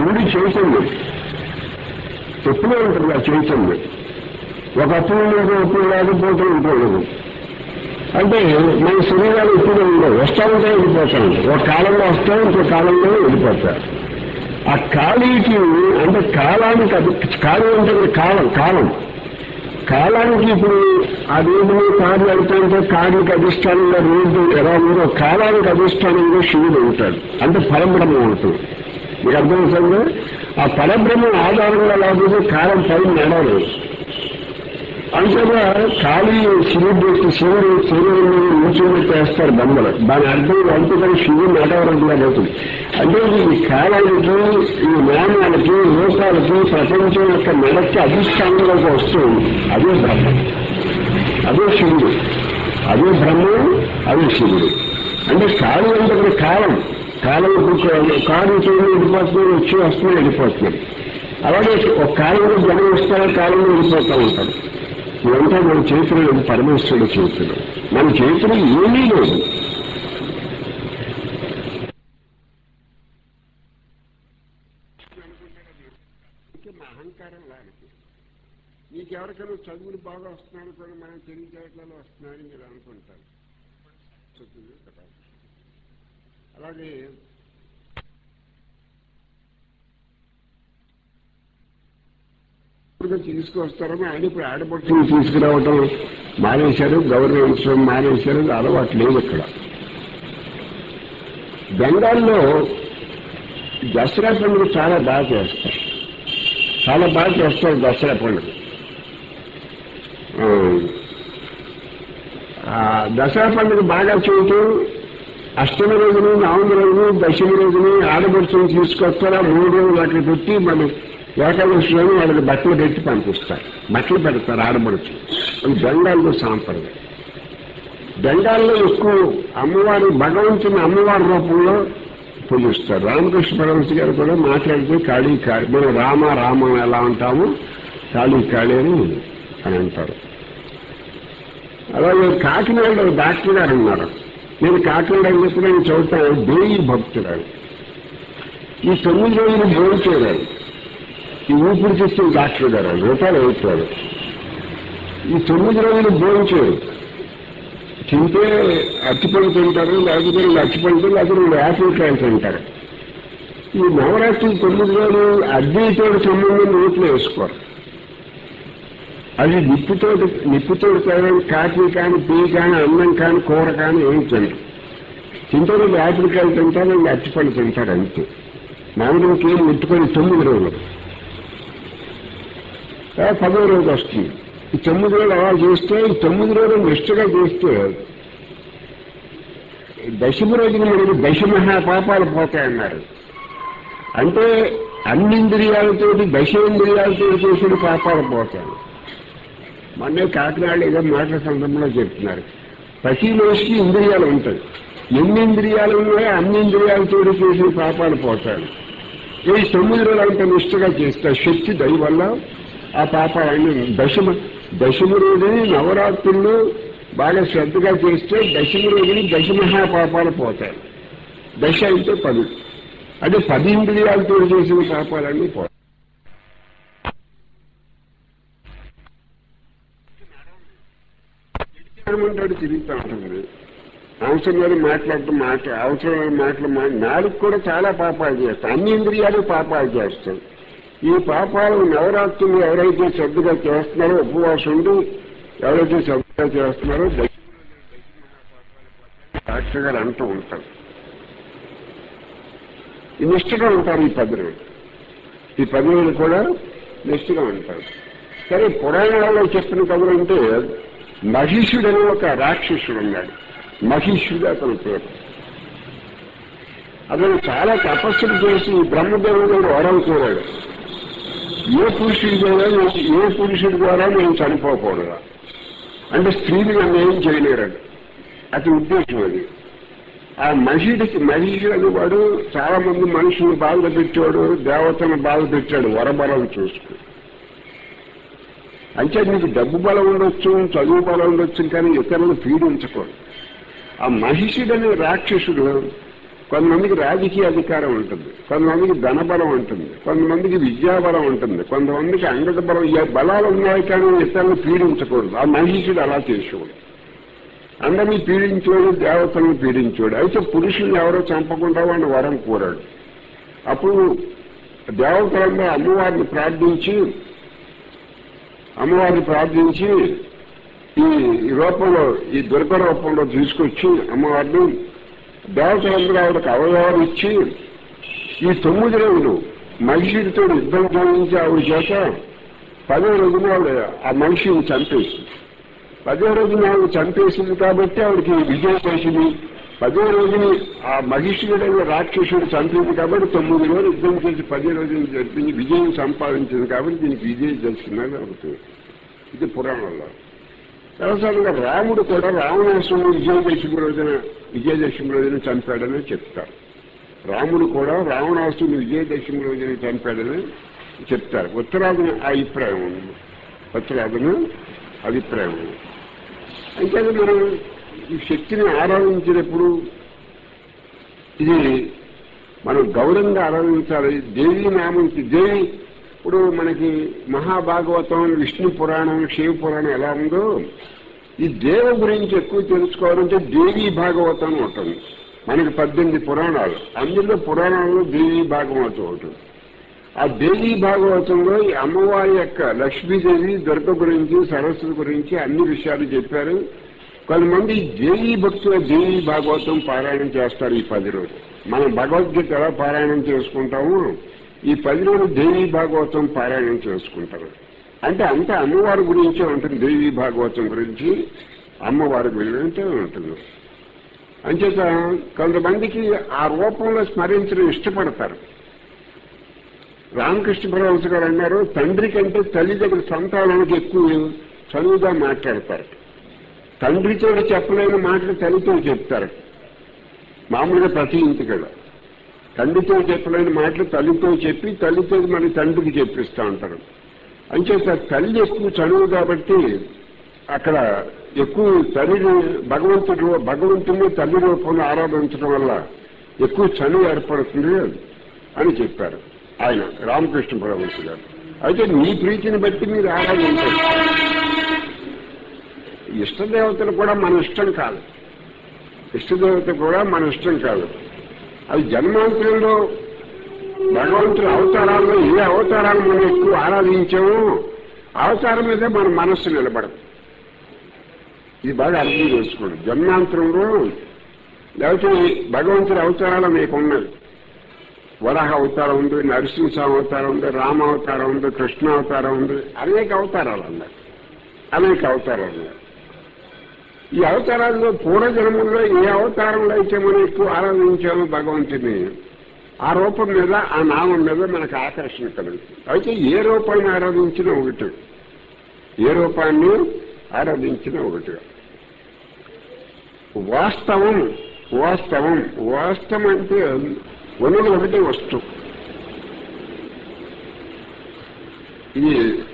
శివుడి చైతన్యం ఎప్పుడూ ఉంటుంది ఆ చైతన్యం ఒక అప్పుడు ఉండదు ఎప్పుడు లేకపోతే ఉండదు అంటే మన శరీరాలు ఎప్పుడు ఉండవు వస్తూ ఉంటాయి వెళ్ళిపోతాం ఒక కాలంలో వస్తాం ఇంకో కాలంలో వెళ్ళిపోతారు ఆ ఖాళీకి అంటే కాలానికి అది ఖాళీ అంటే కాలం కాలం కాలానికి ఇప్పుడు ఆ రోడ్డు కారు వెళ్తుంటే కారుకి అధిష్టానంగా రోడ్డు ఎలా ఉందో కాలానికి అధిష్టానంగా శివుడు ఉంటాడు అంటే పరబ్రహ్మం ఉంటుంది మీకు అర్థమవుతుందా ఆ పరబ్రహ్మం ఆధారంగా లేకపోతే కాలం పైన నడవలేదు అంతేగా ఖాళీ శివుడు శివుడు శరీరం మీద నుంచుని చేస్తారు బొమ్మలు దాని అర్థం అంతేకాని శివుడు నడవరంగా అవుతుంది అంటే ఈ కాలానికి ఈ జ్ఞానాలకి లోకాలకి ప్రపంచం యొక్క మెడకి అధిష్టానంలోకి వస్తుంది అదే బ్రహ్మం అదే శివుడు అదే బ్రహ్మం అదే శివుడు అంటే ఖాళీ అంటే కాలం కాలం ఇప్పుడు కారు చేయడం వెళ్ళిపోతుంది వచ్చి వస్తుంది వెళ్ళిపోతుంది అలాగే ఒక కాలంలో జనం వస్తారో కాలంలో వెళ్ళిపోతూ ఉంటారు ఇదంతా మన చేతిలో లేదు పరమేశ్వరుడు చేతిలో మన చేతిలో ఏమీ లేదు మా అహంకారం లాంటి నీకెవరికైనా చదువులు బాగా వస్తున్నాడు కూడా మనం తెలివితేటలలో వస్తున్నాయని మీరు అనుకుంటారు చదువు కదా అలాగే తీసుకొస్తారని ఆయన ఇప్పుడు ఆడపడుచుని తీసుకురావటం మానేశారు గవర్నమెంట్స్ మానేశారు అలవాటు లేదు ఇక్కడ బెంగాల్లో దసరా పండుగ చాలా బాగా చేస్తారు చాలా బాగా చేస్తారు దసరా పండుగ ఆ, దసరా పండుగ బాగా చేయటం అష్టమి రోజుని నవమి రోజుని దశమి రోజుని ఆడపడుచుని తీసుకొస్తారు ఆ మూడు రోజులు అట్లా పెట్టి మన ఏకాదశి రోజు వాళ్ళకి బట్టలు పెట్టి పంపిస్తారు బట్టలు పెడతారు ఆడపడుచు అది బెంగాల్లో సాంప్రదాయం బెంగాల్లో ఎక్కువ అమ్మవారి భగవంతుని అమ్మవారి రూపంలో పూజిస్తారు రామకృష్ణ పరమశ గారు కూడా మాట్లాడితే కాళీ కాళీ మనం రామ రామ ఎలా అంటాము కాళీ కాళీ అని అని అంటారు అలాగే కాకినాడలో డాక్టర్ గారు ఉన్నారు నేను కాకినాడ చెప్పి నేను చదువుతాను దేవి భక్తురాలు ఈ తొమ్మిది రోజులు భోజనం చేయలేదు ఈ ఊపిరి చేస్తే డాక్టర్ గారు రూపాయలు అవుతారు ఈ తొమ్మిది రోజులు భోజనం చేయరు తింటే అరటిపళ్ళు తింటారు లేకపోతే రెండు అరటిపళ్ళు లేకపోతే రెండు యాపిల్ కాయలు తింటారు ఈ నవరాత్రి తొమ్మిది రోజులు అగ్నితో సంబంధం నోట్లో వేసుకోరు అది నిప్పుతో నిప్పుతో కానీ కాఫీ కానీ టీ కానీ అన్నం కానీ కూర కానీ ఏం తినరు తింటే రెండు యాపిల్ కాయలు తింటారు రెండు అరటిపళ్ళు తింటారు అంతే మామిడికి ఏం ముట్టుకొని తొమ్మిది రోజులు ఆ పదో రోజు వస్తుంది ఈ తొమ్మిది రోజులు అలా చేస్తే ఈ తొమ్మిది రోజులు నిష్ఠగా చేస్తే దశమ రోజున మనకి దశ మహాపాపాలు పోతాయన్నారు అంటే అన్ని ఇంద్రియాలతోటి దశేంద్రియాలతో చేసిన పాపాలు పోతాయి మొన్నే కాకినాడ ఏదో మాటల సందర్భంలో చెప్తున్నారు ప్రతి మనిషికి ఇంద్రియాలు ఉంటాయి ఎన్ని ఇంద్రియాలు ఉన్నాయో అన్ని ఇంద్రియాలతో చేసిన పాపాలు పోతాయి ఈ తొమ్మిది రోజులు అంత నిష్ఠగా చేస్తే శక్తి దయ వల్ల ఆ పాపాలన్నీ దశమ దశమ రోజుని నవరాత్రులు బాగా శ్రద్ధగా చేస్తే దశమ రోజుని దశమహా పాపాలు పోతాయి దశ అంటే పది అంటే పది ఇంద్రియాలతో చేసిన పాపాలన్నీ పోతాయి ఏమంటాడు తిరుగుతూ ఉంటుంది అవసరమైన మాట్లాడుతూ మాట అవసరమైన మాటలు మా నాలుగు కూడా చాలా పాపాలు చేస్తాయి అన్ని ఇంద్రియాలు పాపాలు చేస్తాయి ఈ పాపాలు నవరాత్రులు ఎవరైతే శ్రద్ధగా చేస్తున్నారో ఉపవాసం ఉండి ఎవరైతే శ్రద్ధగా చేస్తున్నారో డాక్టర్ గారు అంటూ ఉంటారు ఈ నిష్ఠగా ఉంటారు ఈ పది రోజులు ఈ పది రోజులు కూడా నిష్ఠగా ఉంటారు సరే పురాణాలలో చెప్పిన కథలు అంటే మహిషుడు అనే ఒక రాక్షసుడు ఉన్నాడు మహిషుడు అతని పేరు అతను చాలా తపస్సులు చేసి బ్రహ్మదేవుడు వరం కోరాడు ఏ పురుషుడి ద్వారా ఏ పురుషుడి ద్వారా నేను చనిపోకూడదు అంటే స్త్రీని నన్ను ఏం చేయలేరు అతని ఉద్దేశం అది ఆ మహిడికి మహిషి అనేవాడు చాలా మంది మనుషుల్ని బాధ పెట్టాడు దేవతను బాధ పెట్టాడు వరబలం చూసుకు అంటే నీకు డబ్బు బలం ఉండొచ్చు చదువు బలం ఉండొచ్చు కానీ ఇతరులను పీడించకూడదు ఆ మహిషుడనే రాక్షసుడు కొంతమందికి రాజకీయ అధికారం ఉంటుంది కొంతమందికి ధనబలం ఉంటుంది కొంతమందికి విద్యాబలం ఉంటుంది కొంతమందికి అంగత బలం ఈ బలాలు ఉన్నాయి కానీ ఇతరులను పీడించకూడదు ఆ మహిషుడు అలా చేసేవాడు అందరినీ పీడించేవాడు దేవతలను పీడించేవాడు అయితే పురుషుల్ని ఎవరో చంపకుండా వాడిని వరం కోరాడు అప్పుడు దేవతలందరూ అమ్మవారిని ప్రార్థించి అమ్మవారిని ప్రార్థించి ఈ ఈ రూపంలో ఈ దుర్గ రూపంలో తీసుకొచ్చి అమ్మవారిని దేవతలందరూ ఆవిడకి అవయవాలు ఇచ్చి ఈ తొమ్మిది రోజులు మహిషుడితో యుద్ధం చేయించి ఆవిడ చేత పదో రోజున ఆవిడ ఆ మనిషిని చంపేసింది పదో రోజున ఆవిడ చంపేసింది కాబట్టి ఆవిడకి విజయం చేసింది పదో రోజుని ఆ మహిషుడైన రాక్షసుడు చంపింది కాబట్టి తొమ్మిది రోజులు యుద్ధం చేసి పది రోజులు జరిపింది విజయం సంపాదించింది కాబట్టి దీనికి విజయం చేసిందని అవుతుంది ఇది పురాణంలో వ్యవసాయంగా రాముడు కూడా రావణాసురుడు విజయదశమి రోజున విజయదశమి రోజున చంపాడని చెప్తారు రాముడు కూడా రావణాసురుడు విజయదశమి రోజున చంపాడని చెప్తారు ఉత్తరాదిన ఆ అభిప్రాయం ఉంది ఉత్తరాదిన అభిప్రాయం ఉంది అంటే మనం ఈ శక్తిని ఆరాధించినప్పుడు ఇది మనం గౌరవంగా ఆరాధించాలి దేవి నామంకి దేవి ఇప్పుడు మనకి మహాభాగవతం విష్ణు పురాణం శివ పురాణం ఎలా ఉందో ఈ దేవ గురించి ఎక్కువ తెలుసుకోవాలంటే దేవీ భాగవతం అని ఉంటుంది మనకి పద్దెనిమిది పురాణాలు అందులో పురాణాల్లో దేవీ భాగవతం ఉంటుంది ఆ దేవీ భాగవతంలో ఈ అమ్మవారి యొక్క లక్ష్మీదేవి దుర్గ గురించి సరస్వతి గురించి అన్ని విషయాలు చెప్పారు కొంతమంది దేవీ భక్తుల దేవీ భాగవతం పారాయణం చేస్తారు ఈ పది రోజులు మనం భగవద్గీత ఎలా పారాయణం చేసుకుంటాము ఈ పది రోజులు దేవీ భాగవతం పారాయణం చేసుకుంటారు అంటే అంత అమ్మవారి గురించే ఉంటుంది దేవీ భాగవతం గురించి అమ్మవారి గురించి ఉంటుంది అంచేత కొంతమందికి ఆ రూపంలో స్మరించడం ఇష్టపడతారు రామకృష్ణ పరమహంస గారు అన్నారు తండ్రి కంటే తల్లి దగ్గర సంతానానికి ఎక్కువ చదువుగా మాట్లాడతారు తండ్రితో చెప్పలేని మాటలు తల్లితో చెప్తారు మామూలుగా ప్రతి ఇంటికడ తండ్రితో చెప్పలేని మాటలు తల్లితో చెప్పి తల్లితో మరి తండ్రికి చెప్పిస్తూ ఉంటారు అంచేత తల్లి ఎక్కువ చదువు కాబట్టి అక్కడ ఎక్కువ తల్లి భగవంతుడు భగవంతుని తల్లి రూపంలో ఆరాధించడం వల్ల ఎక్కువ చనువు ఏర్పడుతుంది అని చెప్పారు ఆయన రామకృష్ణ పరమహంస గారు అయితే మీ ప్రీతిని బట్టి మీరు ఆరాధించారు ఇష్టదేవతలు కూడా మన ఇష్టం కాదు ఇష్టదేవత కూడా మన ఇష్టం కాదు అది జన్మాంతరంలో భగవంతుడి అవతారాల్లో ఏ అవతారాలు మనం ఎక్కువ ఆరాధించామో అవతారం మీద మన మనస్సు నిలబడదు ఇది బాగా అర్థం చేసుకోండి జన్మాంతరంలో లేకపోతే భగవంతుడి అవతారాలు మీకు ఉన్నాయి వరాహ అవతారం ఉంది నరసింహస్వామి అవతారం ఉంది రామ అవతారం ఉంది కృష్ణ అవతారం ఉంది అనేక అవతారాలు ఉన్నాయి అనేక అవతారాలు ఉన్నాయి ఈ అవతారాల్లో పూర్వజన్మల్లో ఏ అవతారంలో అయితే మనం ఎక్కువ ఆరాధించామో భగవంతుని ఆ రూపం మీద ఆ నామం మీద మనకు ఆకర్షణ కలుగుతుంది అయితే ఏ రూపాన్ని ఆరాధించినా ఒకటి ఏ రూపాన్ని ఆరాధించిన ఒకటి వాస్తవం వాస్తవం వాస్తవం అంటే ఉన్నది ఒకటి వస్తువు ఇది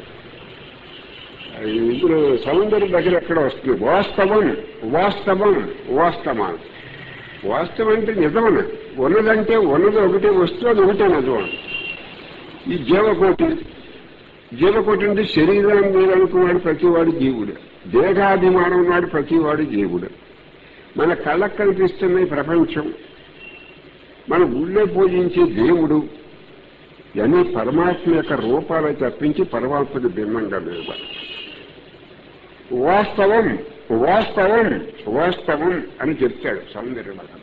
ఇప్పుడు సౌందర్య దగ్గర ఎక్కడ వస్తుంది వాస్తవం వాస్తవం వాస్తవం వాస్తవం అంటే నిజమన ఉన్నదంటే ఉన్నది ఒకటే వస్తువు అది ఒకటే నిజం ఈ జీవకోటి జీవకోటి అంటే శరీరం మీద అనుకున్నాడు ప్రతివాడు జీవుడు దేహాభిమానం ఉన్నాడు ప్రతివాడు జీవుడు మన కళ్ళకు కనిపిస్తున్న ఈ ప్రపంచం మన గుళ్ళో పూజించే దేవుడు ఇవన్నీ పరమాత్మ యొక్క రూపాలు తప్పించి పరమాత్మకి భిన్నంగా లేదు వాస్తవం వాస్తవం వాస్తవం అని చెప్తాడు సౌందర్యవనం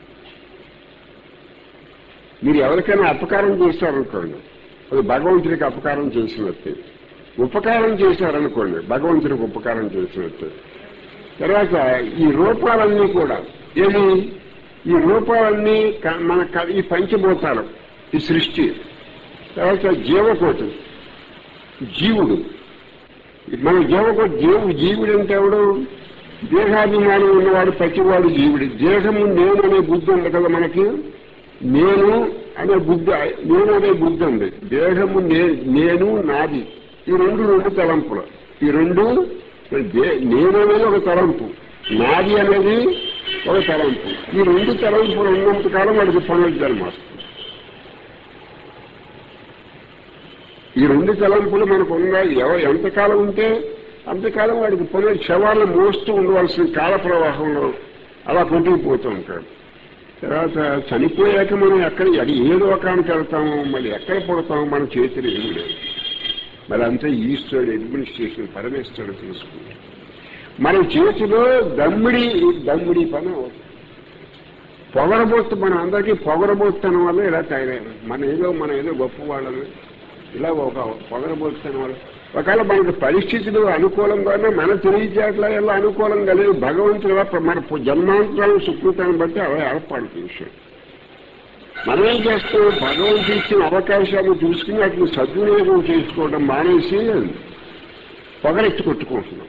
మీరు ఎవరికైనా అపకారం చేశారనుకోండి అది భగవంతుడికి అపకారం చేసినట్టే ఉపకారం చేశారనుకోండి భగవంతుడికి ఉపకారం చేసినట్టే తర్వాత ఈ రూపాలన్నీ కూడా ఏది ఈ రూపాలన్నీ క- మన క- ఈ పంచభూతాలు ఈ సృష్టి తర్వాత జీవకోటి జీవుడు మన జీవకోటి జీవు జీవుడు అంటే ఎవడు దేహాభిమానం ఉన్నవాడు ప్రతివాడు జీవుడు దేహము నేను అనే బుద్ధి ఉంది కదా మనకి నేను అనే బుద్ధి నేను అనే బుద్ధి ఉంది దేహము నే- నేను నాది ఈ రెండు రెండు తలంపులు ఈ రెండు దే- నేను అనేది ఒక తలంపు నాది అనేది ఒక తలంపు ఈ రెండు తలంపులు ఉన్నంత కాలం వాడికి పునర్జన్మ వస్తుంది ఈ రెండు తలంపులు మనకు ఉన్నాయి ఎవ- ఎంతకాలం ఉంటే అంతకాలం వాడికి పునర్ శవాలను మోస్తూ ఉండవలసిన కాల ప్రవాహంలో అలా కొట్టుకుపోతూ ఉంటాడు తర్వాత చనిపోయాక మనం ఎక్కడ అది ఏ లోకానికి వెళ్తాము మరి ఎక్కడ పడతాము మన చేతులు ఏమీ లేదు మరి అంతా ఈశ్వరుడు అడ్మినిస్ట్రేషన్ పరమేశ్వరుడు చూసుకుంటాడు మన చేతిలో దమ్మిడి దమ్మిడి పని అవుతుంది పొగరబోత్తు మనం అందరికీ పొగరబోత్తనం వల్ల ఇలా తయారయ్యారు మన ఏదో మన ఏదో గొప్ప వాళ్ళని ఇలా ఒక పొగరబోత్తనం వల్ల ఒకవేళ మనకు పరిస్థితులు అనుకూలంగానే మన తెలివితేటల ఎలా అనుకూలంగా లేదు భగవంతుడు ఎలా మన జన్మాంతరాలు సుకృతాన్ని బట్టి అలా ఏర్పాటు చేశాడు మనం ఏం చేస్తాం భగవంతుడు ఇచ్చిన అవకాశాలు చూసుకుని వాటిని సద్వినియోగం చేసుకోవడం మానేసి పొగరెత్తి కొట్టుకుంటున్నాం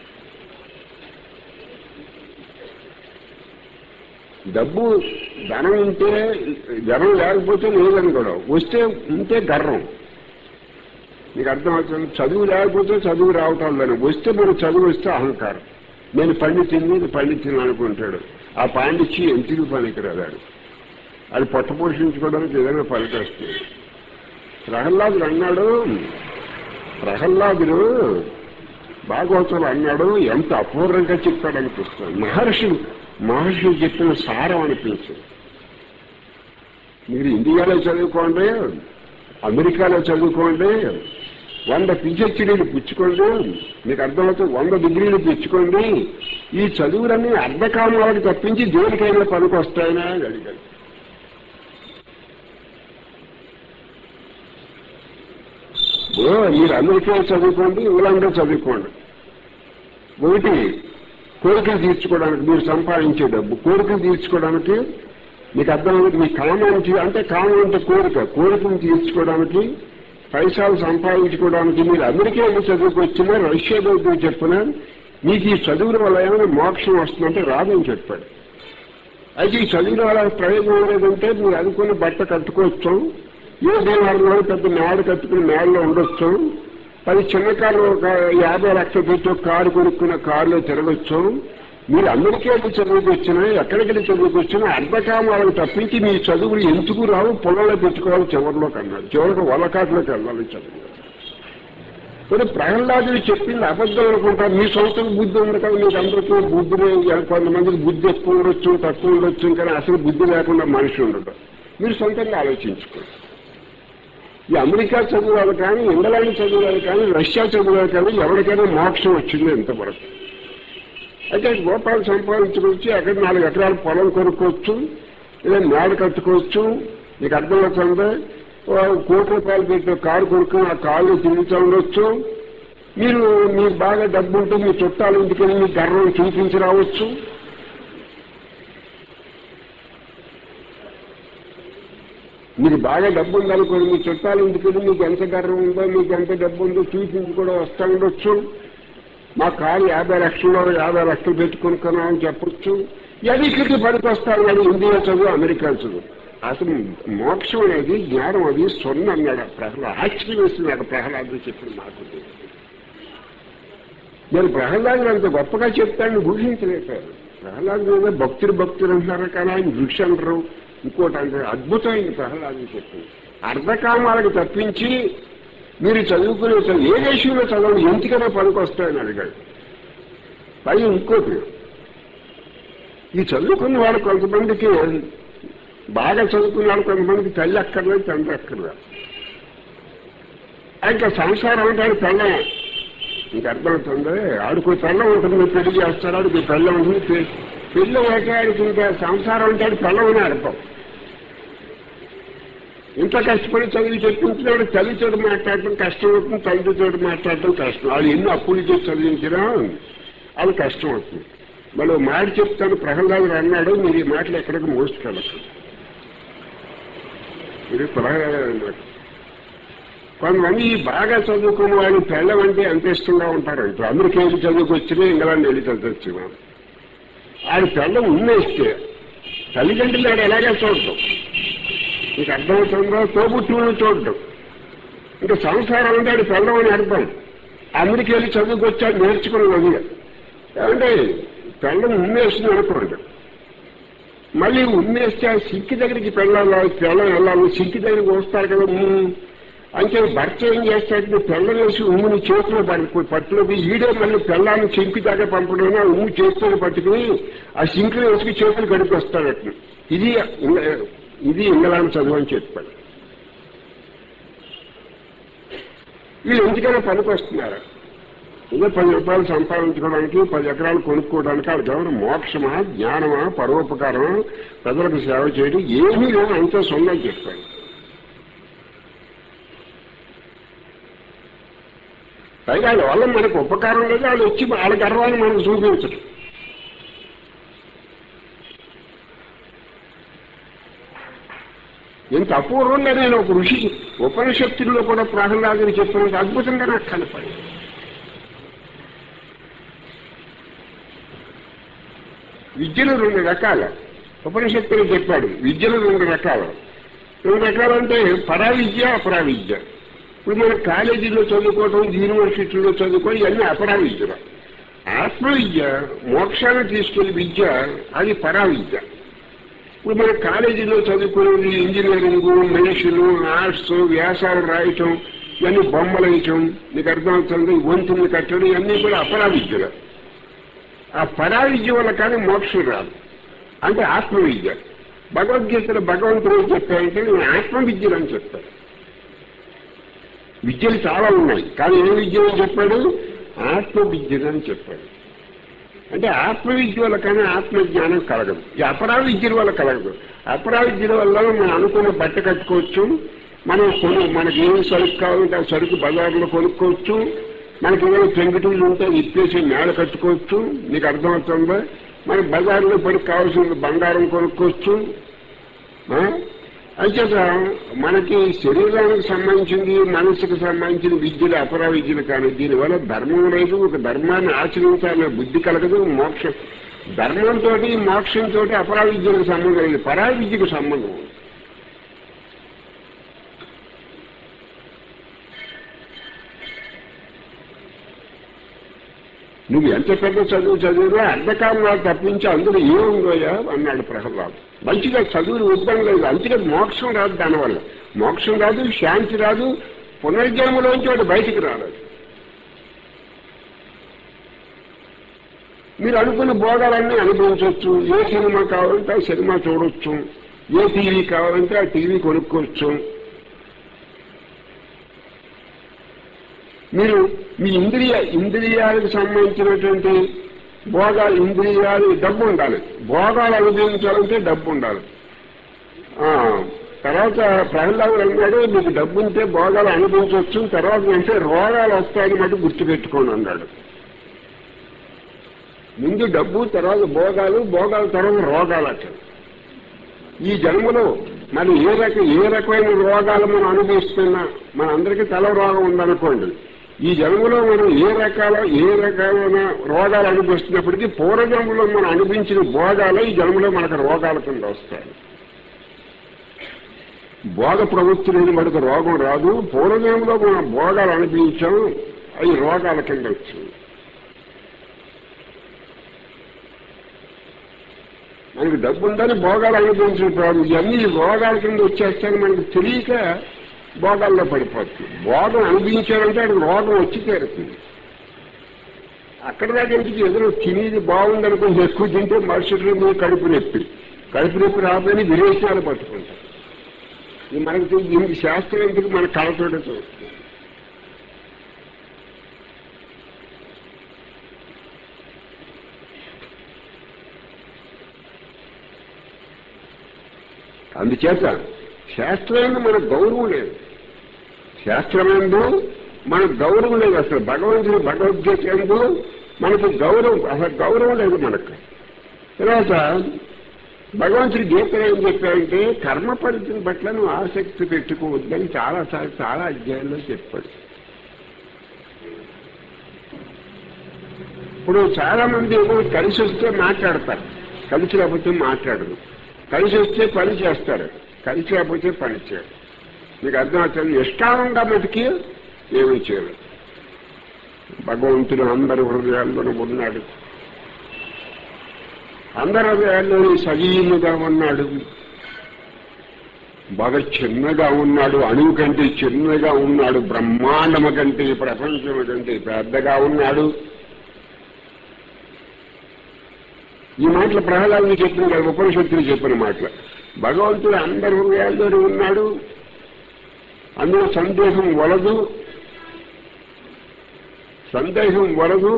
డబ్బు ధనం ఉంటే ధనం లేకపోతే లేదని కూడా వస్తే ఉంటే గర్వం నీకు అర్థమవుతుంది చదువు లేకపోతే చదువు రావటం లేదు వస్తే మన చదువు వస్తే అహంకారం నేను పండితిని ఇది పండితిని అనుకుంటాడు ఆ పాండిచ్చి ఎందుకు పనికిరాదాడు అది పొట్ట పోషించుకోవడానికి ఏదైనా పనికొస్తుంది ప్రహ్లాదుడు అన్నాడు ప్రహ్లాదుడు భాగవతులు అన్నాడు ఎంత అపూర్వంగా చెప్పాడు అనిపిస్తుంది మహర్షులు మహర్షులు చెప్పిన సారం అనిపించింది మీరు ఇండియాలో చదువుకోండి అమెరికాలో చదువుకోండి వంద పిహెచ్డీలు పుచ్చుకోండి మీకు అర్థమవుతుంది వంద డిగ్రీలు పుచ్చుకోండి ఈ చదువులన్నీ అర్ధకామాలకు తప్పించి దేనికైనా పనికి వస్తాయనా అని అడిగాడు ఓ మీరు అమెరికా చదువుకోండి ఇంగ్లాండ్లో చదువుకోండి ఒకటి కోరికలు తీర్చుకోవడానికి మీరు సంపాదించే డబ్బు కోరికలు తీర్చుకోవడానికి మీకు అర్థమైంది మీ కామానికి అంటే కామం అంటే కోరిక కోరికను తీర్చుకోవడానికి పైసలు సంపాదించుకోవడానికి మీరు అమెరికా వెళ్ళి చదువుకొచ్చినా రష్యా దగ్గర చెప్పినా మీకు ఈ చదువుల వల్ల ఏమైనా మోక్షం వస్తుందంటే రాదని చెప్పాడు అయితే ఈ చదువుల వల్ల ప్రయోజనం లేదంటే మీరు అనుకున్న బట్ట కట్టుకోవచ్చు ఏ దేవాలలో పెద్ద మేడ కట్టుకుని మేడలో ఉండొచ్చు పది చిన్న కార్లు ఒక యాభై లక్షలు పెట్టి ఒక కారు కొనుక్కున్న కారులో తిరగచ్చు మీరు అమెరికా వెళ్ళి చదువుకు వచ్చినా ఎక్కడికి వెళ్ళి చదువుకు వచ్చినా అర్ధకామాలకు తప్పించి మీ చదువులు ఎందుకు రావు పొలంలో పెట్టుకోవాలి చివరిలో కన్నాడు చివరికి వలకాట్లోకి వెళ్ళాలి చదువు మరి ప్రహ్లాదుడు చెప్పింది అబద్ధం అనుకుంటారు మీ సొంత బుద్ధి ఉంది కదా మీకు అందరికీ బుద్ధి లేదు. కొంతమందికి బుద్ధి ఎక్కువ ఉండొచ్చు తక్కువ ఉండొచ్చు కానీ అసలు బుద్ధి లేకుండా మనిషి ఉండదు మీరు సొంతంగా ఆలోచించుకోండి ఈ అమెరికా చదువులు కానీ ఇంగ్లాండ్ చదువులు కానీ రష్యా చదువులు కానీ ఎవరికైనా మోక్షం వచ్చింది ఎంతవరకు అయితే గోపాలు సంపాదించుకోవచ్చు అక్కడ నాలుగు ఎకరాల పొలం కొనుక్కోవచ్చు లేదా మేడ కట్టుకోవచ్చు నీకు అర్థమవుతుంది ఓ కోటి రూపాయలు పెట్టి కారు కొనుక్కొని ఆ కారులో తిరుగుతూ ఉండొచ్చు మీరు మీకు బాగా డబ్బు ఉంటే మీ చుట్టాలు ఇంటికి మీ గర్వం చూపించి రావచ్చు మీకు బాగా డబ్బు ఉందనుకోండి మీ చుట్టాలు ఇంటికి వెళ్ళి మీకు ఎంత గర్వం ఉందో మీకు ఎంత డబ్బు ఉందో చూపించి కూడా వస్తూ ఉండొచ్చు మా కారు యాభై లక్షల్లో యాభై లక్షలు పెట్టుకునుకున్నామని చెప్పొచ్చు అది ఇక్కడికి పనికి వస్తాను అది ఇండియా చదువు అమెరికా చదువు అసలు మోక్షం అనేది జ్ఞానం అది సొన్న అన్నాడు ప్రహ్లాద్ ఆశ్చర్యం వేస్తున్నాడు ప్రహ్లాదు చెప్పిన మాకు నేను ప్రహ్లాదులు అంత గొప్పగా చెప్తాను ఊహించలేకపోయాను ప్రహ్లాదు మీద భక్తులు భక్తులు అంటారు కానీ ఆయన ఋషి అంటారు ఇంకోటి అంటారు అద్భుతమైన ప్రహ్లాదు చెప్పింది అర్ధకామాలకు తప్పించి మీరు చదువుకునే చదువు ఏ దేశంలో చదవండి ఎందుకైనా పనికి వస్తాయని అడిగాడు పై ఇంకోటి ఈ చదువుకున్న వాళ్ళు కొంతమందికి బాగా చదువుకున్న వాళ్ళు కొంతమందికి తల్లి అక్కర్లేదు తండ్రి అక్కర్లేదు ఇంకా సంసారం అంటే ఆడు పెళ్ళం ఇంక అర్థమవుతుంది ఆడికి పెళ్ళం ఉంటుంది పెళ్లి చేస్తాడు ఆడికి పెళ్ళం ఉంటుంది పె- పెళ్ళి అయితే ఆడికి ఇంకా సంసారం అంటే ఆడు పెళ్ళం అని అర్థం ఇంత కష్టపడి చదివి చెప్పించినాడు తల్లితో మాట్లాడటం కష్టం అవుతుంది తల్లితో మాట్లాడటం కష్టం వాళ్ళు ఎన్ని అప్పులు చేసి చదివించినా అది కష్టం అవుతుంది మళ్ళీ ఓ మాట చెప్తాను ప్రహ్లాదుడు అన్నాడు మీరు ఈ మాటలు ఎక్కడికి మోసుకెళ్ళచ్చు ఇది ప్రహ్లాదుడు అన్నాడు కొంతమంది బాగా చదువుకున్న వాళ్ళు పెళ్ళం అంటే ఎంత ఇష్టంగా ఉంటారు ఇప్పుడు అమెరికా వెళ్ళి చదువుకొచ్చినా ఇంగ్లాండ్ వెళ్ళి చదువుకొచ్చినా ఆయన పెళ్ళం ఉన్నేస్తే తల్లిదండ్రులు ఆడు ఎలాగే చూడటం నీకు అర్థమవుతుందో తోబుట్టువులు చూడటం ఇంకా సంసారం అంటే ఆడు పెళ్ళం అని అర్థం అమెరికా వెళ్ళి చదువుకొచ్చాడు నేర్చుకుని అది ఏమంటే పెళ్ళం ఉన్నేస్తుంది అనుకోండి మళ్ళీ ఉమ్మేస్తే ఆ సింక్ దగ్గరికి పెళ్ళాలి పిల్లలు వెళ్ళాలి సింక్ దగ్గరికి వస్తారు కదా ఉమ్ము అంటే భర్త ఏం చేస్తాడంటే పిల్లలు వేసి ఉమ్ముని చేతిలో పడుకు పట్టులోకి ఈడే మళ్ళీ పిల్లాన్ని సింక్ దాకా పంపడం ఆ ఉమ్ము చేతిలో పట్టుకుని ఆ సింక్లో వేసుకు చేతులు గడిపి వస్తాడట ఇది ఇంగ- ఇది ఇంగ్లాండ్ చదువు అని చెప్పాడు వీళ్ళు ఎందుకైనా పనికి వస్తున్నారు ఏదో పది రూపాయలు సంపాదించుకోవడానికి పది ఎకరాలు కొనుక్కోవడానికి వాళ్ళకి ఎవరు మోక్షమా జ్ఞానమా పరోపకారమా ప్రజలకు సేవ చేయడం ఏమీ లేదు అంతా సొంతం చెప్పాడు పైగా వాళ్ళ వల్ల మనకు ఉపకారం లేదు వాళ్ళు వచ్చి వాళ్ళ గర్వాన్ని మనకు చూపించరు ఇంత అపూర్వంగా నేను ఒక ఋషి ఉపనిషత్తుల్లో కూడా ప్రహ్లాదుని చెప్పినంత అద్భుతంగా నాకు కనపడింది విద్యలు రెండు రకాలు ఉపనిషత్తులు చెప్పాడు విద్యలు రెండు రకాలు రెండు రకాలు అంటే పరా విద్య అపరా విద్య ఇప్పుడు మన కాలేజీలో చదువుకోవటం యూనివర్సిటీలో చదువుకోవడం ఇవన్నీ అపరా విద్యలు ఆత్మ విద్య మోక్షాన్ని తీసుకెళ్లి విద్య అది పరా విద్య ఇప్పుడు మన కాలేజీలో చదువుకునేది ఇంజనీరింగ్ మెడిసిన్ ఆర్ట్స్ వ్యాసాలు రాయటం ఇవన్నీ బొమ్మలు వేయటం నీకు అర్థమవుతుంది వంతుల్ని కట్టడం ఇవన్నీ కూడా అపరా విద్యలు ఆ పరా విద్య వల్ల కానీ మోక్షం రాదు అంటే ఆత్మ విద్య భగవద్గీతలో భగవంతుడు ఏం చెప్పాడంటే నేను ఆత్మ విద్యలు అని చెప్పాడు విద్యలు చాలా ఉన్నాయి కానీ ఏ విద్య అని చెప్పాడు ఆత్మ విద్యలు అని చెప్పాడు అంటే ఆత్మ విద్య వల్ల కానీ ఆత్మ జ్ఞానం కలగదు ఈ అపరా విద్యల వల్ల కలగదు అపరా విద్యల వల్ల మనం అనుకున్న బట్ట కట్టుకోవచ్చు మనం కొను మనకి ఏం సరుకు కావాలంటే ఆ సరుకు బజార్లో కొనుక్కోవచ్చు మనకి ఏమైనా పెంకుటీలు ఉంటే ఇప్పేసి మేడ కట్టుకోవచ్చు నీకు అర్థమవుతుందా మన బజార్లో పడి కావాల్సిన బంగారం కొనుక్కోవచ్చు ఆ? అంచేత మనకి శరీరానికి సంబంధించింది మనసుకు సంబంధించిన విద్యలు అపరా విద్యలు కానీ దీనివల్ల ధర్మం లేదు ఒక ధర్మాన్ని ఆచరించాలనే బుద్ధి కలగదు మోక్షం ధర్మంతో మోక్షంతో అపరా విద్యలకు సంబంధం లేదు పరా విద్యకు సంబంధం ఉంది. నువ్వు ఎంత పెద్ద చదువు చదివినా అర్ధకారణాలు తప్పించి అందులో ఏముందోయా అన్నాడు ప్రహ్లాద్ మంచిగా చదువులు ఉద్దం లేదు అందుకే మోక్షం రాదు దానివల్ల మోక్షం రాదు శాంతి రాదు పునర్జన్మలోంచి వాడు బయటికి రాలేదు మీరు అనుకున్న భోగాలన్నీ అనుభవించవచ్చు ఏ సినిమా కావాలంటే ఆ సినిమా చూడొచ్చు ఏ టీవీ కావాలంటే ఆ టీవీ కొనుక్కోవచ్చు మీరు మీ ఇంద్రియ ఇంద్రియాలకు సంబంధించినటువంటి భోగాలు ఇంద్రియాలు డబ్బు ఉండాలి భోగాలు అనుభవించాలంటే డబ్బు ఉండాలి ఆ, తర్వాత ప్రహ్లాదుడు అన్నాడు మీకు డబ్బు ఉంటే భోగాలు అనుభవించవచ్చు తర్వాత అంటే రోగాలు వస్తాయని మటు గుర్తుపెట్టుకోండి అన్నాడు ముందు డబ్బు తర్వాత భోగాలు భోగాల తర్వాత రోగాలు అట ఈ జన్మలో మరి ఏ రక ఏ రకమైన రోగాలు మనం అనుభవిస్తున్నా మన అందరికీ తల రోగం ఉందనుకోండి ఈ జన్మలో మనం ఏ రకాల ఏ రకాలైన రోగాలు అనుభవిస్తున్నప్పటికీ పూర్వజన్మలో మనం అనుభవించిన భోగాలే ఈ జన్మలో మనకు రోగాల కింద వస్తాయి భోగ ప్రవృత్తి లేని మనకు రోగం రాదు పూర్వజన్మలో మనం భోగాలు అనుభవించాం అవి రోగాల కింద వచ్చింది మనకి డబ్బు ఉందని భోగాలు అనుభవించిన ప్రాబ్లం ఇవన్నీ రోగాల కింద వచ్చేస్తాయని మనకు తెలియక భోగాల్లో పడిపోతుంది భోగం అనుభవించాలంటే అక్కడ రోగం వచ్చి తీరుతుంది అక్కడ దాకా ఇంటికి ఎదురు తినేది బాగుందనుకుని ఎక్కువ తింటే మరుసటి రోజు కడుపు నొప్పి కడుపు నొప్పి రాబోయని విరేచనాలు పట్టుకుంటాం ఇది మనకు తెలియదు. దీనికి శాస్త్రం ఎందుకు మన కళతోటే చూస్తుంది అందుచేత శాస్త్రమందు మన గౌరవం లేదు శాస్త్రమందు మన గౌరవం లేదు అసలు భగవంతుని భగవద్గీత ఎందు మనకు గౌరవం అసలు గౌరవం లేదు మనకు తర్వాత భగవంతుడి గీతలో ఏం చెప్పాడంటే కర్మ ఫలితం పట్ల నువ్వు ఆసక్తి పెట్టుకోవద్దని చాలా సార్లు చాలా అధ్యాయంలో చెప్పాడు ఇప్పుడు చాలా మంది ఏమో కలిసి వస్తే మాట్లాడతారు కలిసి లేకపోతే మాట్లాడరు కలిసి వస్తే పని చేస్తారు కలిసి లేకపోతే పని చేయరు మీకు అర్థమవుతుంది ఇష్టానంగా మటుకి ఏమీ చేయరు భగవంతుడు అందరి హృదయాల్లోనూ ఉన్నాడు అందరి హృదయాల్లో సజీవుగా ఉన్నాడు బాగా చిన్నగా ఉన్నాడు అణువు కంటే చిన్నగా ఉన్నాడు బ్రహ్మాండము కంటే ప్రపంచం కంటే పెద్దగా ఉన్నాడు ఈ మాటలు ప్రహ్లాదుని చెప్పిన కదా ఉపనిషత్తులు చెప్పిన మాటలు భగవంతుడు అందరి హృదయాల్లోనే ఉన్నాడు అందులో సందేహం వలదు సందేహం వలదు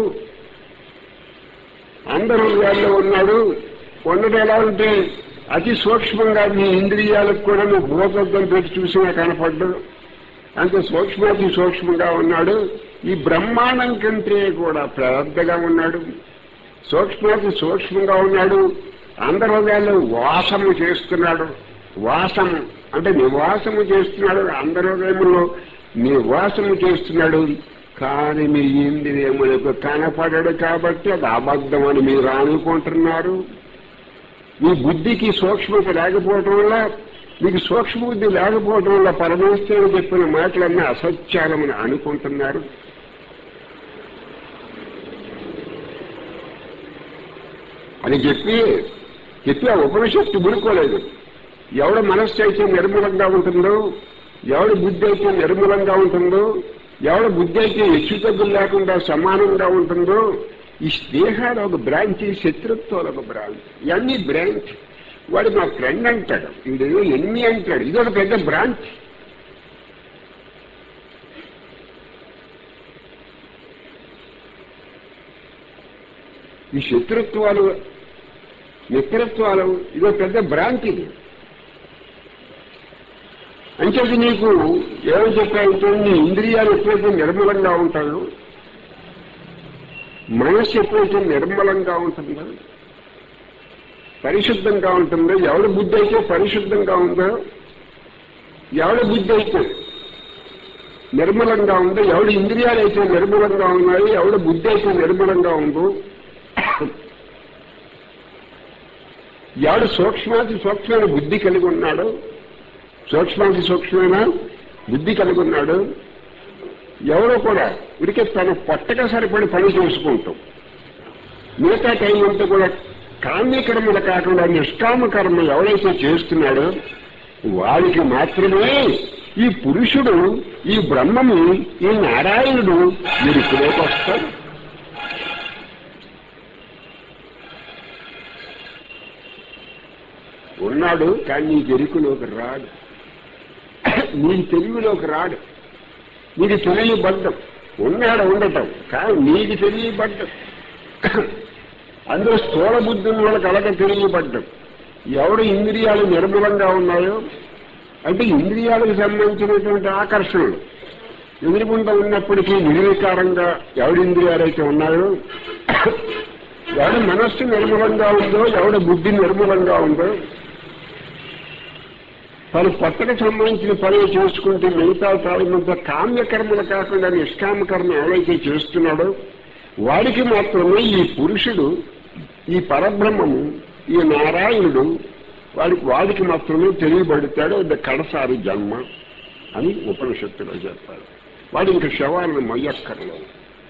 అందరి హృదయాల్లో ఉన్నాడు ఉండడం ఎలా ఉంటే అతి సూక్ష్మంగా మీ ఇంద్రియాలకు కూడా నువ్వు భూతత్వం పెట్టి చూసినా కనపడ్డు అంత సూక్ష్మాతి సూక్ష్మంగా ఉన్నాడు ఈ బ్రహ్మాండం కంటే కూడా పెద్దగా ఉన్నాడు సూక్ష్మాతి సూక్ష్మంగా ఉన్నాడు అందరి హృదయాల్లో వాసము చేస్తున్నాడు వాసము అంటే నివాసము చేస్తున్నాడు అందరి హృదయంలో నివాసము చేస్తున్నాడు కానీ మీ ఇంద్రియములకు కనపడడు కాబట్టి అది అబద్ధం అని మీరు అనుకుంటున్నారు మీ బుద్ధికి సూక్ష్మత లేకపోవటం వల్ల మీకు సూక్ష్మ బుద్ధి లేకపోవటం వల్ల పరమేశ్వరుడు చెప్పిన మాటలన్నీ అసత్యాలమని అనుకుంటున్నారు అని చెప్పి చెప్పి ఆ ఉపనిషత్తు ముడుకోలేదు ఎవడ మనస్సు అయితే నిర్మలంగా ఉంటుందో ఎవడి బుద్ధి అయితే నిర్మలంగా ఉంటుందో ఎవడ బుద్ధి అయితే హెచ్చు తగ్గులు లేకుండా సమానంగా ఉంటుందో ఈ స్నేహాలు ఒక బ్రాంచ్ ఈ శత్రుత్వాలు ఒక బ్రాంచ్ ఇవన్నీ బ్రాంచ్ వాడు మా ఫ్రెండ్ అంటాడు వీడేదో ఎన్ని అంటాడు ఇది ఒక పెద్ద బ్రాంచ్ ఈ శత్రుత్వాలు మిత్రత్వాలు ఇదో పెద్ద బ్రాంచ్ ఇది అంచేది నీకు ఏమని చెప్పాలంటే నీ ఇంద్రియాలు ఎప్పుడైతే నిర్మలంగా ఉంటాయో మనస్సు ఎప్పుడైతే నిర్మలంగా ఉంటుందో పరిశుద్ధంగా ఉంటుందో ఎవడి బుద్ధి అయితే పరిశుద్ధంగా ఉందో ఎవడి బుద్ధి అయితే నిర్మలంగా ఉందో ఎవడి ఇంద్రియాలు అయితే నిర్మలంగా ఉన్నాయో ఎవడి బుద్ధి అయితే నిర్మలంగా ఉందో ఎవడు సూక్ష్మాతి సూక్ష్మమైన బుద్ధి కలిగి ఉన్నాడో సూక్ష్మాతి సూక్ష్మమైన బుద్ధి కలిగి ఉన్నాడు ఎవరో కూడా ఉడికే తన పొట్టగా సరిపడి పని చేసుకుంటాం మిగతా టైం అంతా కూడా కామ్యకర్మలు కాకుండా నిష్కామ కర్మ ఎవరైతే చేస్తున్నాడో వాడికి మాత్రమే ఈ పురుషుడు ఈ బ్రహ్మము ఈ నారాయణుడు వీరికిలోకి వస్తాడు ఉన్నాడు కానీ నీ ఎరుకులోకి రాడు నీ తెలుగులోకి రాడు నీకు తెలియబడ్డం ఉన్నాడు ఉండటం కానీ నీకు తెలియబడ్డం అందులో స్థూల బుద్ధి ఉన్న వాళ్ళకి అలాగ తెలియబడ్డం ఎవడు ఇంద్రియాలు నిర్మలంగా ఉన్నాయో అంటే ఇంద్రియాలకు సంబంధించినటువంటి ఆకర్షణలు ఎదురుగుండా ఉన్నప్పటికీ నిర్వికారంగా ఎవడి ఇంద్రియాలైతే ఉన్నాయో ఎవడి మనస్సు నిర్మలంగా ఉందో ఎవడి బుద్ధి నిర్మలంగా ఉందో తను కొత్తగా సంబంధించిన పనులు చేసుకుంటే మిగతా తాగినంత కామ్యకర్మలు కాకుండా నిష్కామ కర్మ ఎవరైతే చేస్తున్నాడో వాడికి మాత్రమే ఈ పురుషుడు ఈ పరబ్రహ్మము ఈ నారాయణుడు వాడికి వాడికి మాత్రమే తెలియబడతాడు ఇది కడసారి జన్మ అని ఉపనిషత్తులో చెప్పాడు వాడు ఇంక శవాలను మొయ్యక్కర్లేదు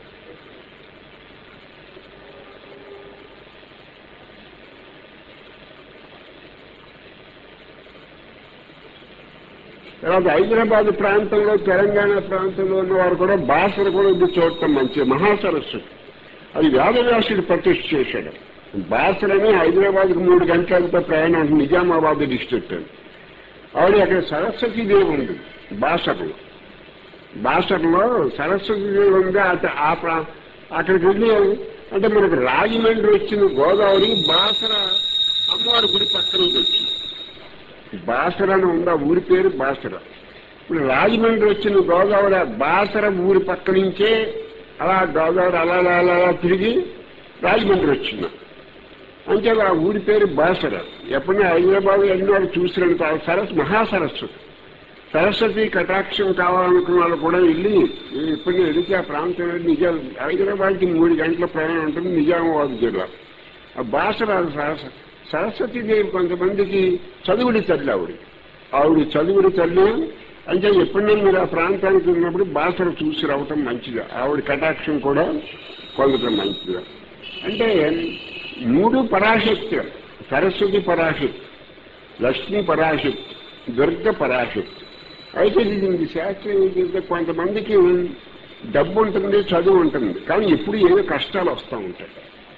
తర్వాత హైదరాబాద్ ప్రాంతంలో తెలంగాణ ప్రాంతంలో ఉన్న వారు కూడా భాషను కూడా ఇది చూడటం మంచి మహాసరస్సు అది వేదవ్యాసుడు ప్రతిష్ఠ చేశాడు బాసరని హైదరాబాద్కు మూడు గంటలతో ప్రయాణం నిజామాబాద్ డిస్ట్రిక్ట్ ఆవిడ అక్కడ సరస్వతీదేవి ఉంది బాసర్లో బాసర్లో సరస్వతీదేవి ఉంది అట ఆ ప్రా అక్కడికి వెళ్ళి అంటే మనకు రాజమండ్రి వచ్చింది గోదావరి బాసర అమ్మవారి గుడి పక్కన వచ్చింది బాసర అని ఉంది ఆ ఊరి పేరు బాసర ఇప్పుడు రాజమండ్రి వచ్చిన గోదావరి ఆ బాసర ఊరి పక్క నుంచే అలా గోదావరి అలా అలా అలా అలా తిరిగి రాజమండ్రి వచ్చింది అంటే ఆ ఊరి పేరు బాసర ఎప్పుడైనా హైదరాబాద్ ఎన్నో చూసినంత సరస్సు మహాసరస్సు సరస్వతి కటాక్షం కావాలనుకున్న వాళ్ళు కూడా వెళ్ళి ఇప్పుడు ఎదిగి ఆ ప్రాంతంలో నిజా హైదరాబాద్కి మూడు గంటల ప్రయాణం ఉంటుంది నిజామాబాద్ జిల్లా ఆ బాసర సరస్వ సరస్వతీదేవి కొంతమందికి చదువుడి తల్లి ఆవిడ ఆవిడ చదువుడి తల్లి అంటే ఎప్పుడైనా మీరు ఆ ప్రాంతానికి ఉన్నప్పుడు బాసర చూసి రావటం మంచిగా ఆవిడ కటాక్షం కూడా పొందటం మంచిగా అంటే మూడు పరాశక్తి సరస్వతి పరాశక్తి లక్ష్మీ పరాశక్తి దుర్గ పరాశక్తి అయితే ఇది శాస్త్రం ఏంటంటే కొంతమందికి డబ్బు ఉంటుంది చదువు ఉంటుంది కానీ ఎప్పుడు ఏదో కష్టాలు వస్తూ ఉంటాయి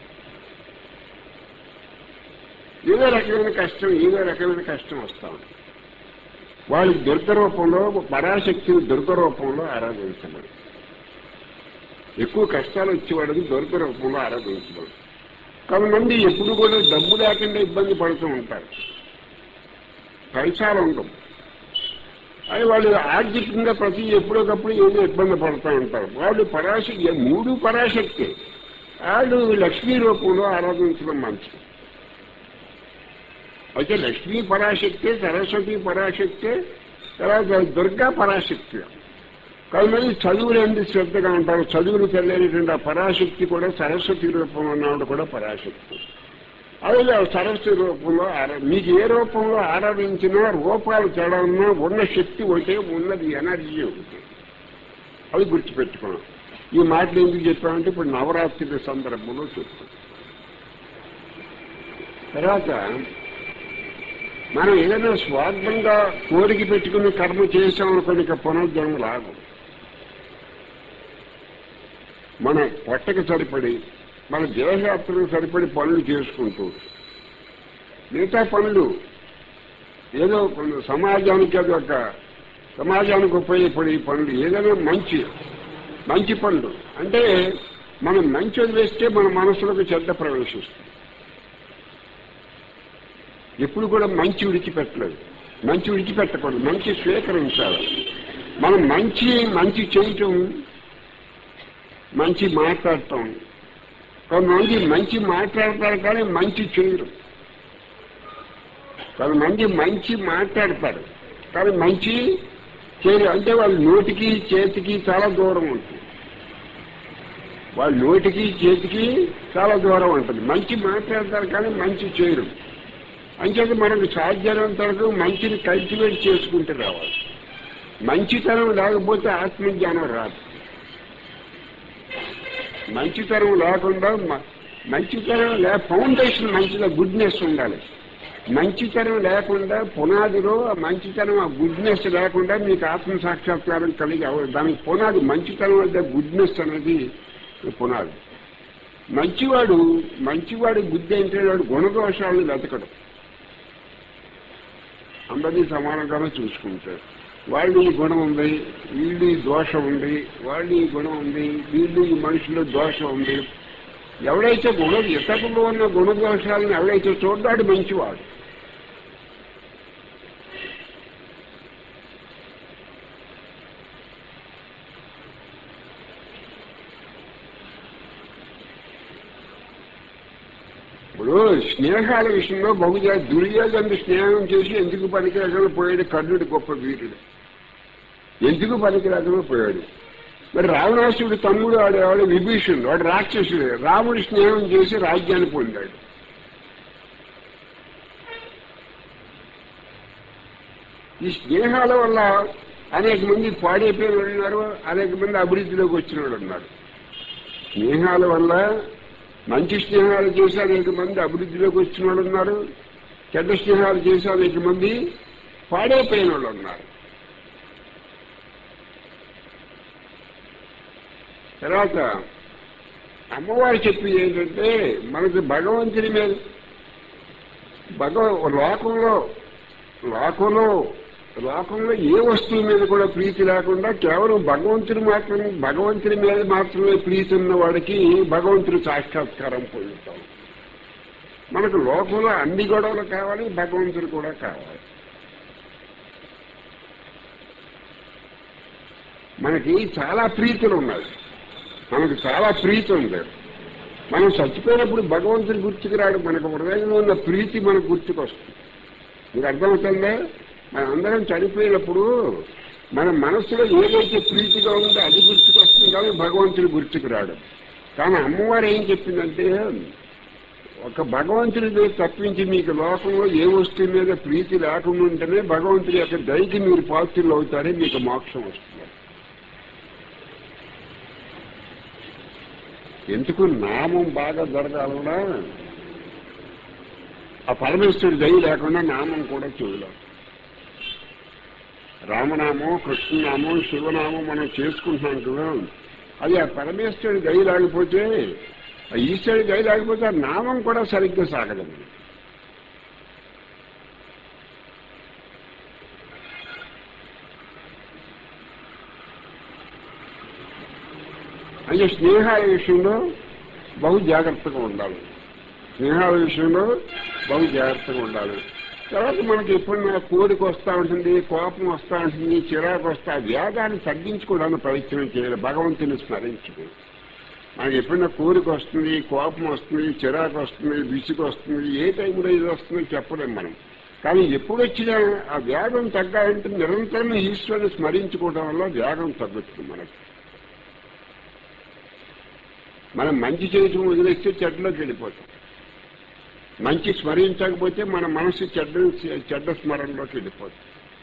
ఏదో రకమైన కష్టం ఏదో రకమైన కష్టం వస్తూ ఉంటుంది వాళ్ళు దుర్గ రూపంలో పరాశక్తిని దుర్గ రూపంలో ఆరాధించబడి ఎక్కువ కష్టాలు వచ్చేవాడిని దుర్గ రూపంలో ఆరాధించబడి కొంతమంది ఎప్పుడు కూడా డబ్బు లేకుండా ఇబ్బంది పడుతూ ఉంటారు పైసాలు ఉండవు అది వాళ్ళు ఆర్థికంగా ప్రతి ఎప్పుడోకప్పుడు ఏదో ఇబ్బంది పడుతూ ఉంటారు వాళ్ళు పరాశక్తి మూడు పరాశక్తి వాళ్ళు లక్ష్మీ రూపంలో ఆరాధించడం మంచిది అయితే లక్ష్మీ పరాశక్తి సరస్వతి పరాశక్తి తర్వాత దుర్గా పరాశక్తి కొంతమంది చదువులు ఎందుకు శ్రద్ధగా ఉంటారు చదువులు తెలియనటువంటి ఆ పరాశక్తి కూడా సరస్వతి రూపంలో ఉన్నవాడు కూడా పరాశక్తి అదే సరస్వతి రూపంలో ఆరా మీకు ఏ రూపంలో ఆరాధించినా రూపాలు తేడా ఉన్నా ఉన్న శక్తి ఒకటే ఉన్నది ఎనర్జీ ఒకటి అది గుర్తుపెట్టుకున్నాం ఈ మాటలు ఎందుకు చెప్పామంటే ఇప్పుడు నవరాత్రి సందర్భంలో చెప్తాం తర్వాత మనం ఏదైనా స్వార్థంగా కోరిక పెట్టుకుని కర్మ చేసామనుకోండి ఇక పునర్జన్మ రాదు మన పొట్టకి సరిపడి మన దేహయాత్రకు సరిపడి పనులు చేసుకుంటూ మిగతా పనులు ఏదో కొన్ని సమాజానికి అది ఒక సమాజానికి ఉపయోగపడే పనులు ఏదైనా మంచి మంచి పనులు అంటే మనం మంచి వదిలేస్తే మన మనసులోకి చెడ్డ ప్రవేశిస్తుంది ఎప్పుడు కూడా మంచి విడిచిపెట్టలేదు మంచి విడిచిపెట్టకూడదు మంచి స్వీకరించాలి మనం మంచి మంచి చేయటం మంచి మాట్లాడటం కొంతమంది మంచి మాట్లాడతారు కానీ మంచి చేయరు కొంతమంది మంచి మాట్లాడతారు కానీ మంచి చేయరు అంటే వాళ్ళ నోటికి చేతికి చాలా దూరం ఉంటుంది వాళ్ళ నోటికి చేతికి చాలా దూరం ఉంటుంది మంచి మాట్లాడతారు కానీ మంచి చేయరు అంచేది మనకు సాధ్యమైనంత వరకు మంచిని కల్టివేట్ చేసుకుంటూ రావాలి మంచితనం లేకపోతే ఆత్మజ్ఞానం రాదు మంచితనం లేకుండా మ- మంచితనం లే ఫౌండేషన్ మంచిగా గుడ్నెస్ ఉండాలి మంచితనం లేకుండా పునాదిలో ఆ మంచితనం ఆ గుడ్నెస్ లేకుండా మీకు ఆత్మ సాక్షాత్కారం కలిగి అవ్వదు దానికి పునాది మంచితనం వద్ద గుడ్నెస్ అనేది పునాది మంచివాడు మంచివాడి బుద్ధి అంటే వాడు గుణదోషాలను వెతకడం అందరినీ సమానంగానే చూసుకుంటారు వాళ్ళు ఈ గుణం ఉంది వీళ్ళు ఈ దోషం ఉంది వాళ్ళు ఈ గుణం ఉంది వీళ్ళు ఈ మనుషుల్లో దోషం ఉంది ఎవడైతే గుణ ఇతరుల్లో ఉన్న గుణదోషాలను ఎవడైతే చూడ్డాడు మంచివాడు ఇప్పుడు స్నేహాల విషయంలో బహుశా దుర్యోధను స్నేహం చేసి ఎందుకు పనికిరాకుండా పోయాడు కర్ణుడు గొప్ప వీరుడు ఎందుకు పనికిరాకుండా పోయాడు మరి రావణాసుడు తమ్ముడు వాడు వాడు విభీషణుడు వాడు రాక్షసుడు రాముడు స్నేహం చేసి రాజ్యాన్ని పొందాడు ఈ స్నేహాల వల్ల అనేక మంది పాడైపోయిన వాళ్ళు ఉన్నారు అనేక మంది అభివృద్ధిలోకి వచ్చిన వాళ్ళు ఉన్నారు స్నేహాల వల్ల మంచి స్నేహాలు చేసి అనేక మంది అభివృద్ధిలోకి వచ్చిన వాళ్ళు ఉన్నారు చెడ్డ స్నేహాలు చేసి అనేక మంది పాడైపోయిన వాళ్ళు ఉన్నారు తర్వాత అమ్మవారు చెప్పింది ఏంటంటే మనకి భగవంతుని మీద భగవ లోకంలో లోకంలో లోకంలో ఏ వస్తువు మీద కూడా ప్రీతి లేకుండా కేవలం భగవంతుని మాత్రమే భగవంతుని మీద మాత్రమే ప్రీతి ఉన్న వాడికి భగవంతుని సాక్షాత్కారం పొందుతాం మనకు లోకంలో అన్ని గొడవలు కావాలి భగవంతుడు కూడా కావాలి మనకి చాలా ప్రీతులు ఉన్నాయి మనకు చాలా ప్రీతి ఉంది మనం చచ్చిపోయినప్పుడు భగవంతుని గుర్తుకు రాడు మనకు హృదయంలో ఉన్న ప్రీతి మనకు గుర్తుకొస్తుంది మీకు అర్థమవుతుందా మన అందరం చనిపోయినప్పుడు మన మనసులో ఏదైతే ప్రీతిగా ఉందో అది గుర్తుకొస్తుంది కానీ భగవంతుని గుర్తుకు రాడు కానీ అమ్మవారు ఏం చెప్పిందంటే ఒక భగవంతుని మీద తప్పించి మీకు లోకంలో ఏ వస్తువు మీద ప్రీతి లేకుండా ఉంటేనే భగవంతుని యొక్క దయకి మీరు పాత్రలు అవుతారే మీకు మోక్షం వస్తుంది ఎందుకు నామం బాగా జరగాలన్నా ఆ పరమేశ్వరుడి దయ లేకుండా నామం కూడా చేయలేం రామనామం కృష్ణనామం శివనామం మనం చేసుకుంటున్నాం కదా అది ఆ పరమేశ్వరుడి దయ లేకపోతే ఆ ఈశ్వరుడి దయ లేకపోతే ఆ నామం కూడా సరిగ్గా సాగదండి అంటే స్నేహాల విషయంలో బహు జాగ్రత్తగా ఉండాలి స్నేహాల విషయంలో బహు జాగ్రత్తగా ఉండాలి తర్వాత మనకి ఎప్పుడైనా కోరిక వస్తూ ఉంటుంది కోపం వస్తూ ఉంటుంది చిరాకు వస్తా వేగాన్ని తగ్గించుకోవడానికి ప్రయత్నం చేయాలి భగవంతుని స్మరించుకుని మనకి ఎప్పుడైనా కోరిక వస్తుంది కోపం వస్తుంది చిరాకు వస్తుంది విసుగు వస్తుంది ఏ టైంలో ఇది వస్తుందో చెప్పలేం మనం కానీ ఎప్పుడు వచ్చినా ఆ వేగం తగ్గాలంటే నిరంతరం ఈశ్వరుని స్మరించుకోవడం వల్ల వేగం తగ్గుతుంది మనకి మనం మంచి చేయటం వదిలేస్తే చెడ్డలోకి వెళ్ళిపోతాం మంచి స్మరించకపోతే మన మనసు చెడ్డ చెడ్డ స్మరణలోకి వెళ్ళిపోతుంది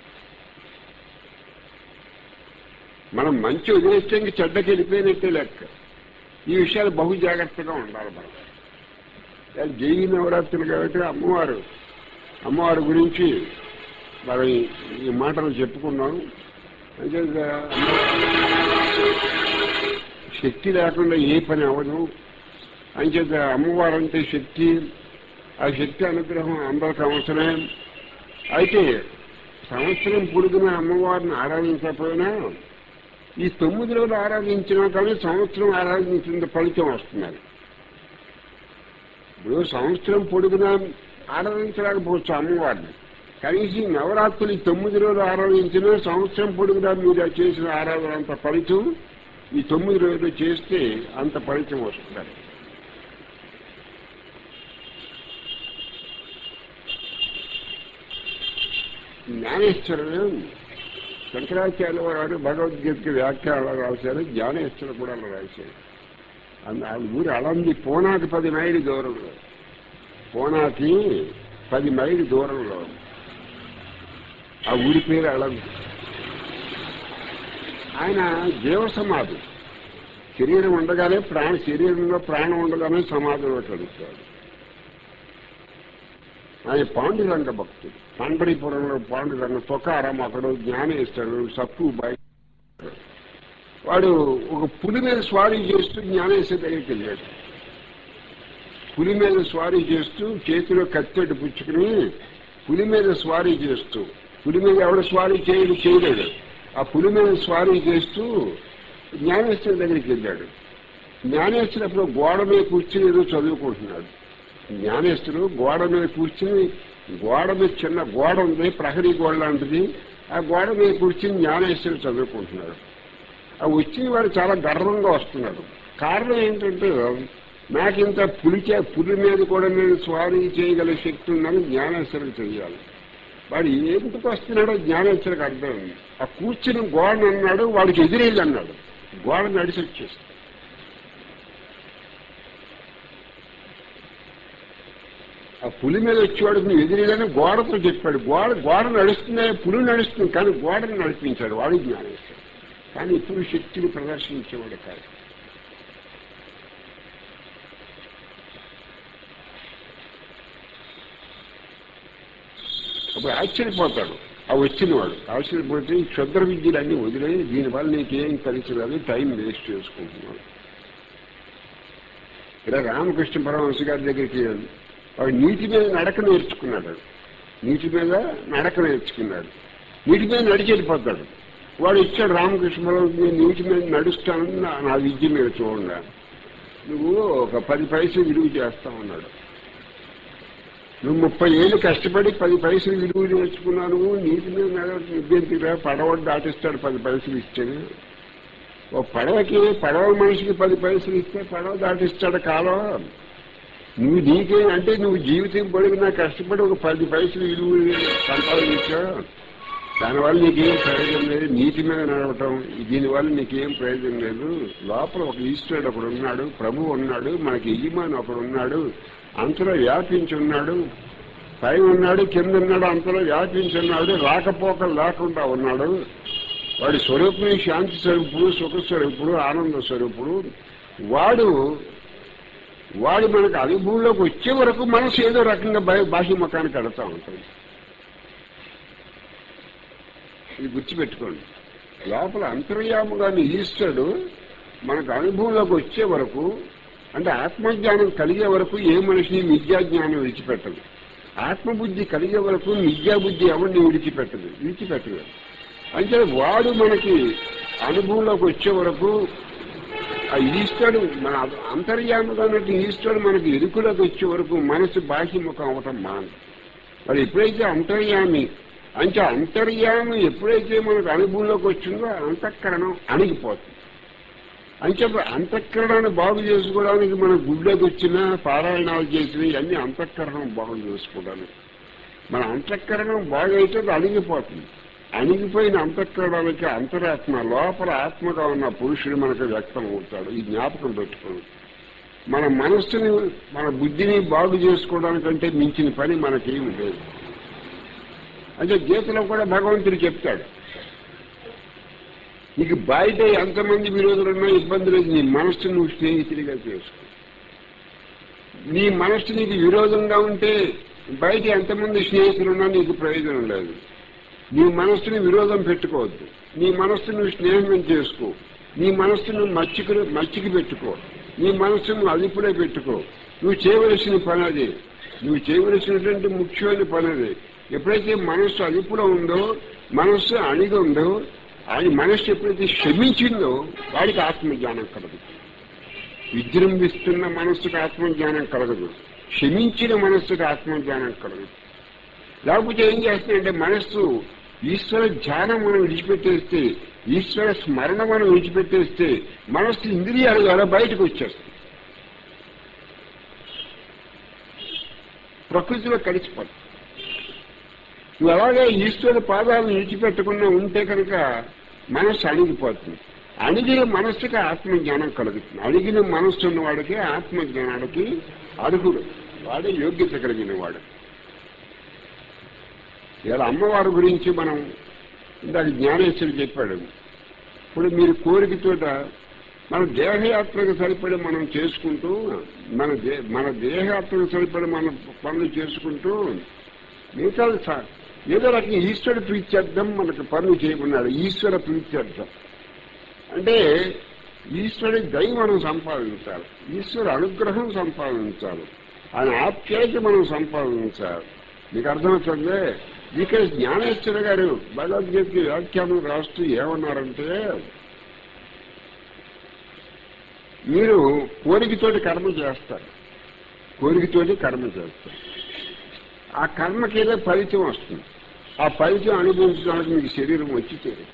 మనం మంచి వదిలేస్తే ఇంక చెడ్డకి వెళ్ళిపోయినట్టే లెక్క ఈ విషయాలు బహు జాగ్రత్తగా ఉండాలి మనం ఇవాళ జై నవరాత్రులు కాబట్టి అమ్మవారు అమ్మవారి గురించి మరి ఈ మాటలు చెప్పుకున్నాం అంటే శక్తి లేకుండా ఏ పని అవ్వదు అంచేత అమ్మవారు అంటే శక్తి ఆ శక్తి అనుగ్రహం అందరికి అవసరమే అయితే సంవత్సరం పొడుగున అమ్మవారిని ఆరాధించకపోయినా ఈ తొమ్మిది రోజులు ఆరాధించినా కానీ సంవత్సరం ఆరాధించిన ఫలితం వస్తున్నారు ఇప్పుడు సంవత్సరం పొడుగున ఆరాధించలేకపోవచ్చు అమ్మవారిని కనీసం ఈ నవరాత్రులు ఈ తొమ్మిది రోజులు ఆరాధించినా సంవత్సరం పొడుగునా మీరు చేసిన ఆరాధన అంత ఫలితం ఈ తొమ్మిది రోజులు చేస్తే అంత ఫలితం వస్తున్నారు జ్ఞానేశ్వరుడు శంకరాచార్య వారు భగవద్గీతకి వ్యాఖ్యానాలు రాశారు జ్ఞానేశ్వరుడు కూడా అలా రాశారు అంద- ఆ ఊరు అలంది పోనాకి పది మైలు దూరంలో పోనాకి పది మైలు దూరంలో ఆ ఊరి పేరు అలంది ఆయన జీవ సమాధి శరీరం ఉండగానే ప్రాణ శరీరంలో ప్రాణం ఉండగానే సమాధిలో కలుగుతాడు ఆయన పాండురంగ భక్తుడు పండరీపురంలో పాండురంగ తొకారం అక్కడ జ్ఞానేశ్వరుడు సక్కుబాయి వాడు ఒక పులి మీద స్వారీ చేస్తూ జ్ఞానేశ్వర దగ్గరికి వెళ్ళాడు పులి మీద స్వారీ చేస్తూ చేతిలో కత్తెట్టు పుచ్చుకుని పులి మీద స్వారీ చేస్తూ పులి మీద ఎవడ స్వారీ చేయడు చేయలేడు ఆ పులి మీద స్వారీ చేస్తూ జ్ఞానేశ్వర దగ్గరికి వెళ్ళాడు జ్ఞానేశ్వరుడు అప్పుడు గోడ మీద కూర్చుని ఏదో చదువుకుంటున్నాడు జ్ఞానేశ్వరుడు గోడ మీద కూర్చుని గోడ మీద చిన్న గోడ ఉంది ప్రహరీ గోడ లాంటిది ఆ గోడ మీద కూర్చుని జ్ఞానేశ్వరుడు చదువుకుంటున్నాడు ఆ వచ్చిన వాడు చాలా గర్వంగా వస్తున్నాడు కారణం ఏంటంటే నాకు ఇంత పులిచే పులి మీద కూడా నేను స్వారీ చేయగల శక్తి ఉందని జ్ఞానేశ్వరుడు చెయ్యాలి వాడు ఎందుకు వస్తున్నాడో జ్ఞానేశ్వరికి అర్థం ఆ కూర్చుని గోడ అన్నాడు వాడికి ఎదురెళ్ళి అన్నాడు గోడ నడిచి వచ్చేసి ఆ పులి మీద వచ్చేవాడు నువ్వు ఎదురుగానే గోడతో చెప్పాడు గోడ గోడ నడుస్తుందే పులి నడుస్తుంది కానీ గోడను నడిపించాడు వాడు జ్ఞానేశ్వరుడు కానీ ఇప్పుడు శక్తిని ప్రదర్శించేవాడు కాదు అప్పుడు ఆశ్చర్యపోతాడు ఆ వచ్చినవాడు ఆశ్చర్యపోతే ఈ క్షుద్ర విద్యలన్నీ వదిలే దీనివల్ల నీకేం కలిసి రాదు టైం వేస్ట్ చేసుకుంటున్నాడు ఇలా రామకృష్ణ పరమహంస గారి దగ్గరికి వాడు నీటి మీద నడక నేర్చుకున్నాడు నీటి మీద నడక నేర్చుకున్నాడు నీటి మీద నడిచి వెళ్ళిపోతాడు వాడు ఇచ్చాడు రామకృష్ణ పరమహంస నేను నీటి మీద నడుస్తానని నా- నా విద్య మీద చూడండి నువ్వు ఒక పది పైసలు విలువ చేస్తామన్నాడు నువ్వు ముప్పై ఏళ్ళు కష్టపడి పది పైసలు విలువ నేర్చుకున్నాను నీటి మీద నిబ్బెంతిరా పడవ దాటిస్తాడు పది పైసలు ఇచ్చాను ఓ పడవకి పడవ మనిషికి పది పైసలు ఇస్తే పడవ దాటిస్తాడు కాలం నువ్వు నీకే అంటే నువ్వు జీవితం పొడిగినా కష్టపడి ఒక పది పైసలు విలువ సంపాదించావు దానివల్ల నీకేం ప్రయోజనం లేదు నీటి మీద నడవటం దీనివల్ల నీకేం ప్రయోజనం లేదు లోపల ఒక ఈశ్వరుడు ఒకడు ఉన్నాడు ప్రభు ఉన్నాడు మనకి యజమాని ఒకడు ఉన్నాడు అంతలో వ్యాపించి ఉన్నాడు పై ఉన్నాడు కింద ఉన్నాడు అంతలో వ్యాపించి ఉన్నాడు రాకపోకలు లేకుండా ఉన్నాడు వాడి స్వరూపుని శాంతి స్వరూపుడు సుఖ స్వరూపుడు ఆనంద స్వరూపుడు వాడు వాడు మనకు అనుభవంలోకి వచ్చే వరకు మనసు ఏదో రకంగా బా- బాహ్య ముఖానికి కడతా ఉంటుంది ఇది గుర్తుపెట్టుకోండి లోపల అంతర్యాముగాని ఈశ్వరుడు మనకు అనుభవంలోకి వచ్చే వరకు అంటే ఆత్మజ్ఞానం కలిగే వరకు ఏ మనిషిని మిథ్యాజ్ఞానం విడిచిపెట్టదు ఆత్మబుద్ధి కలిగే వరకు మిథ్యాబుద్ధి ఎవరిని విడిచిపెట్టదు విడిచిపెట్టదు అంటే వాడు మనకి అనుభవంలోకి వచ్చే వరకు ఆ ఈశ్వరుడు మన అంతర్యాముగా ఉన్నట్టు ఈశ్వరుడు మనకి ఎరుకులోకి వచ్చే వరకు మనసు బాహ్యముఖం అవటం మాను మరి ఎప్పుడైతే అంతర్యామి అంటే అంతర్యామి ఎప్పుడైతే మనకు అనుభవంలోకి వచ్చిందో అంతఃకరణం అణిగిపోతుంది అంటే అంతఃకరణాన్ని బాగు చేసుకోవడానికి మన గుళ్ళోకి వచ్చిన పారాయణాలు చేసిన ఇవన్నీ అంతఃకరణం బాగు చేసుకోవడానికి మన అంతఃకరణం బాగైతే అది అణిగిపోతుంది అణిగిపోయిన అంతఃకరణాలకి అంతరాత్మ లోపల ఆత్మగా ఉన్న పురుషుడు మనకు వ్యక్తం అవుతాడు ఈ జ్ఞాపకం పెట్టుకోండి మన మనస్సుని మన బుద్ధిని బాగు చేసుకోవడానికంటే మించిన పని మనకేమి లేదు అంటే గీతలో కూడా భగవంతుడు చెప్తాడు నీకు బయట ఎంతమంది విరోధులున్నా ఇబ్బంది లేదు నీ మనస్సు నువ్వు స్నేహితుడిగా చేసుకో నీ మనస్సు నీకు విరోధంగా ఉంటే బయట ఎంతమంది స్నేహితులున్నా నీకు ప్రయోజనం లేదు నీ మనస్సుని విరోధం పెట్టుకోవద్దు నీ మనస్సు నువ్వు స్నేహం చేసుకో నీ మనస్సు నువ్వు మచ్చికి మచ్చికి పెట్టుకో నీ మనస్సు నువ్వు అదుపులో పెట్టుకో నువ్వు చేయవలసిన పని అది నువ్వు చేయవలసినటువంటి ముఖ్యమైన పని అది ఎప్పుడైతే మనస్సు అదుపులో ఉందో మనస్సు అణిగి ఉందో ఆయన మనస్సు ఎప్పుడైతే క్షమించిందో వాడికి ఆత్మజ్ఞానం కలదు విజృంభిస్తున్న మనస్సుకు ఆత్మజ్ఞానం కలగదు క్షమించిన మనస్సుకు ఆత్మజ్ఞానం కలగదు లేకపోతే ఏం చేస్తుందంటే మనస్సు ఈశ్వర ధ్యానం మనం విడిచిపెట్టేస్తే ఈశ్వర స్మరణ మనం విడిచిపెట్టేస్తే మనస్సు ఇంద్రియాల ద్వారా బయటకు వచ్చేస్తుంది ప్రకృతిలో కలిసిపోతుంది నువ్వు అలాగే ఈశ్వర పాదాలను విడిచిపెట్టకుండా ఉంటే కనుక మనస్సు అణిగిపోతుంది అణిగిన మనస్సుకి ఆత్మజ్ఞానం కలుగుతుంది అణిగిన మనస్సు ఉన్నవాడికి ఆత్మజ్ఞానానికి అర్హుడు వాడే యోగ్యత కలిగిన వాడు ఇలా అమ్మవారి గురించి మనం ఇందాక జ్ఞానేశ్వరుడు చెప్పాడు ఇప్పుడు మీరు కోరికతోట మన దేహయాత్రకు సరిపడి మనం చేసుకుంటూ మన దే మన దేహయాత్రకు సరిపడి మన పనులు చేసుకుంటూ మిగతా స- ఏదో రకంగా ఈశ్వర ప్రీత్యర్థం మనకు పనులు చేయమన్నాడు ఈశ్వర ప్రీత్యర్థం అంటే ఈశ్వరుడి దయ మనం సంపాదించాలి ఈశ్వర అనుగ్రహం సంపాదించాలి ఆయన ఆప్యాయత మనం సంపాదించాలి మీకు అర్థమవుతుంది ఇక్కడ జ్ఞానేశ్వర గారు భగవద్గీత వ్యాఖ్యానం రాస్తూ ఏమన్నారంటే మీరు కోరికతోటి కర్మ చేస్తారు కోరికతోటి కర్మ చేస్తారు ఆ కర్మకి ఏదో ఫలితం వస్తుంది ఆ ఫలితం అనుభవించడానికి మీకు శరీరం వచ్చి చేరు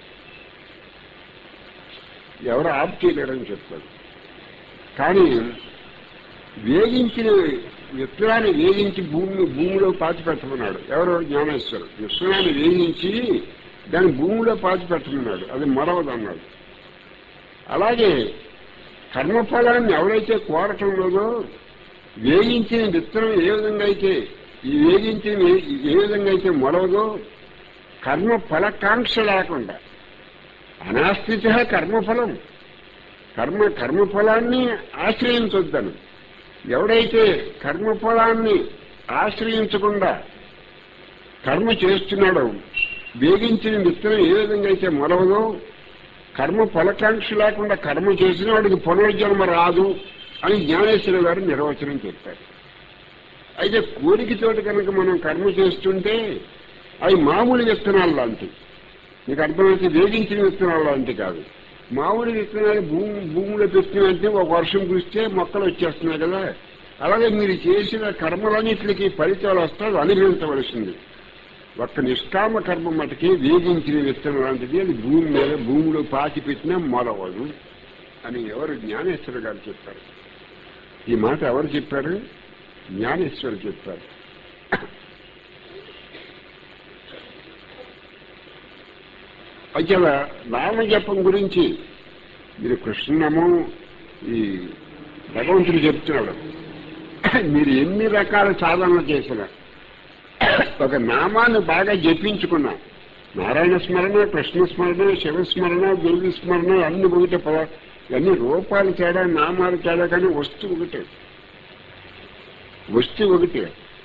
ఎవరు ఆప్ చేయలేరని చెప్తారు కానీ వేగించిన విత్తనాన్ని వేగించి భూమి భూమిలో పాతి పెట్టమన్నాడు ఎవరో జ్ఞానేశ్వరు విత్తనాన్ని వేగించి దాన్ని భూమిలో పాతి పెట్టమన్నాడు అది మరవదన్నాడు అలాగే కర్మఫలాన్ని ఎవరైతే కోరటం లేదో వేగించిన విత్తనం ఏ విధంగా అయితే ఈ వేగించిన ఏ- ఏ విధంగా అయితే మొలవదో కర్మ ఫలకాంక్ష లేకుండా అనాస్థిత కర్మఫలం కర్మ కర్మఫలాన్ని ఆశ్రయించొద్దను ఎవడైతే కర్మఫలాన్ని ఆశ్రయించకుండా కర్మ చేస్తున్నాడో వేగించిన విత్తనం ఏ విధంగా అయితే మొలవదో కర్మ ఫలకాంక్ష లేకుండా కర్మ చేసిన వాడికి పునర్జన్మ రాదు అని జ్ఞానేశ్వర గారు నిర్వచనం చెప్పారు అయితే కోరికతోటి కనుక మనం కర్మ చేస్తుంటే అవి మామూలు విత్తనాలు లాంటివి మీకు అర్థమైతే వేగించిన విత్తనాలు లాంటివి కాదు మామూలు విత్తనాలు భూమి భూమిలో పెట్టినంటే ఒక వర్షం కురిస్తే మొక్కలు వచ్చేస్తున్నాయి కదా అలాగే మీరు చేసిన కర్మలన్నింటికి ఫలితాలు వస్తే అది అనుభవించవలసింది ఒక్క నిష్కామ కర్మ మటుకి వేగించిన విత్తనం లాంటిది అది భూమి మీద భూమిలో పాతి పెట్టినా మొలవదు అని ఎవరు జ్ఞానేశ్వర గారు చెప్పారు ఈ మాట ఎవరు చెప్పారు జ్ఞానేశ్వరు చెప్పారు అయితే నామజపం గురించి మీరు కృష్ణము ఈ భగవంతుడు చెప్తున్నాడు మీరు ఎన్ని రకాల సాధనలు చేసినా ఒక నామాన్ని బాగా జపించుకున్నా నారాయణ స్మరణ కృష్ణ స్మరణ శివస్మరణ గురు స్మరణ అన్ని ఒకటే పద అన్ని రూపాలు తేడా నామాలు తేడా కానీ వస్తువు ఒకటే వస్తువు ఒకటే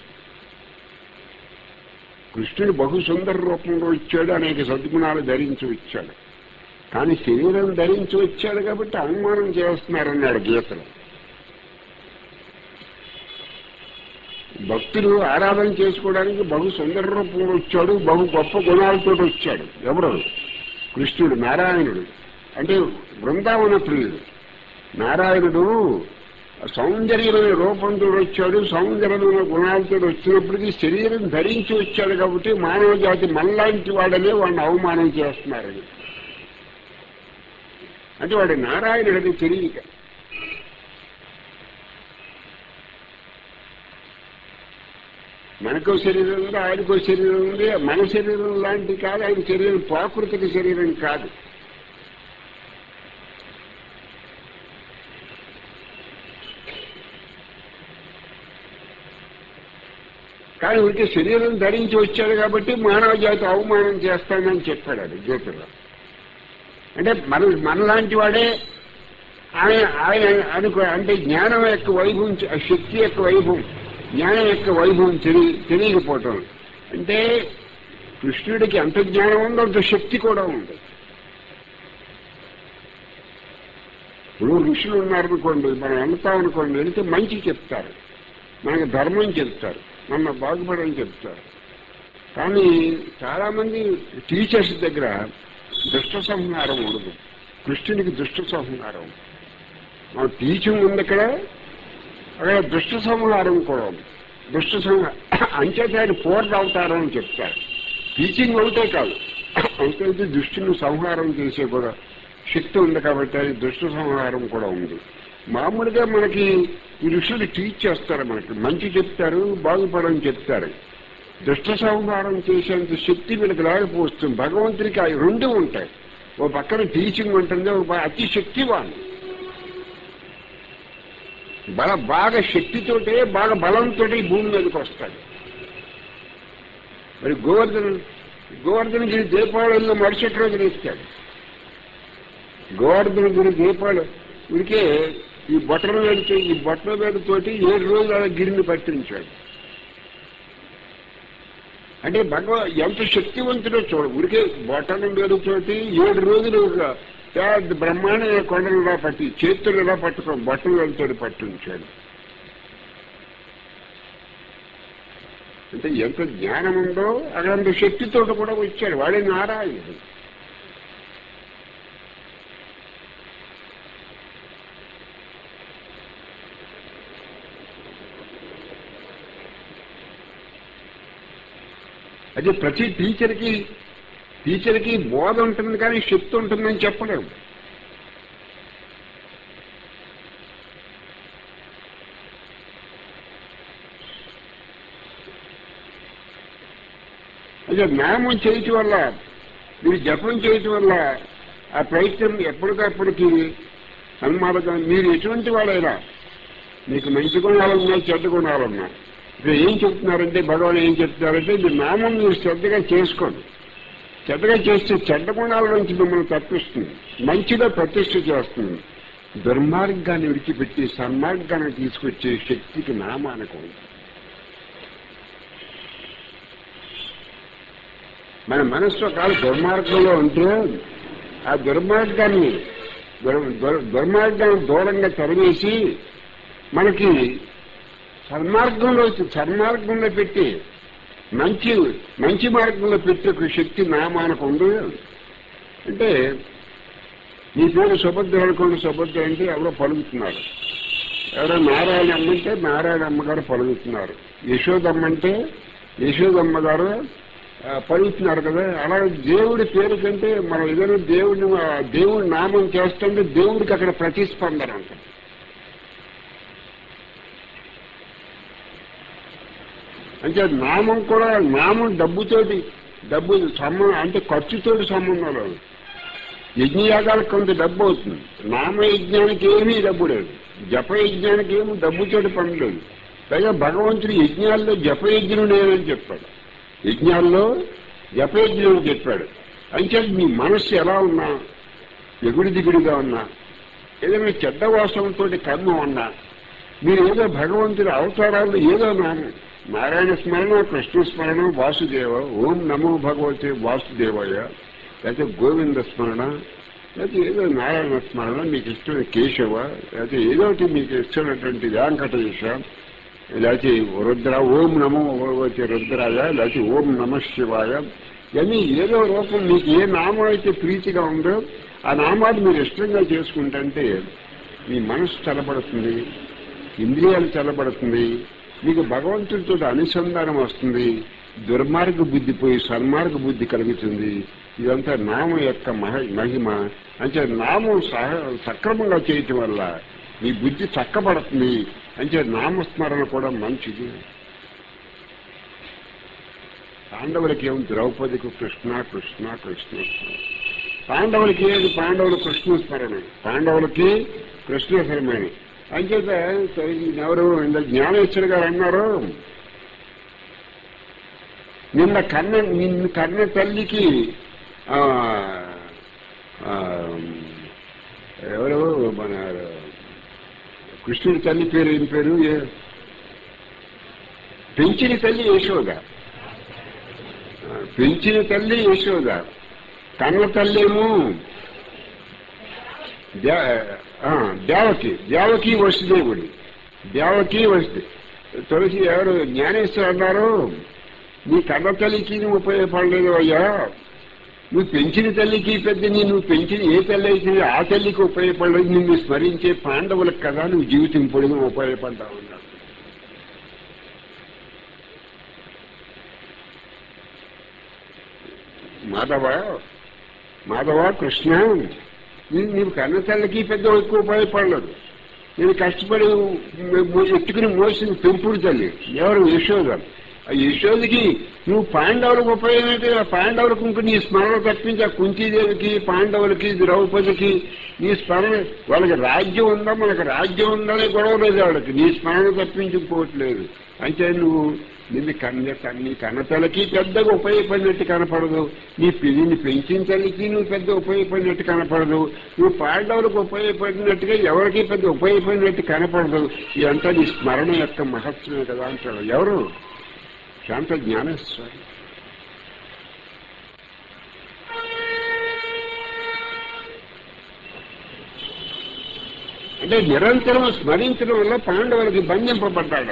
కృష్ణుడు బహు సుందర రూపంలో వచ్చాడు అనేక సద్గుణాలు ధరించి వచ్చాడు కానీ శరీరం ధరించి వచ్చాడు కాబట్టి అవమానం చేస్తున్నారన్నాడు గీతలో భక్తులు ఆరాధన చేసుకోవడానికి బహు సుందర రూపంలో వచ్చాడు బహు గొప్ప గుణాలతో వచ్చాడు ఎవరు కృష్ణుడు నారాయణుడు అంటే బృందావన ప్రియుడు నారాయణుడు సౌందర్యమైన రూపంతో వచ్చాడు సౌందర్యమైన గుణాలతో వచ్చినప్పటికీ శరీరం ధరించి వచ్చాడు కాబట్టి మానవ జాతి మనలాంటి వాడనే వాడిని అవమానం చేస్తున్నారు అంటే వాడు నారాయణుడిని తెలియక మనకో శరీరం ఉంది ఆయనకో శరీరం ఉంది మన శరీరం లాంటి కాదు ఆయన శరీరం ప్రాకృతిక శరీరం కాదు కానీ ఉంటే శరీరం ధరించి వచ్చాడు కాబట్టి మానవ జాతి అవమానం చేస్తానని చెప్పాడు అది గీతలో అంటే మన మనలాంటి వాడే ఆయన ఆయన అనుకో అంటే జ్ఞానం యొక్క వైభవం ఆ శక్తి యొక్క వైభవం జ్ఞానం యొక్క వైభవం తెలియ తెలియకపోవటం అంటే కృష్ణుడికి ఎంత జ్ఞానం ఉందో అంత శక్తి కూడా ఉంది ఇప్పుడు ఋషులు ఉన్నారనుకోండి మనం వెళ్తామనుకోండి వెళ్తే మంచి చెప్తారు మనకు ధర్మం చెప్తారు మన బాగుపడని చెప్తారు కానీ చాలామంది టీచర్స్ దగ్గర దుష్ట సంహారం ఉండదు కృష్ణునికి దుష్ట సంహారం మన టీచింగ్ ఉంది ఇక్కడ అక్కడ దుష్ట సంహారం కూడా ఉంది దుష్ట సంహారం అంచేత ఆయన పూర్ణ అవతారం అని చెప్తారు టీచింగ్ ఒకటే కాదు అంతే దుష్టుని సంహారం చేసే కూడా శక్తి ఉంది కాబట్టి అది దుష్ట సంహారం కూడా ఉంది మామూలుగా మనకి ఈ ఋషులు టీచ్ చేస్తారు మనకి మంచి చెప్తారు బాగుపడని చెప్తారు దుష్ట సంహారం చేసేంత శక్తి వీళ్ళకి లేకపోతుంది భగవంతుడికి అవి రెండు ఉంటాయి ఓ పక్కన టీచింగ్ ఉంటుంది ఒక ప- అతి శక్తివాన్ బల బాగా శక్తితోటే బాగా బలంతో భూమి మీదకి వస్తాడు మరి గోవర్ధన గోవర్ధనగిరి దీపావళిలో మరుసటి రోజున ఇస్తాడు గోవర్ధనగిరి దీపాలు ఉడికే ఈ బొట్టల వేడితో ఈ బొట్టల వేడితోటి ఏడు రోజులు అలా గిరిని పట్టించాడు అంటే భగవ ఎంత శక్తివంతుడో చూడ ఉడికే బొట్టల వేడితోటి ఏడు రోజులు ఒక పెద్ద బ్రహ్మాండ కొండలు ఇలా పట్టి చేతులు ఇలా పట్టుకో బట్టలు వెళ్తాడు పట్టించాడు అంటే ఎంత జ్ఞానం ఉందో అదంత శక్తితో కూడా వచ్చాడు వాడే నారాయణుడు అది ప్రతి టీచర్కి టీచర్కి బోధ ఉంటుంది కానీ శక్తి ఉంటుందని చెప్పలేము అదే నామం చేయటం వల్ల మీరు జపం చేయటం వల్ల ఆ ప్రయత్నం ఎప్పటికప్పటికి సన్మార్గం మీరు ఎటువంటి వాళ్ళైనా మీకు మంచి గుణాలు ఉన్నాయి చెడ్డ గుణాలు ఉన్నాయి ఇక్కడ ఏం చెప్తున్నారంటే భగవాన్ ఏం చెప్తున్నారంటే మీ నామం మీరు శ్రద్ధగా చేసుకోండి చెడ్డగా చేస్తే చెడ్డ గుణాల నుంచి మిమ్మల్ని తప్పిస్తుంది మంచిగా ప్రతిష్ఠ చేస్తుంది దుర్మార్గాన్ని విడిచిపెట్టి సన్మార్గాన్ని తీసుకొచ్చే శక్తికి నామానికి ఉంది మన మనస్సు కాదు దుర్మార్గంలో ఉంటే ఆ దుర్మార్గాన్ని దుర్- దుర్- దుర్మార్గాన్ని దూరంగా తరివేసి మనకి సన్మార్గంలో సన్మార్గంలో పెట్టి మంచి మంచి మార్గంలో పెట్టే ఒక శక్తి నామానికి ఉంది అంటే నీ పేరు సుభద్ర అనుకోండి సుభద్ర అంటే ఎవరో పలుకుతున్నారు ఎవరో నారాయణ అమ్మ అంటే నారాయణ అమ్మగారు పలుకుతున్నారు యశోదమ్మ అంటే యశోదమ్మ గారు ఆ, పలుకుతున్నారు కదా అలాగే దేవుడి పేరు కంటే మనం ఏదైనా దేవుడిని ఆ, దేవుడి నామం చేస్తుంటే దేవుడికి అక్కడ ప్రతిస్పందన ఉంటుంది అంటే నామం కూడా నామం డబ్బుతోటి డబ్బు సంబంధం అంటే ఖర్చుతోటి సంబంధం లేదు యజ్ఞయాగాలకు కొంత డబ్బు అవుతుంది నామ యజ్ఞానికి ఏమీ డబ్బు లేదు జప యజ్ఞానికి ఏమీ డబ్బుతోటి పని లేదు పైగా భగవంతుడు యజ్ఞాల్లో జపయజ్ఞుడు నేనని చెప్పాడు యజ్ఞాల్లో జపయజ్ఞుడు చెప్పాడు అంటే నీ మనస్సు ఎలా ఉన్నా ఎగుడి దిగుడిగా ఉన్నా ఏదైనా చెడ్డ వాసనతో కర్మ ఉన్నా మీరు ఏదో భగవంతుడి అవతారాలు ఏదో నామం నారాయణ స్మరణ కృష్ణ స్మరణ వాసుదేవ ఓం నమో భగవతే వాసుదేవయ లేకపోతే గోవింద స్మరణ లేకపోతే ఏదో నారాయణ స్మరణ మీకు ఇష్టమైన కేశవ లేకపోతే ఏదో ఒకటి మీకు ఇష్టమైనటువంటి వెంకటేశ లేకపోతే రుద్ర ఓం నమో భగవతి రుద్రాయ లేకపోతే ఓం నమ శివాయ ఇవన్నీ ఏదో రూపం మీకు ఏ నామం అయితే ప్రీతిగా ఉందో ఆ నామాలు మీరు ఇష్టంగా చేసుకుంటుంటే మీ మనసు చల్లబడుతుంది ఇంద్రియాలు చల్లబడుతుంది మీకు భగవంతుడితో అనుసంధానం వస్తుంది దుర్మార్గ బుద్ధి పోయి సన్మార్గ బుద్ధి కలుగుతుంది ఇదంతా నామం యొక్క మహ మహిమ అంటే నామం సహ సక్రమంగా చేయటం వల్ల మీ బుద్ధి చక్కబడుతుంది అంటే నామస్మరణ కూడా మంచిది పాండవులకి ఏం ద్రౌపదికి కృష్ణ కృష్ణ కృష్ణ పాండవులకి ఏది పాండవులు కృష్ణ స్మరణ పాండవులకి కృష్ణ స్మరణ అంచేత ఎవరు ఇంత జ్ఞానేశ్వరి గారు అన్నారు నిన్న కన్న నిన్ను కన్న తల్లికి ఆ, ఆ, ఎవరు మన కృష్ణుడి తల్లి పేరు ఏం పేరు ఏ- పెంచిన తల్లి యశోద ఆ, పెంచిన తల్లి యశోద కన్న తల్లేమో దే- ఆ, దేవకి దేవకి వసుదేవుడు దేవకి వసు తులసి ఎవరు జ్ఞానేశ్వరు అన్నారు నీ కన్న తల్లికి నువ్వు ఉపయోగపడలేదు అయ్యా నువ్వు పెంచిన తల్లికి పెద్ద నువ్వు పెంచిన ఏ తల్లి అయితే ఆ తల్లికి ఉపయోగపడలేదు నిన్ను స్మరించే పాండవులకు కదా నువ్వు జీవితం పొడుగు ఉపయోగపడ్డావు అన్నాడు మాధవ మాధవ కృష్ణ నీ- నీవు కన్న తల్లికి పెద్ద ఎక్కువ ఉపయోగపడలేదు నేను కష్టపడి మో- ఎత్తుకుని మోసిన పెంపుడు తల్లి ఎవరు యశోద ఆ యశోదకి నువ్వు పాండవులకు ఉపయోగమైతే ఆ పాండవులకు ఇంక నీ స్మరణ తప్పించి ఆ కుంతీదేవికి పాండవులకి ద్రౌపదికి నీ స్మరణ వాళ్ళకి రాజ్యం ఉందా మనకి రాజ్యం ఉందని గొడవ లేదు వాళ్ళకి నీ స్మరణ తప్పించి ఇంకోట్లేదు అంటే నువ్వు నిన్ను కన్న నీ కన్న తలకి పెద్దగా ఉపయోగపడినట్టు కనపడదు నీ పి- నిన్ను పెంచిన తల్లికి నువ్వు పెద్ద ఉపయోగపడినట్టు కనపడదు నువ్వు పాండవులకు ఉపయోగపడినట్టుగా ఎవరికి పెద్ద ఉపయోగపడినట్టు కనపడదు ఇదంతా నీ స్మరణ యొక్క మహత్వమే కదా అంటాడు ఎవరు శాంత జ్ఞానేశ్వరి అంటే నిరంతరం స్మరించడం వల్ల పాండవులకి బంధింపబడ్డాడు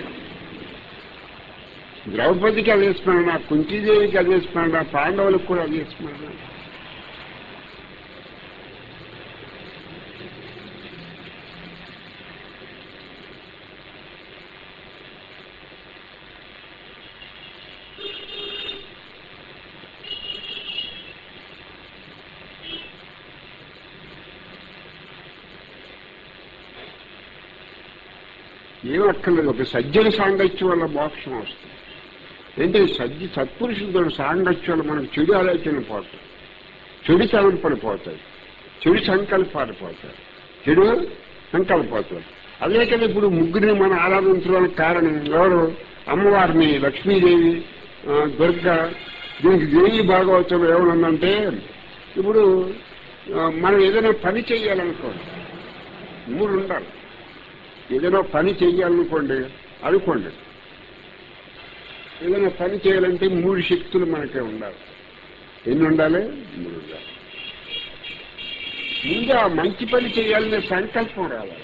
ద్రౌపదికి అదే స్మరణ కుంతీదేవికి అదే స్మరణ పాండవులకు కూడా అదే స్మరణ ఏం అక్కర్లేదు ఒక సజ్జన సాంగత్యం వల్ల మోక్షం వస్తుంది ఏంటి సజ్జి సత్పురుషులతో సాంగత్యం వల్ల మనకు చెడు ఆలోచన పోతాయి చెడు తలంపలు పోతాయి చెడు సంకల్పాలు పోతాయి చెడు సంకల్పాలు అదే కదా ఇప్పుడు ముగ్గురిని మనం ఆరాధించడానికి కారణం ఎవరు అమ్మవారిని లక్ష్మీదేవి ఆ, దుర్గా దీనికి దేవి భాగవతం ఏమనుందంటే ఇప్పుడు ఆ, మనం ఏదైనా పని చేయాలనుకోండి మూడు ఉండాలి ఏదైనా పని చేయాలనుకోండి అనుకోండి ఏదైనా పని చేయాలంటే మూడు శక్తులు మనకే ఉండాలి ఎన్ని ఉండాలి మూడు ఉండాలి ముందు ఆ మంచి పని చేయాలనే సంకల్పం రావాలి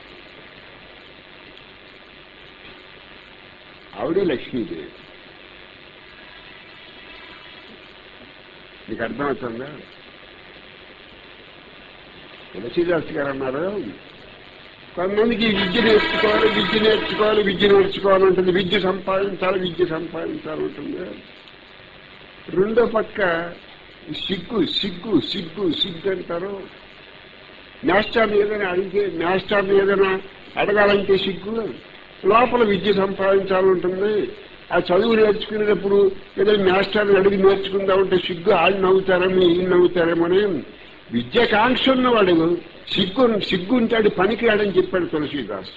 ఆవిడే లక్ష్మీదేవి నీకు అర్థమవుతుందా తులసీదాస్ గారు అన్నారు కొంతమందికి విద్య నేర్చుకోవాలి విద్య నేర్చుకోవాలి విద్య నేర్చుకోవాలంటుంది విద్య సంపాదించాలి విద్య సంపాదించాలంటుంది రెండో పక్క సిగ్గు సిగ్గు సిగ్గు సిగ్గు అంటారు మాస్టర్ని ఏదైనా అడిగితే మాస్టర్ని ఏదైనా అడగాలంటే సిగ్గు లోపల విద్య సంపాదించాలంటుంది ఆ చదువు నేర్చుకునేటప్పుడు ఏదైనా మాస్టర్ని అడిగి నేర్చుకుందామంటే సిగ్గు వాళ్ళు నవ్వుతారేమో ఈయన నవ్వుతారేమోని విద్యకాంక్ష ఉన్నవాడు సిగ్గు సిగ్గు ఉంటాడు పనికి రాడని చెప్పాడు తులసీదాస్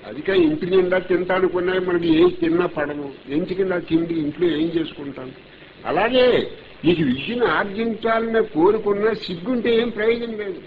అదికే ఇంటి నిండా తింటా అనుకున్నాయి మనకి ఏం తిన్నా పడదు ఎందుకన్నా తిండి ఇంట్లో ఏం చేసుకుంటాం అలాగే నీకు విద్యను ఆర్జించాలనే కోరుకున్న సిగ్గుంటే ఏం ప్రయోజనం లేదు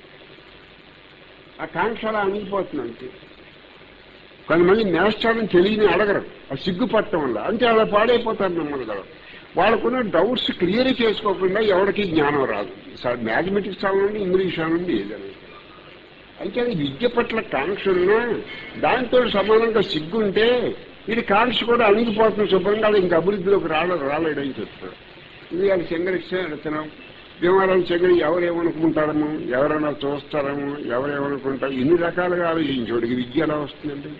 ఆ కాంక్ష అలా అణిగిపోతుంది అంతే కొంతమంది నేస్తారని తెలియని అడగరు ఆ సిగ్గుపట్టడం వల్ల అంతే అలా పాడైపోతారు మిమ్మల్ని కదా వాళ్ళకున్న డౌట్స్ క్లియర్ చేసుకోకుండా ఎవరికి జ్ఞానం రాదు సార్ మ్యాథమెటిక్స్ అవ్వండి ఇంగ్లీష్ అవ్వండి ఏదైనా అయితే అది విద్య పట్ల కాంక్ష ఉన్నా దాంతో సమానంగా సిగ్గుంటే ఇది కాంక్ష కూడా అణిగిపోతుంది శుభ్రంగా అది ఇంక అభివృద్ధిలోకి రాలే రాలేడని చెప్తాడు ఇది అది చెంగరిస్తే వెళుతున్నాం భీమవరం చెంగరి ఎవరేమనుకుంటారము ఎవరైనా చూస్తారము ఎవరేమనుకుంటారు ఇన్ని రకాలుగా ఆలోచించోడికి విద్య ఎలా వస్తుందండి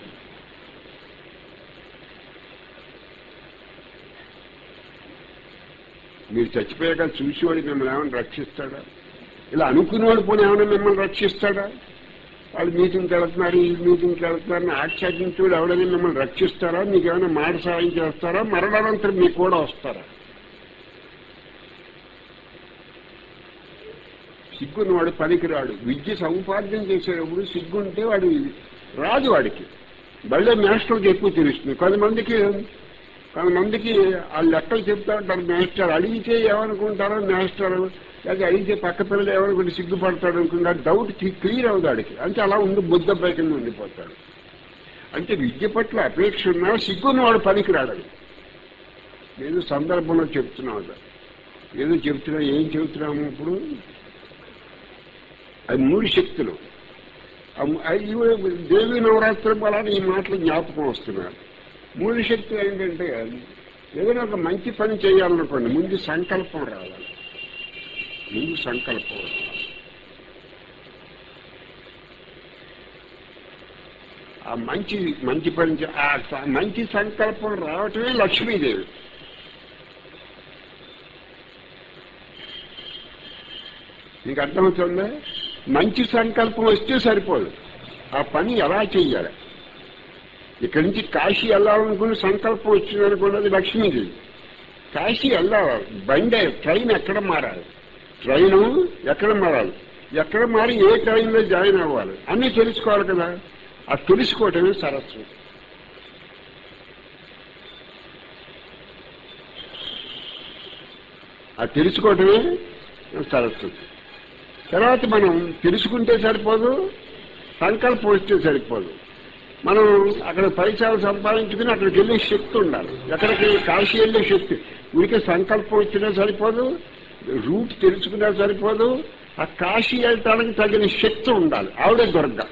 మీరు చచ్చిపోయాక చూసేవాడు మిమ్మల్ని ఏమైనా రక్షిస్తాడా ఇలా అనుకునేవాడు పోనీ ఏమైనా మిమ్మల్ని రక్షిస్తాడా వాళ్ళు మీటింగ్కి వెళ్తున్నారు ఈ మీటింగ్కి వెళ్తున్నారు ఆక్షేపించేవాడు ఎవడైనా మిమ్మల్ని రక్షిస్తారా మీకు ఏమైనా మాట సాయం చేస్తారా మరణానంతరం మీకు కూడా వస్తారా సిగ్గున్నవాడు పనికిరాడు విద్య సముపార్జన చేసేటప్పుడు సిగ్గుంటే వాడు రాదు వాడికి మళ్ళీ మాస్టర్కి ఎక్కువ తెలుస్తుంది కొంతమందికి కొంతమందికి ఆ లెక్కలు చెప్తా ఉంటారు మాస్టర్ అడిగితే ఏమనుకుంటారో మాస్టర్ లేదా అడిగితే పక్క పిల్లలు ఏమనుకుంటే సిగ్గుపడతాడు అనుకుంటారు డౌట్ క్లియర్ అవుతాడికి అంటే అలా ఉండి బుద్ధ కింద ఉండిపోతాడు అంటే విద్య పట్ల అపేక్ష ఉన్నా సిగ్గున్నవాడు పనికిరాడు ఏదో సందర్భంలో చెప్తున్నావు ఏదో చెప్తున్నా ఏం చెబుతున్నాము ఇప్పుడు అది మూడు శక్తులు దేవి నవరాత్రి అలానే ఈ మాటలు జ్ఞాపకం వస్తున్నారు మూడు శక్తులు ఏంటంటే ఏదైనా ఒక మంచి పని చేయాలనుకోండి ముందు సంకల్పం రావాలి ముందు సంకల్పం రావాలి ఆ మంచి మంచి పని చే- ఆ స- మంచి సంకల్పం రావటమే లక్ష్మీదేవి నీకు అర్థమవుతుందా మంచి సంకల్పం వస్తే సరిపోదు ఆ పని ఎలా చెయ్యాలి ఇక్కడి నుంచి కాశీ వెళ్ళాలనుకుని సంకల్పం వచ్చిందనుకోండి అది లక్ష్మీదేవి కాశీ వెళ్ళాలి బండి ట్రైన్ ఎక్కడ మారాలి ట్రైను ఎక్కడ మారాలి ఎక్కడ మారి ఏ ట్రైన్లో జాయిన్ అవ్వాలి అన్నీ తెలుసుకోవాలి కదా ఆ తెలుసుకోవటమే సరస్సు ఆ తెలుసుకోవటమే సరస్వతి తర్వాత మనం తెలుసుకుంటే సరిపోదు సంకల్పం వస్తే సరిపోదు మనం అక్కడ పైసలు సంపాదించుకుని అక్కడికి వెళ్ళే శక్తి ఉండాలి ఎక్కడికి కాశీ వెళ్ళే శక్తి ఊరికే సంకల్పం వచ్చినా సరిపోదు రూట్ తెలుసుకున్నా సరిపోదు ఆ కాశీ వెళ్ళటానికి తగిన శక్తి ఉండాలి ఆవిడే దుర్గ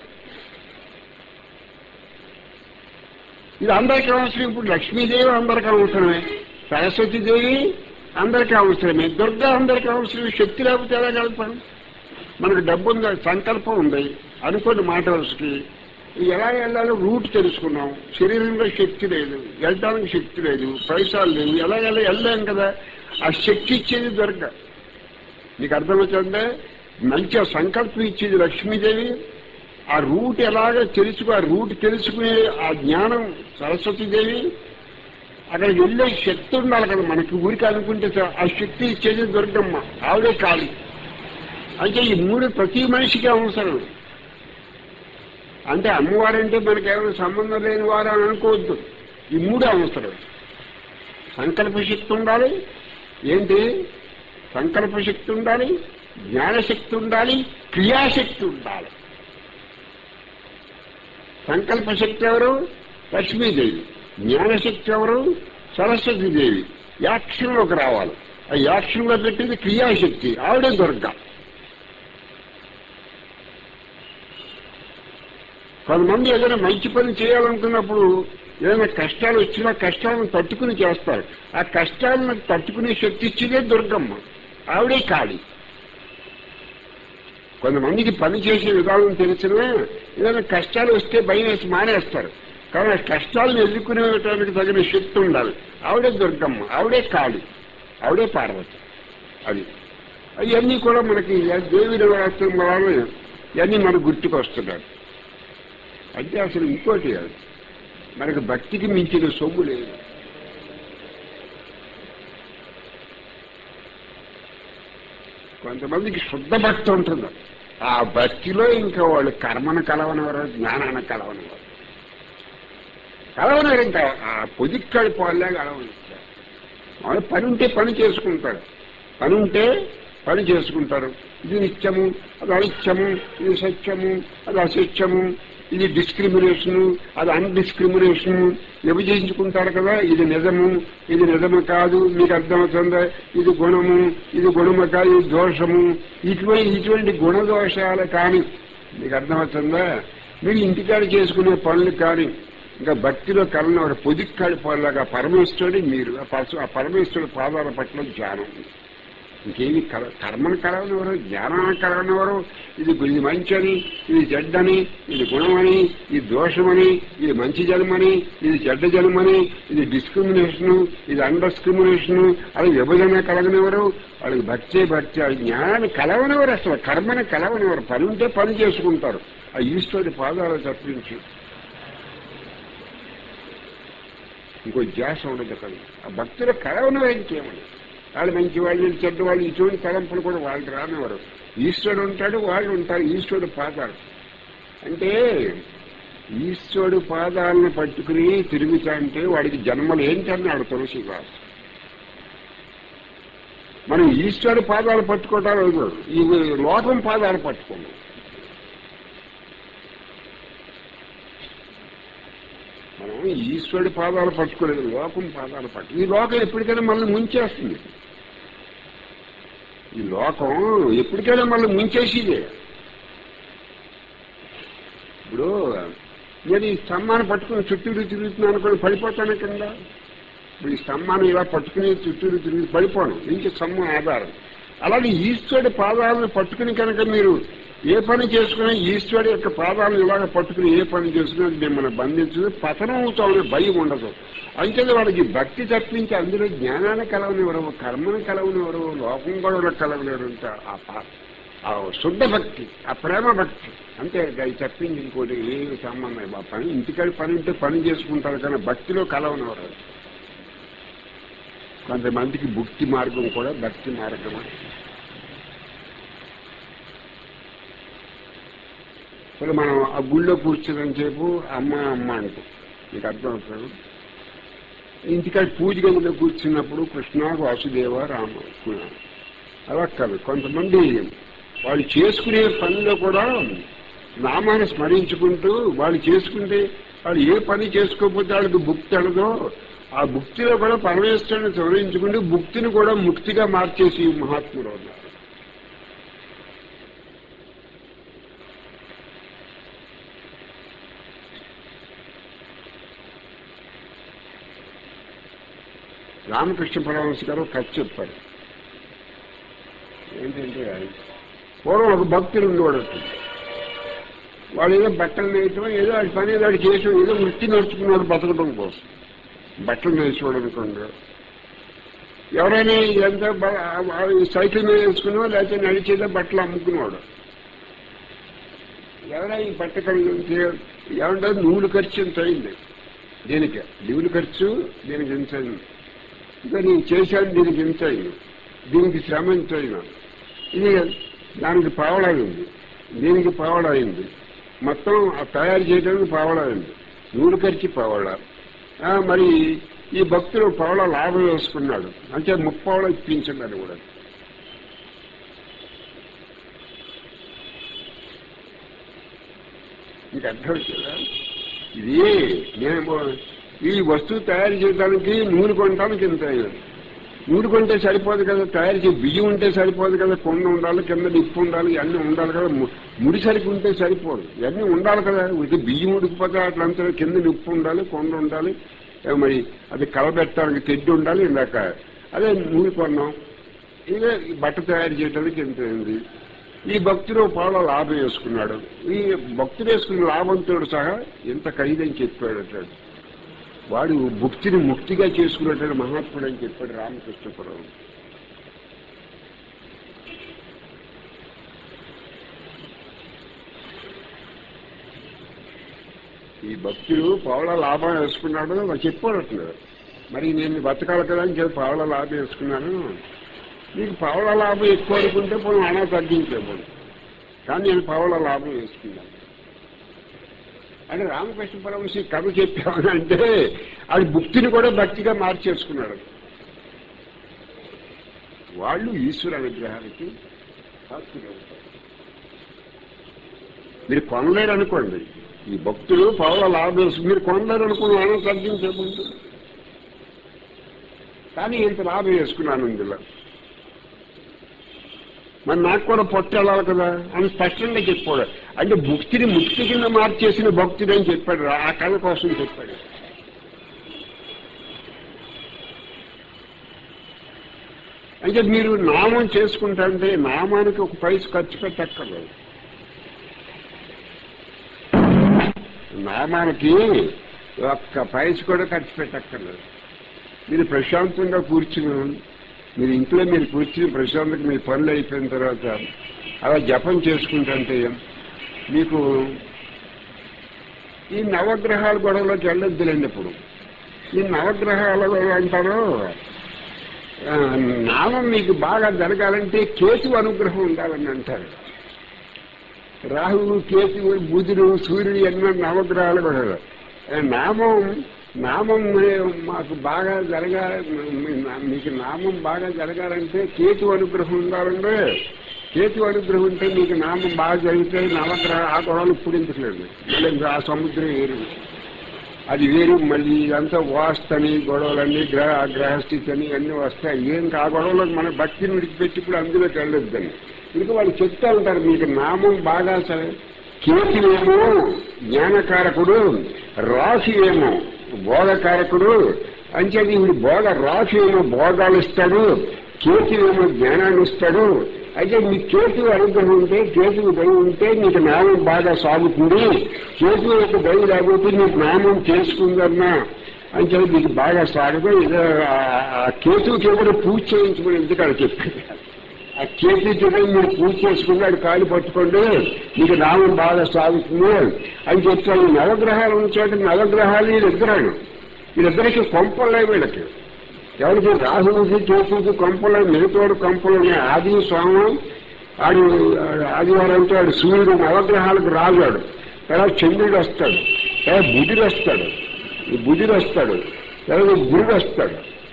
ఇది అందరికీ అవసరం ఇప్పుడు లక్ష్మీదేవి అందరికీ అవసరమే సరస్వతీదేవి అందరికీ అవసరమే దుర్గా అందరికీ అవసరమే శక్తి లేకపోతే ఎలా కలుపుతాం మనకు డబ్బు ఉంది సంకల్పం ఉంది అనుకోని మాట వరుసకి ఎలా వెళ్ళాలో రూట్ తెలుసుకున్నాం శరీరంలో శక్తి లేదు వెళ్ళడానికి శక్తి లేదు పైసలు లేవు ఎలా ఎలా వెళ్ళాం కదా ఆ శక్తి ఇచ్చేది దొరక నీకు అర్థమవుతుందే మంచి సంకల్పం ఇచ్చేది లక్ష్మీదేవి ఆ రూట్ ఎలాగ తెలుసుకో ఆ రూట్ తెలుసుకునే ఆ జ్ఞానం సరస్వతీదేవి అక్కడికి వెళ్ళే శక్తి ఉండాలి కదా మనకి ఊరికి అనుకుంటే చా- ఆ శక్తి ఇచ్చేది దుర్గమ్మ ఆవిడే కాళీ అంటే ఈ మూడు ప్రతి మనిషికి అవసరం అంటే అమ్మవారంటే మనకేమైనా సంబంధం లేని వారు అని అనుకోవద్దు ఈ మూడు అవసరం సంకల్ప శక్తి ఉండాలి ఏంటి సంకల్ప శక్తి ఉండాలి జ్ఞానశక్తి ఉండాలి క్రియాశక్తి ఉండాలి సంకల్ప శక్తి ఎవరు లక్ష్మీదేవి జ్ఞానశక్తి ఎవరు సరస్వతీదేవి యాక్షన్లోకి రావాలి ఆ యాక్షన్లో పెట్టింది క్రియాశక్తి ఆవిడే దుర్గా కొంతమంది ఏదైనా మంచి పని చేయాలనుకున్నప్పుడు ఏదైనా కష్టాలు వచ్చినా కష్టాలను తట్టుకుని చేస్తారు ఆ కష్టాలను తట్టుకునే శక్తి ఇచ్చేదే దుర్గమ్మ ఆవిడే కాళీ కొంతమందికి పని చేసే విధానం తెలిసినా ఏదైనా కష్టాలు వస్తే భయం వేసి మానేస్తారు కానీ ఆ కష్టాలను ఎదుర్కొనేటానికి తగిన శక్తి ఉండాలి ఆవిడే దుర్గమ్మ ఆవిడే కాళీ ఆవిడే పార్వతి అది అవన్నీ కూడా మనకి దేవి నవరాత్రి వలన ఇవన్నీ మనకు గుర్తుకొస్తున్నాడు అంటే అసలు ఇంకోటి కాదు మనకు భక్తికి మించిన సొమ్ము లేదు కొంతమందికి శుద్ధ భక్తి ఉంటుంది ఆ భక్తిలో ఇంకా వాళ్ళు కర్మను కలవనివారు జ్ఞానాన్ని కలవనివారు కలవనరు ఇంకా ఆ పొదిక్కడి పాల్లాగా అలవనిస్తారు వాళ్ళు పని ఉంటే పని చేసుకుంటారు పని ఉంటే పని చేసుకుంటారు ఇది నిత్యము అది అనిత్యము ఇది సత్యము అది అసత్యము ఇది డిస్క్రిమినేషను అది అన్డిస్క్రిమినేషను విభజించుకుంటారు కదా ఇది నిజము ఇది నిజము కాదు మీకు అర్థమవుతుందా ఇది గుణము ఇది గుణము కాదు ఇది దోషము ఇటువంటి ఇటువంటి గుణదోషాలు కానీ మీకు అర్థమవుతుందా మీరు ఇంటికాడ చేసుకునే పనులు కానీ ఇంకా భక్తిలో కలన ఒక పొదిక్కాడి పాలాగా పరమేశ్వరుడి మీరు ఆ పరశు- ఆ పరమేశ్వరుడి పాదాల పట్ల ధ్యానం ఇంకేమి కల కర్మను కలవనివ్వరు జ్ఞానాన్ని కలవనివ్వరు ఇది ఇది మంచి అని ఇది చెడ్డని ఇది గుణమని ఇది దోషమని ఇది మంచి జన్మని ఇది చెడ్డ జన్మని ఇది డిస్క్రిమినేషను ఇది అన్డిస్క్రిమినేషను అది విభజన కలగనివ్వరు వాళ్ళకి భక్తి భక్తి ఆ జ్ఞానాన్ని కలవనివ్వరు అసలు కర్మని కలవనివ్వరు పని ఉంటే పని చేసుకుంటారు ఆ ఈశ్వరుడి పాదాలు తప్పించి ఇంకో ధ్యాస ఉండదు అక్కడ ఆ భక్తుల కలవను ఇంకేమని వాళ్ళు మంచి వాళ్ళు వీళ్ళు చెడ్డ వాళ్ళు ఇటువంటి తలంపులు కూడా వాళ్ళు రానివారు ఈశ్వరుడు ఉంటాడు వాళ్ళు ఉంటారు ఈశ్వరుడు పాదాలు అంటే ఈశ్వరుడు పాదాలను పట్టుకుని తిరుగుతా అంటే వాడికి జన్మలు ఏంటన్నాడు తులసిదాస్ మనం ఈశ్వరుడు పాదాలు పట్టుకోవటాలు ఈ లోకం పాదాలు పట్టుకోండి మనం ఈశ్వరుడి పాదాలు పట్టుకోలేదు లోకం పాదాలు పట్టు ఈ లోకం ఎప్పటికైనా మళ్ళీ ముంచేస్తుంది ఈ లోకం ఎప్పటికైనా మళ్ళీ ముంచేసిదే ఇప్పుడు నేను ఈ స్తంభాన్ని పట్టుకుని చుట్టూరు తిరుగుతున్నాను అనుకుని పడిపోతాను కింద ఇప్పుడు ఈ స్తంభాన్ని ఇలా పట్టుకుని చుట్టూరు తిరిగి పడిపోను ఇంక స్తంభం ఆధారం అలాగే ఈశ్వరుడి పాదాలను పట్టుకుని కనుక మీరు ఏ పని చేసుకున్నా ఈశ్వరుడి యొక్క పాదాలను ఇలాగ పట్టుకుని ఏ పని చేసుకున్నా అది మిమ్మల్ని బంధించదు పతనం అవుతామనే భయం ఉండదు అంటే వాడికి భక్తి తప్పించి అందులో జ్ఞానాన్ని కలవనివ్వరు కర్మను కలవనివ్వరు లోకం కూడా కలవలేరు ఇంకా ఆ పా- ఆ శుద్ధ భక్తి ఆ ప్రేమ భక్తి అంతే అది తప్పించి ఇంకోటి ఏ సంబంధం లేదు. ఆ పని ఇంటికాడి పని ఉంటే పని చేసుకుంటారు కానీ భక్తిలో కలవనివ్వరు కొంతమందికి భక్తి మార్గం కూడా భక్తి మార్గం ఇప్పుడు మనం ఆ గుళ్ళో కూర్చున్నంత సేపు అమ్మ అమ్మ అంటాం మీకు అర్థం అవుతుంది ఇంటికాడ పూజ గదిలో కూర్చున్నప్పుడు కృష్ణ వాసుదేవ రామ అలా కాదు కొంతమంది వాళ్ళు చేసుకునే పనిలో కూడా నామాన్ని స్మరించుకుంటూ వాళ్ళు చేసుకుంటే వాళ్ళు ఏ పని చేసుకోకపోతే వాళ్ళకి భుక్తి అనదో ఆ భుక్తిలో కూడా పరమేశ్వరుని స్మరించుకుంటూ భుక్తిని కూడా ముక్తిగా మార్చేసి మహాత్ముడు ఉన్నారు రామకృష్ణ పరమహంస గారు ఒక కథ చెప్పారు ఏంటంటే పూర్వం ఒక భక్తులు ఉండేవాడు వాడు ఏదో బట్టలు నేయటం ఏదో వాడి పని ఏదో వాడు చేసాం ఏదో వృత్తి నడుచుకున్నాడు బతకడం కోసం బట్టలు నేర్చుకోవడం అనుకోండి ఎవరైనా ఎంత సైకిల్ మీద వేసుకున్నా లేకపోతే నడిచేదో బట్టలు అమ్ముకునేవాడు ఎవరైనా ఈ బట్ట కలిగి ఏమంటే నూలు ఖర్చు ఎంత అయింది దీనికి నూలు ఖర్చు దీనికి ఎంత అయింది ఇంకా నేను చేశాను దీనికి ఎంత అయింది దీనికి శ్రమ ఎంత అయినా ఇది దానికి పావడైంది దీనికి పావడైంది మొత్తం ఆ తయారు చేయడానికి పావడైంది నూలు ఖర్చు పావడ ఆ, మరి ఈ భక్తులు పావడ లాభం వేసుకున్నాడు అంటే ముప్పావడ ఇప్పించండి కూడా మీకు అర్థమవుతుందా ఇది నేను ఈ వస్తువు తయారు చేయడానికి నూనె కొనడానికి ఇంత అయ్యింది నూనె కొంటే సరిపోదు కదా తయారు చేసి బియ్యం ఉంటే సరిపోదు కదా కొండ ఉండాలి కింద నిప్పు ఉండాలి ఇవన్నీ ఉండాలి కదా ము- ముడి సరికి ఉంటే సరిపోదు ఇవన్నీ ఉండాలి కదా ఇది బియ్యం ఉడికిపోతే అట్లంతా కింద నిప్పు ఉండాలి కొండ ఉండాలి ఏ మరి అది కలబెట్టడానికి తెడ్డి ఉండాలి ఇందాక అదే నూనె కొన్నాం ఇదే ఈ బట్ట తయారు చేయడానికి ఎంత అయింది ఈ భక్తుడు పాల లాభం వేసుకున్నాడు ఈ భక్తుడు వేసుకున్న లాభంతో సహా ఎంత ఖరీదని చెప్పాడు అంటాడు వాడు భుక్తిని ముక్తిగా చేసుకున్నట్టు మహాత్ముడు అని చెప్పాడు రామకృష్ణపురం ఈ భక్తుడు పావుల లాభం వేసుకున్నాడు వాడు చెప్పాడు అట్లా మరి నేను బతకాలి కదా అని చెప్పి పావుల లాభం వేసుకున్నాను నీకు పావుల లాభం ఎక్కువ అనుకుంటే పోనీ అనా తగ్గించేవాడు కానీ నేను పావుల లాభం వేసుకున్నాను అంటే రామకృష్ణ పరమశ ఈ కథ చెప్పామని అంటే అది భక్తిని కూడా భక్తిగా మార్చేసుకున్నాడు వాళ్ళు ఈశ్వర అనుగ్రహానికి సాక్షిగా ఉంటారు మీరు కొనలేరు అనుకోండి ఈ భక్తులు పౌల లాభం మీరు కొనలేరు అనుకుని ఆయన తగ్గించకుండా కానీ ఇంత లాభం వేసుకున్నాను ఇందులో మరి నాకు కూడా పొట్ట వెళ్ళాలి కదా అని స్పష్టంగా చెప్పాడు అంటే భక్తిని ముక్తి కింద మార్చేసిన భక్తుడు అని చెప్పాడు ఆ కళ కోసం చెప్పాడు అంటే మీరు నామం చేసుకుంటారంటే నామానికి ఒక పైస ఖర్చు పెట్టక్కర్లేదు నామానికి ఒక్క పైస కూడా ఖర్చు పెట్టక్కర్లేదు మీరు ప్రశాంతంగా కూర్చుని మీరు ఇంట్లో మీరు కూర్చుని ప్రశాంతంగా మీ పనులు అయిపోయిన తర్వాత అలా జపం చేసుకుంటుంటే మీకు ఈ నవగ్రహాల గొడవలోకి వెళ్ళొద్దులేండి ఇప్పుడు ఈ నవగ్రహాల గొడవ అంటారు ఆ, నామం మీకు బాగా జరగాలంటే కేతు అనుగ్రహం ఉండాలని అంటారు రాహువు కేతువు బుధుడు సూర్యుడు ఎన్నో నవగ్రహాలు కూడా ఆ, నామం నామం మాకు బాగా జరగా మీకు నామం బాగా జరగాలంటే కేతు అనుగ్రహం ఉండాలంటే కేతు అనుగ్రహం ఉంటే మీకు నామం బాగా జరిగితే నవగ్రహ ఆ గొడవలు పుడించలేదు మళ్ళీ ఆ సముద్రం వేరు అది వేరు మళ్ళీ ఇదంతా వాస్తని గొడవలన్నీ గ్రహ గ్రహస్థితి అని అన్నీ వస్తాయి ఏం ఆ గొడవలకు మన భక్తిని విడిచిపెట్టి ఇప్పుడు అందులోకి వెళ్ళొద్దని ఇంకా వాళ్ళు చెప్తా ఉంటారు మీకు నామం బాగా సరే కేతువేమో జ్ఞానకారకుడు రాశి ఏమో భోగకారకుడు అంచేది ఇప్పుడు భోగ రాశి ఏమో భోగాలు ఇస్తాడు కేతువేమో జ్ఞానాన్ని ఇస్తాడు అయితే మీ కేతు అనుగ్రహం ఉంటే కేతువు దయ ఉంటే మీకు నామం బాగా సాగుతుంది కేతువు యొక్క దయ లేకపోతే మీకు నామం చేసుకుందన్నా అని చెప్పి మీకు బాగా సాగదు ఇదో ఆ- ఆ కేతువుకి కూడా పూజ చేయించుకుని ఎందుకు చెప్పాడు ఆ కేతు చూడండి మీరు పూజ చేసుకుని అది కాలు పట్టుకోండి మీకు నామం బాగా సాగుతుంది అని చెప్తాను ఈ నవగ్రహాలు ఉంచాడు నవగ్రహాలు వీళ్ళిద్దరాడు వీళ్ళిద్దరికి కొంపలే వీళ్ళకి ఎవరికి రాహువుకి కేతువుకి కొంపలు మిగతాడు కొంపలు ఉన్నాయి ఆది సోమం ఆడు ఆదివారంతో ఆడు సూర్యుడు నవగ్రహాలకు రాగాడు తర్వాత చంద్రుడు వస్తాడు తర్వాత బుధుడు వస్తాడు ఈ బుధుడు వస్తాడు తర్వాత గురుడు వస్తాడు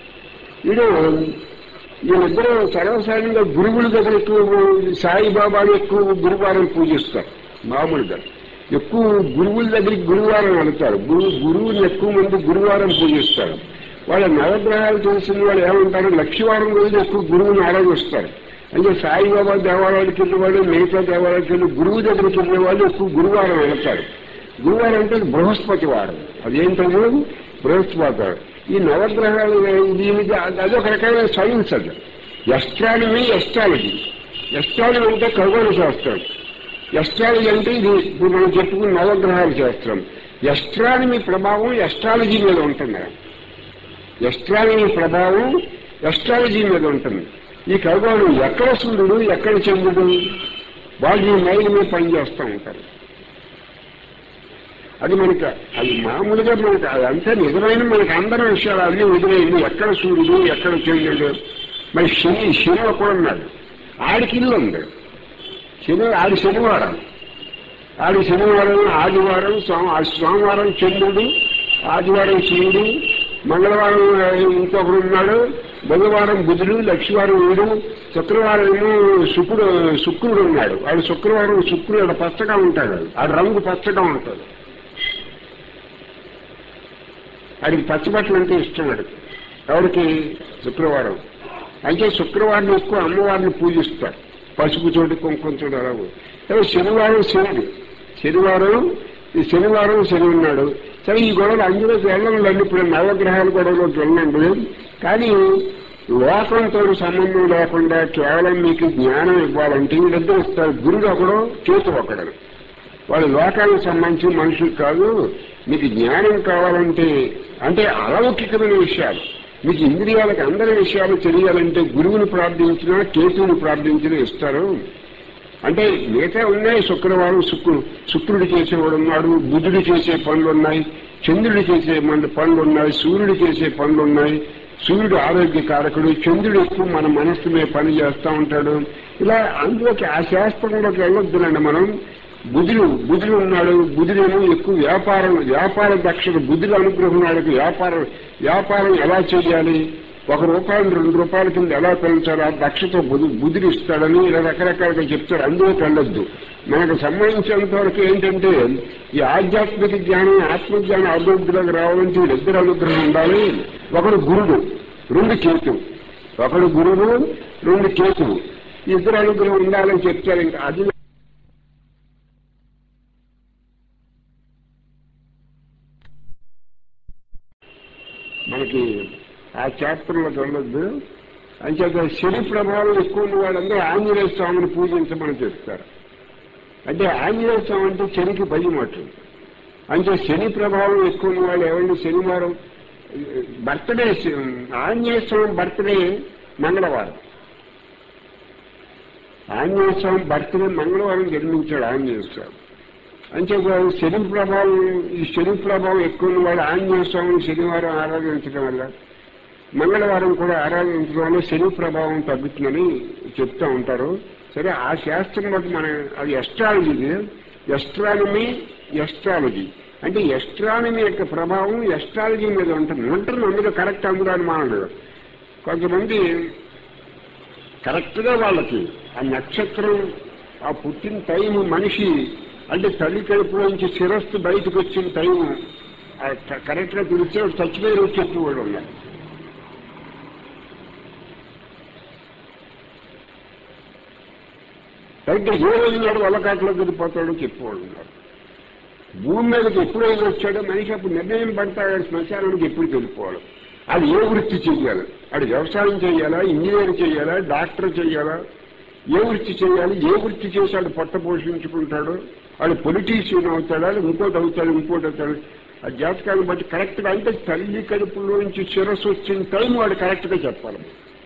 వీడు వీళ్ళిద్దరూ సర్వసాధారణంగా గురువుల దగ్గర ఎక్కువ సాయిబాబాని ఎక్కువ గురువారం పూజిస్తారు మామూలుగా ఎక్కువ గురువుల దగ్గరికి గురువారం వెళ్తారు గురువు గురువుని ఎక్కువ మంది గురువారం పూజిస్తారు వాళ్ళ నవగ్రహాలు తెలిసిన వాళ్ళు ఏమంటారు లక్షవారం రోజు ఎక్కువ గురువుని ఆరాధిస్తారు అంటే సాయిబాబా దేవాలయానికి వెళ్ళే వాళ్ళు మిగతా దేవాలయానికి వెళ్ళి గురువు దగ్గరికి వెళ్ళే వాళ్ళు ఎక్కువ గురువారం వెళ్తారు గురువారం అంటే బృహస్పతి వారం అదేంటది బృహస్పతి ఈ నవగ్రహాలు దీనికి అది- అదొక రకమైన సైన్స్ అది ఎస్ట్రానమీ ఎస్ట్రాలజీ ఎస్ట్రానమీ అంటే ఖగోళ శాస్త్రం ఎస్ట్రాలజీ అంటే ఇది ఇప్పుడు మనం చెప్పుకున్న నవగ్రహాల శాస్త్రం ఎస్ట్రానమీ ప్రభావం ఎస్ట్రాలజీ మీద ఉంటుంది ఎస్ట్రానమీ ప్రభావం ఎస్ట్రాలజీ మీద ఉంటుంది ఈ ఖగోళం ఎక్కడ సూర్యుడు ఎక్కడ చంద్రుడు వాళ్ళు ఈ మైలు మీద పనిచేస్తూ ఉంటారు అది మనకి అది మామూలుగా మనకి అదంతా నిజమైన మనకి అందరి విషయాలు అన్నీ వదిలేయండి ఎక్కడ సూర్యుడు ఎక్కడ చంద్రుడు మరి శని శని ఒకడు ఉన్నాడు ఆడికి ఇల్లు ఉంది శని ఆడి శనివారం ఆడి శనివారం ఆదివారం సోమ ఆ సోమవారం చంద్రుడు ఆదివారం సూర్యుడు మంగళవారం ఆ, ఇంకొకడు ఉన్నాడు బుధవారం బుధుడు లక్షవారం వీడు శుక్రవారం ఏమో శుక్రుడు శుక్రుడు ఉన్నాడు వాడు శుక్రవారం శుక్రుడు పచ్చగా ఉంటాడు ఆ రంగు పచ్చగా ఉంటాడు వాడికి పచ్చబట్టలు అంటే ఇష్టం వాడికి ఎవరికి శుక్రవారం అయితే శుక్రవారం ఎక్కువ అమ్మవారిని పూజిస్తారు పసుపు చోటు కుంకుమ చోటు అలా అయితే శనివారం శని శనివారం ఈ శనివారం శని ఉన్నాడు సరే ఈ గొడవలు అందులోకి వెళ్ళండి ఇప్పుడు నవగ్రహాల గొడవలోకి వెళ్ళండి కానీ లోకంతో సంబంధం లేకుండా కేవలం మీకు జ్ఞానం ఇవ్వాలంటే వీళ్ళిద్దరు ఇస్తారు గురుడు ఒకడు కేతు ఒకడు వాళ్ళు లోకానికి సంబంధించిన మనుషులు కాదు మీకు జ్ఞానం కావాలంటే అంటే అలౌకికమైన విషయాలు మీకు ఇంద్రియాలకు అందరి విషయాలు తెలియాలంటే గురువుని ప్రార్థించినా కేతువుని ప్రార్థించినా ఇస్తారు అంటే మిగతా ఉన్నాయి శుక్రవారం శుక్రు శుక్రుడు చేసేవాడు ఉన్నాడు బుధుడు చేసే పనులు ఉన్నాయి చంద్రుడు చేసే మన పనులు ఉన్నాయి సూర్యుడు చేసే పనులు ఉన్నాయి సూర్యుడు ఆరోగ్య కారకుడు చంద్రుడు ఎక్కువ మన మనస్సు మీద పని చేస్తూ ఉంటాడు ఇలా అందులోకి ఆ శాస్త్రంలోకి వెళ్ళొద్దునండి మనం బుధుడు బుధుడు ఉన్నాడు బుధుడేమో ఎక్కువ వ్యాపారం వ్యాపార దక్షత బుధుడు అనుగ్రహం నాడుకు వ్యాపారం వ్యాపారం ఎలా చేయాలి ఒక రూపాయలు రెండు రూపాయల కింద ఎలా పెంచాలి ఆ దక్షత బుధు బుధుడు ఇస్తాడని ఇలా రకరకాలుగా చెప్తాడు అందులోకి వెళ్ళొద్దు మనకు సంబంధించినంత వరకు ఏంటంటే ఈ ఆధ్యాత్మిక జ్ఞానం ఆత్మజ్ఞానం అభివృద్ధిలోకి రావాలంటే వీళ్ళిద్దరు అనుగ్రహం ఉండాలి ఒకడు గురుడు రెండు కేతువు ఒకడు గురువు రెండు కేతువు ఈ ఇద్దరు అనుగ్రహం ఉండాలని చెప్తారు ఇంకా అది మనకి ఆ చాప్టర్లోకి వెళ్ళొద్దు అంచేత శని ప్రభావం ఎక్కువ ఉన్న వాళ్ళందరూ ఆంజనేయ స్వామిని పూజించమని చెప్తారు అంటే ఆంజనేయ స్వామి అంటే శనికి భయం అటు అంటే శని ప్రభావం ఎక్కువ ఉన్న వాళ్ళు ఎవరిని శనివారం బర్త్డే ఆంజనేయ స్వామి బర్త్డే మంగళవారం ఆంజనేయ స్వామి బర్త్డే మంగళవారం జన్మించాడు ఆంజనేయ స్వామి అంటే శని ప్రభావం ఈ శని ప్రభావం ఎక్కువ ఉన్న వాళ్ళు ఆంజనేయ స్వామిని శనివారం ఆరాధించడం వల్ల మంగళవారం కూడా ఆరాధించడం వల్ల శని ప్రభావం తగ్గుతుందని చెప్తూ ఉంటారు సరే ఆ శాస్త్రం బట్టి మన అది ఎస్ట్రాలజీ ఎస్ట్రానమీ ఎస్ట్రాలజీ అంటే ఎస్ట్రానమీ యొక్క ప్రభావం ఎస్ట్రాలజీ మీద ఉంటుంది ఉంటుంది అందులో కరెక్ట్ అందులో అనుమానం లేదు కొంతమంది కరెక్ట్గా వాళ్ళకి ఆ నక్షత్రం ఆ పుట్టిన టైం మనిషి అంటే తల్లి కడుపు నుంచి శిరస్సు బయటకు వచ్చిన టైం కరెక్ట్గా తెలిస్తే చచ్చిపోయి వచ్చేట్టు కూడా ఉన్నారు అయితే ఏ రోజు నాడు వల్లకాట్లో దిగిపోతాడో చెప్పేవాడు ఉన్నారు భూమి మీదకి ఎప్పుడైనా వచ్చాడో మనిషి అప్పుడు నిర్ణయం పడతాడు శ్మశానానికి ఎప్పుడు వెళ్ళిపోవాలి అది ఏ వృత్తి చెయ్యాలి అది వ్యవసాయం చేయాలా ఇంజనీర్ చేయాలా డాక్టర్ చేయాలా ఏ వృత్తి చేయాలి ఏ వృత్తి చేశాడు పొట్ట పోషించుకుంటాడు వాడు పొలిటీషియన్ అవుతాడా ఇంకోటి అవుతాడు ఇంకోటి అవుతాడు ఆ జాతకాన్ని బట్టి కరెక్ట్గా అంటే తల్లి కడుపులోంచి శిరస్సు వచ్చిన టైం వాడు కరెక్ట్గా చెప్పాలి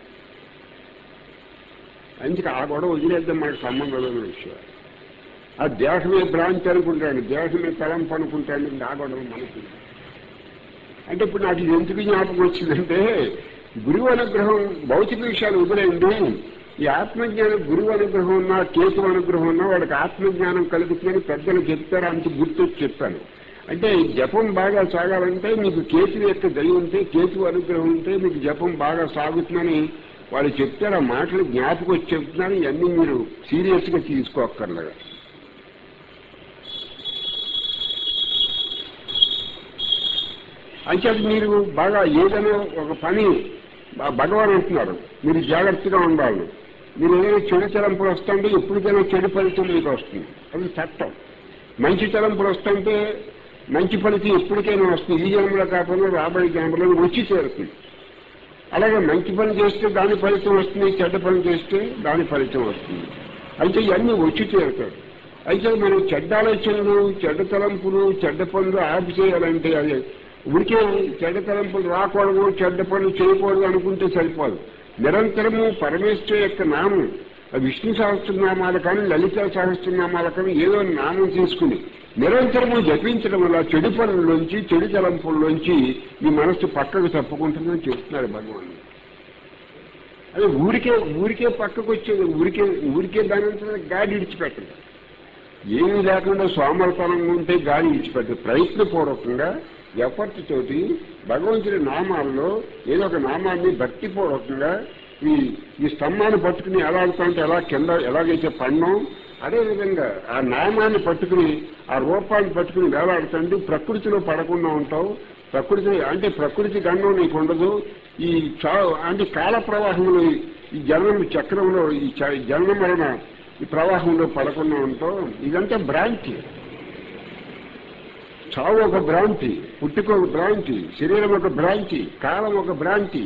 అందుకే ఆ గొడవ వదిలేద్దాం మనకు సంబంధం లేని విషయం ఆ దేహమే భ్రాంతి అనుకుంటాడు దేహమే తలంపు అనుకుంటాడు ఆ గొడవ మనకి అంటే ఇప్పుడు నాకు ఇది ఎందుకు జ్ఞాపకం వచ్చిందంటే గురువు అనుగ్రహం భౌతిక విషయాలు వదిలేయండి ఈ ఆత్మజ్ఞానం గురువు అనుగ్రహం ఉన్నా కేతు అనుగ్రహం ఉన్నా వాడికి ఆత్మజ్ఞానం కలుగుతుందని పెద్దలు చెప్తారు అంత గుర్తొచ్చి చెప్పాను అంటే జపం బాగా సాగాలంటే మీకు కేతు యొక్క దయ ఉంటే కేతు అనుగ్రహం ఉంటే మీకు జపం బాగా సాగుతుందని వాళ్ళు చెప్తారు ఆ మాటలు జ్ఞాపకం వచ్చి చెప్తున్నారు ఇవన్నీ మీరు సీరియస్గా తీసుకోక్కర్లేదు అంటే మీరు బాగా ఏదైనా ఒక పని భగవాన్ అంటున్నారు మీరు జాగ్రత్తగా ఉండాలి మీరు ఏదైనా చెడు తలంపులు వస్తుంటే ఎప్పటికైనా చెడు ఫలితం మీకు వస్తుంది అది చట్టం మంచి తలంపులు వస్తుంటే మంచి ఫలితం ఎప్పటికైనా వస్తుంది ఈ జన్మలో కాకుండా రాబోయే జన్మలో వచ్చి చేరుతుంది అలాగే మంచి పని చేస్తే దాని ఫలితం వస్తుంది చెడ్డ పని చేస్తే దాని ఫలితం వస్తుంది అయితే ఇవన్నీ వచ్చి చేరుతాడు అయితే మనం చెడ్డ ఆలోచనలు చెడ్డ తలంపులు చెడ్డ పనులు ఆపి చేయాలంటే అది ఉడికే చెడ్డ తలంపులు రాకూడదు చెడ్డ పనులు చేయకూడదు అనుకుంటే సరిపోదు నిరంతరము పరమేశ్వర యొక్క నామం విష్ణు సహస్రనామాలు కానీ లలిత సహస్రనామాలు కానీ ఏదో నామం తీసుకుని నిరంతరము జపించడం వల్ల చెడు పనుల్లోంచి చెడు తలంపుల్లోంచి మీ మనస్సు పక్కకు తప్పుకుంటుందని చెప్తున్నారు భగవాన్ అదే ఊరికే ఊరికే పక్కకు వచ్చేది ఊరికే ఊరికే దాని గాడి ఇడిచిపెట్టదు ఏమీ లేకుండా సోమరతనంగా ఉంటే గాలి ఇడిచిపెట్టదు ప్రయత్నపూర్వకంగా ఎఫర్ట్ తోటి భగవంతుడి నామాల్లో ఏదో ఒక నామాన్ని భక్తిపూర్వకంగా ఈ ఈ స్తంభాన్ని పట్టుకుని ఎలా ఆడుతుంటే ఎలా కింద ఎలాగైతే పడినాం అదేవిధంగా ఆ నామాన్ని పట్టుకుని ఆ రూపాన్ని పట్టుకుని వేలాడుతుంటే ప్రకృతిలో పడకుండా ఉంటావు ప్రకృతి అంటే ప్రకృతి గండం నీకు ఉండదు ఈ చా అంటే కాల ప్రవాహంలో ఈ జనం చక్రంలో ఈ జనం మరణ ఈ ప్రవాహంలో పడకుండా ఉంటావు ఇదంతా భ్రాంతి చావు ఒక భ్రాంతి పుట్టుక ఒక భ్రాంతి శరీరం ఒక భ్రాంతి కాలం ఒక భ్రాంతి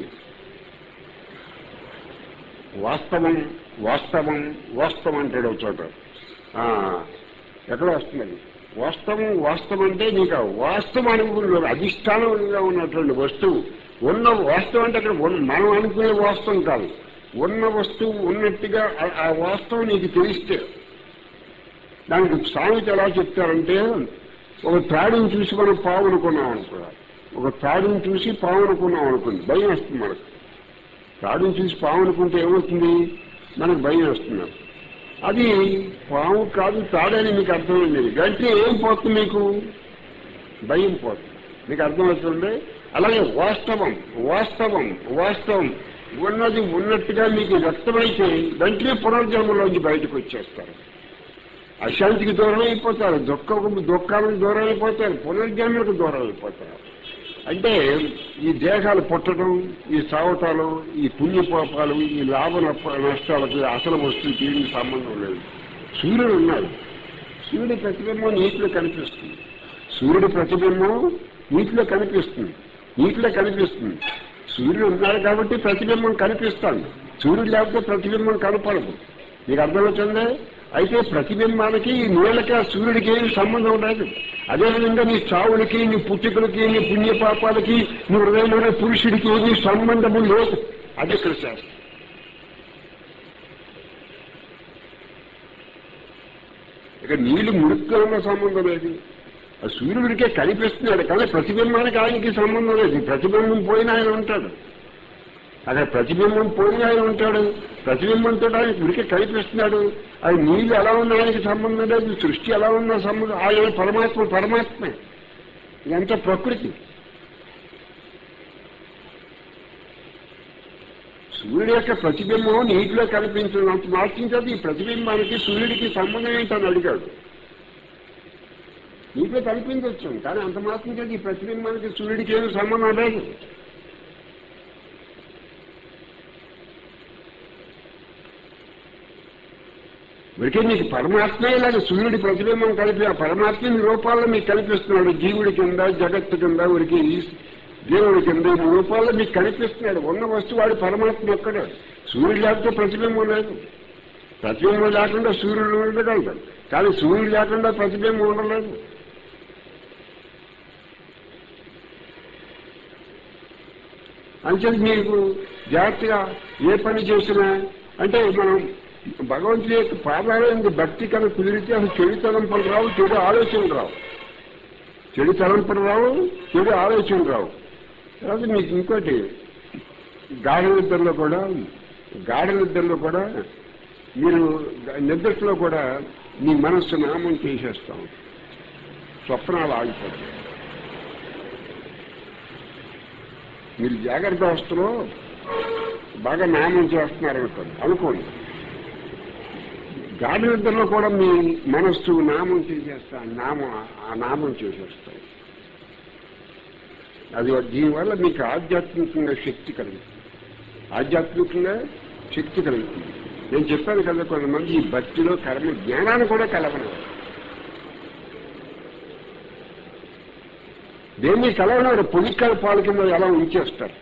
వాస్తవం వాస్తవం వాస్తవం అంటాడు ఒక చోట ఎక్కడ వస్తున్నది వాస్తవం వాస్తవం అంటే నీకు వాస్తవం అనుకున్న అధిష్టానంగా ఉన్నటువంటి వస్తువు ఉన్న వాస్తవం అంటే అక్కడ మనం అనుకునే వాస్తవం కాదు ఉన్న వస్తువు ఉన్నట్టుగా ఆ వాస్తవం నీకు తెలిస్తే దానికి సామెత ఎలా చెప్తారంటే ఒక తాడుని చూసి మనం పావు అనుకున్నాం అనుకో ఒక తాడుని చూసి పావు అనుకున్నాం అనుకోండి భయం వస్తుంది మనకు తాడుని చూసి పావు అనుకుంటే ఏమవుతుంది మనకు భయం వస్తుంది అది పాము కాదు తాడని మీకు అర్థమైంది గంటే ఏం పోతుంది మీకు భయం పోతుంది మీకు అర్థమవుతుంది అలాగే వాస్తవం వాస్తవం వాస్తవం ఉన్నది ఉన్నట్టుగా మీకు వ్యక్తమైతే వెంటనే పునర్జన్మలోంచి బయటకు వచ్చేస్తారు అశాంతికి దూరం అయిపోతారు దుఃఖం దుఃఖాలకు దూరం అయిపోతారు పునర్జన్మలకు దూరం అయిపోతారు అంటే ఈ దేహాలు పుట్టడం ఈ సావటాలు ఈ పుణ్యపాపాలు ఈ లాభ నప్ప- నష్టాలకు అసలు వస్తువుకి ఏమీ సంబంధం లేదు సూర్యుడు ఉన్నాడు సూర్యుడి ప్రతిబింబం నీటిలో కనిపిస్తుంది సూర్యుడి ప్రతిబింబం నీటిలో కనిపిస్తుంది నీటిలో కనిపిస్తుంది సూర్యుడు ఉన్నాడు కాబట్టి ప్రతిబింబం కనిపిస్తాడు సూర్యుడు లేకపోతే ప్రతిబింబం కనపడదు మీకు అర్థమవుతుందే అయితే ప్రతిబింబానికి ఈ నీళ్ళకి ఆ సూర్యుడికి ఏమి సంబంధం లేదు అదేవిధంగా నీ చావులకి నీ పుట్టుకలకి నీ పుణ్యపాపాలకి నీ హృదయంలోని పురుషుడికి ఏమీ సంబంధము లేదు అది ఇక్కడ శాస్త్రం ఇక నీళ్లు మురుగ్గా ఉన్న సంబంధం లేదు ఆ సూర్యుడికే కనిపిస్తున్నాడు కానీ ప్రతిబింబానికి ఆయనకి సంబంధం లేదు ప్రతిబింబం పోయిన ఆయన ఉంటాడు అక్కడ ప్రతిబింబం పోయిన ఆయన ఉంటాడు ప్రతిబింబంతో ఆయన ఉడికే కనిపిస్తున్నాడు అది నీళ్ళు ఎలా ఉన్నా ఆయనకి సంబంధం లేదు సృష్టి ఎలా ఉన్నా సంబంధం ఆయన పరమాత్మ పరమాత్మే ఇదంతా ప్రకృతి సూర్యుడి యొక్క ప్రతిబింబం నీటిలో కనిపించినంత మాత్రం కాదు ఈ ప్రతిబింబానికి సూర్యుడికి సంబంధం ఏంటని అడిగాడు నీటిలో కనిపించవచ్చు కానీ అంత మాత్రం కాదు ఈ ప్రతిబింబానికి సూర్యుడికి ఏమి సంబంధం లేదు ఇప్పటికే మీకు పరమాత్మే ఇలాగ సూర్యుడి ప్రతిబింబం కలిపి ఆ పరమాత్మ ఈ రూపాల్లో మీకు కనిపిస్తున్నాడు జీవుడి కింద జగత్తు కింద ఉరికి దేవుడి కింద ఈ రూపాల్లో మీకు కనిపిస్తున్నాడు ఉన్న వస్తువు వాడు పరమాత్మ ఒక్కడే సూర్యుడు లేకపోతే ప్రతిబింబం లేదు ప్రతిబింబం లేకుండా సూర్యుడు ఉండగలదు కానీ సూర్యుడు లేకుండా ప్రతిబింబం ఉండలేదు అంచేది మీకు జాగ్రత్తగా ఏ పని చేసినా అంటే మనం భగవంతుడి యొక్క పాదాలైన భక్తి కనుక కుదిరితే అసలు చెడు తలంపులు రావు చెడు ఆలోచనలు రావు చెడు తలంపులు రావు చెడు ఆలోచనలు రావు తర్వాత మీకు ఇంకోటి గాఢ నిద్రలో కూడా గాఢ నిద్రలో కూడా మీరు నిద్రలో కూడా మీ మనస్సు నామం చేసేస్తాం స్వప్నాలు ఆగిపోతాయి మీరు జాగ్రత్త అవస్థలో బాగా నామం చేస్తున్నారు అనుకోండి అనుకోండి గాఢ నిద్రలో కూడా మీ మనస్సు నామం చేసేస్తా నామం ఆ నామం చేసేస్తాం అది దీనివల్ల మీకు ఆధ్యాత్మికంగా శక్తి కలుగుతుంది ఆధ్యాత్మికంగా శక్తి కలుగుతుంది నేను చెప్పాను కదా కొంతమంది ఈ భక్తిలో కర్మ జ్ఞానాన్ని కూడా కలవను దేన్ని కలవనారు పొలికల పాలు కింద ఎలా ఉంచేస్తారు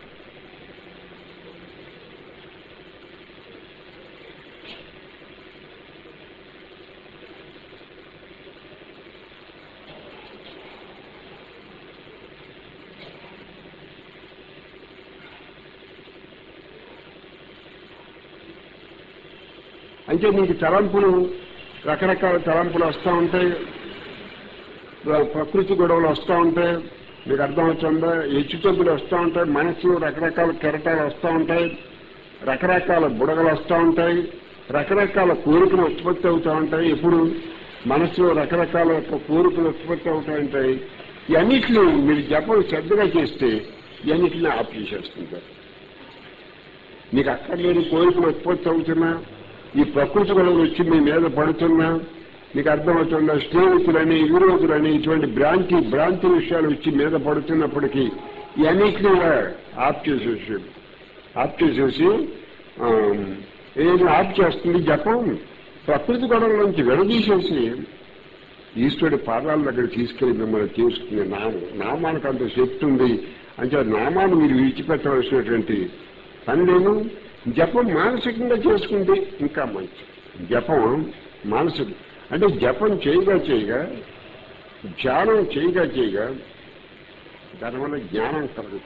అంటే మీకు తలంపులు రకరకాల తలంపులు వస్తూ ఉంటాయి ప్రకృతి గొడవలు వస్తూ ఉంటాయి మీకు అర్థమవుతుందా హెచ్చుతగ్గులు వస్తూ ఉంటాయి మనసులో రకరకాల కెరటాలు వస్తూ ఉంటాయి రకరకాల బుడగలు వస్తూ ఉంటాయి రకరకాల కోరికలు ఉత్పత్తి అవుతూ ఉంటాయి ఎప్పుడు మనసులో రకరకాల యొక్క కోరికలు ఉత్పత్తి అవుతూ ఉంటాయి ఇవన్నిటిని మీరు జపం శ్రద్ధగా చేస్తే ఇవన్నిటిని ఆఫ్ చేసేస్తుంటారు మీకు అక్కర్లేని కోరికలు ఉత్పత్తి అవుతున్నా ఈ ప్రకృతి గొడవలు వచ్చి మీ మీద పడుతున్నా మీకు అర్థమవుతుందా స్నేహితులని విరోధులని ఇటువంటి భ్రాంతి భ్రాంతి విషయాలు వచ్చి మీద పడుతున్నప్పటికీ ఇవన్నిటిని కూడా ఆఫ్ చేసేసి ఆఫ్ చేసేసి ఆ, ఏది ఆఫ్ చేస్తుంది జపం ప్రకృతి గొడవల నుంచి విడదీసేసి ఈశ్వరుడి పాదాల దగ్గర తీసుకెళ్లి మిమ్మల్ని తీసుకునే నామం నామానికి అంత శక్తి ఉంది అంటే ఆ నామాన్ని మీరు విడిచిపెట్టవలసినటువంటి పని లేదు జపం మానసికంగా చేసుకుంటే ఇంకా మంచి జపం మానసిక అంటే జపం చేయగా చేయగా ధ్యానం చేయగా చేయగా దానివల్ల జ్ఞానం కలుగుతుంది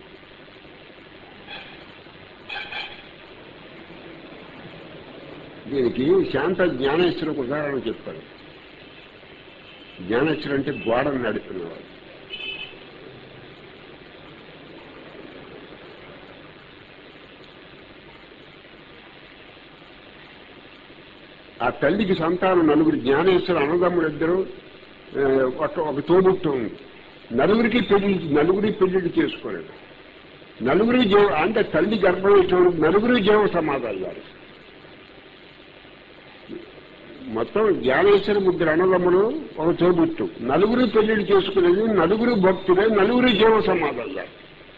దీనికి శాంత జ్ఞానేశ్వరకు ఉదాహరణ చెప్పారు జ్ఞానేశ్వరు అంటే గోడను నడిపినవాడు ఆ తల్లికి సంతానం నలుగురు జ్ఞానేశ్వర అన్నదమ్ములు ఇద్దరు ఆ, ఒక ఒక తోబుట్టు ఉంది నలుగురికి పెళ్లి నలుగురి పెళ్లిళ్ళు చేసుకోలేదు నలుగురి జీవ అంటే తల్లి గర్భం ఇచ్చిన నలుగురి జీవ సమాధానాలు మొత్తం జ్ఞానేశ్వర ముగ్గురు అన్నదమ్ములు ఒక తోబుట్టు నలుగురు పెళ్లిళ్ళు చేసుకునేది నలుగురు భక్తులే నలుగురు జీవ సమాధానాలు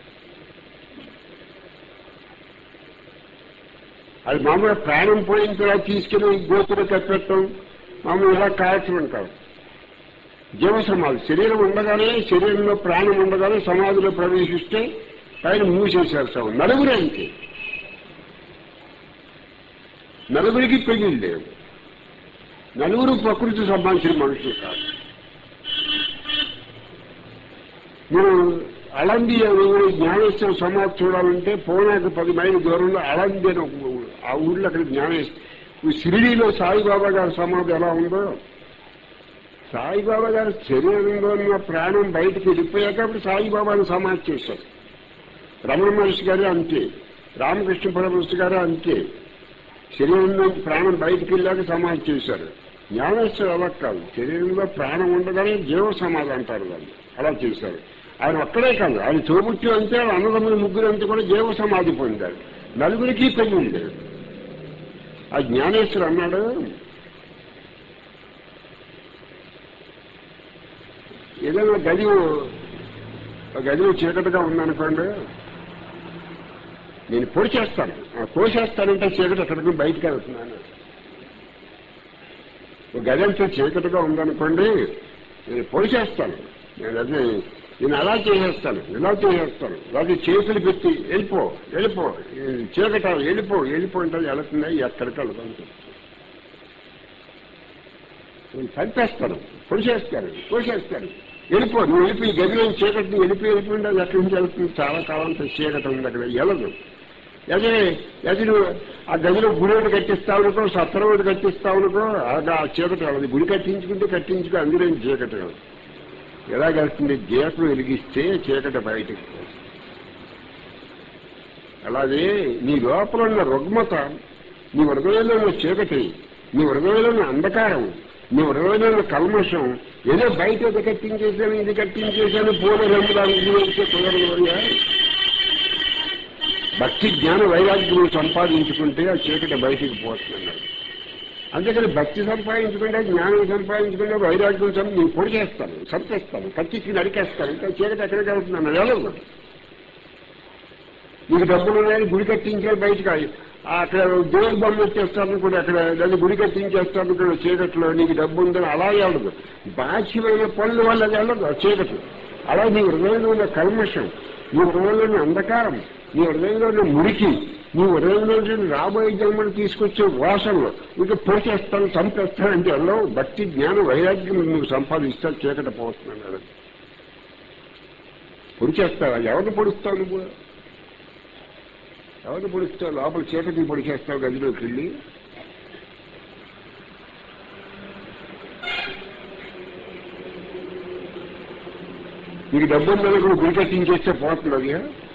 అది మామూలుగా ప్రాణం పోయిన తర్వాత తీసుకెళ్ళి గోతులు కట్టడం మామూలు ఇలా కాల్చడం కాదు జీవ సమాధి శరీరం ఉండగానే శరీరంలో ప్రాణం ఉండగానే సమాధిలో ప్రవేశిస్తే ఆయన మూసేశారు సగం నలుగురే అంతే నలుగురికి పెళ్లి లేవు నలుగురు ప్రకృతి సంబంధించిన మనుషులు కాదు మీరు అలంది అనే ఊరు జ్ఞానేశ్వర సమాధి చూడాలంటే పోనాక పది మైళ్ళ దూరంలో అలంది అని ఒక ఊరు. ఆ ఊళ్ళో అక్కడ జ్ఞానేశ్వర షిరిడీలో సాయిబాబా గారి సమాధి ఎలా ఉందో సాయిబాబా గారి శరీరంలో ఉన్న ప్రాణం బయటికి వెళ్ళిపోయాక అప్పుడు సాయిబాబాను సమాధి చేశారు రమణ మహర్షి గారు అంతే రామకృష్ణ పరమహంస గారు అంతే శరీరంలో ప్రాణం బయటికి వెళ్ళాక సమాధి చేశారు జ్ఞానేశ్వరు అలా కాదు శరీరంలో ప్రాణం ఉండగానే జీవ సమాధి అంటారు వాళ్ళు అలా చేశారు ఆయన ఒక్కడే కాదు ఆయన తోబుట్టు అంతే ఆయన అన్నదమ్ముల ముగ్గురు అంతా కూడా జీవ సమాధి పొందారు నలుగురికి పెళ్లి ఉండేది ఆ జ్ఞానేశ్వరు అన్నాడు ఏదైనా గది ఒక గదిలో చీకటిగా ఉందనుకోండి నేను పొడి చేస్తాను ఆ కోసేస్తానంటే చీకటి ఎక్కడికి బయటకు వెళ్తున్నాను ఒక గది అంతా చీకటిగా ఉందనుకోండి నేను పొడి చేస్తాను నేను అదే నేను అలా చేసేస్తాను ఇలా చేసేస్తాను అలాగే చేతులు పెట్టి వెళ్ళిపో వెళ్ళిపో ఈ చీకట వెళ్ళిపో వెళ్ళిపో అంటే వెళుతుంది ఎక్కడికి వెళ్తాను నేను చంపేస్తాను పొడిచేస్తాను కోసేస్తాను వెళ్ళిపో నువ్వు వెళ్ళిపో ఈ గదిలో చీకటిని వెళ్ళిపో వెళ్ళిపోయింది అది ఎక్కడి నుంచి వెళ్తుంది చాలా కాలం చీకటి ఉంది అక్కడ వెళ్ళదు అదే అది నువ్వు ఆ గదిలో గుడి ఒకటి కట్టిస్తావు అనుకో సత్రం ఒకటి కట్టిస్తావు అనుకో అది ఆ చీకటి వెళ్ళదు గుడి కట్టించుకుంటే కట్టించుకో అందులో ఏం చీకటి వెళ్ళదు ఎలాగెళ్తుంది దీపం వెలిగిస్తే చీకటి బయటకు పోతుంది. అలాగే నీ లోపల ఉన్న రుగ్మత నీ హృదయంలో ఉన్న చీకటి నీ హృదయంలో ఉన్న అంధకారం నీ హృదయంలో ఉన్న కల్మషం ఏదో బయట ఇది కట్టించేసాను ఇది కట్టించేసాను పూల రంగులు వేస్తే కుదరదు భక్తి జ్ఞాన వైరాగ్యం సంపాదించుకుంటే ఆ చీకటి బయటికి పోతున్నాడు అందుకని భక్తి సంపాదించుకుంటే జ్ఞానం సంపాదించుకుంటే వైరాగ్యం సం నేను పొడి చేస్తాను చంపేస్తాను కత్తికి నరికేస్తాను ఇంకా చీకటి ఎక్కడికి వెళ్తున్నాను వెళ్ళదు నీకు డబ్బులు ఉన్నాయి గుడి కట్టించే బయటకు అయ్యి- అక్కడ దేవుడి బొమ్మ వచ్చేస్తాను కూడా అక్కడ దాన్ని గుడి కట్టించేస్తాను కూడా చీకట్లో నీకు డబ్బు ఉందని అలా వెళ్ళదు బాహ్యమైన పనుల వల్ల అది వెళ్ళదు ఆ చీకటి అలా నీ హృదయంలో ఉన్న కల్మషం నీ హృదయంలో ఉన్న అంధకారం నీ హృదయంలో ఉన్న మురికి నీ హృదయంలో ఉన్న రాబోయే జన్మను తీసుకొచ్చే వాసనలు ఇక పొడిచేస్తాను చంపేస్తాను అంటే వెళ్ళవు భక్తి జ్ఞానం వైరాగ్యం నువ్వు సంపాదిస్తా చీకట పోతున్నాడు పొడి చేస్తావా ఎవరిని పొడుస్తావు నువ్వు ఎవరిని పొడుస్తావు లోపల చీకటిని పొడి చేస్తావు గదిలోకి వెళ్ళి నీకు డబ్బు ఉందని కూడా గురి కట్టించేస్తే పోతుంది అది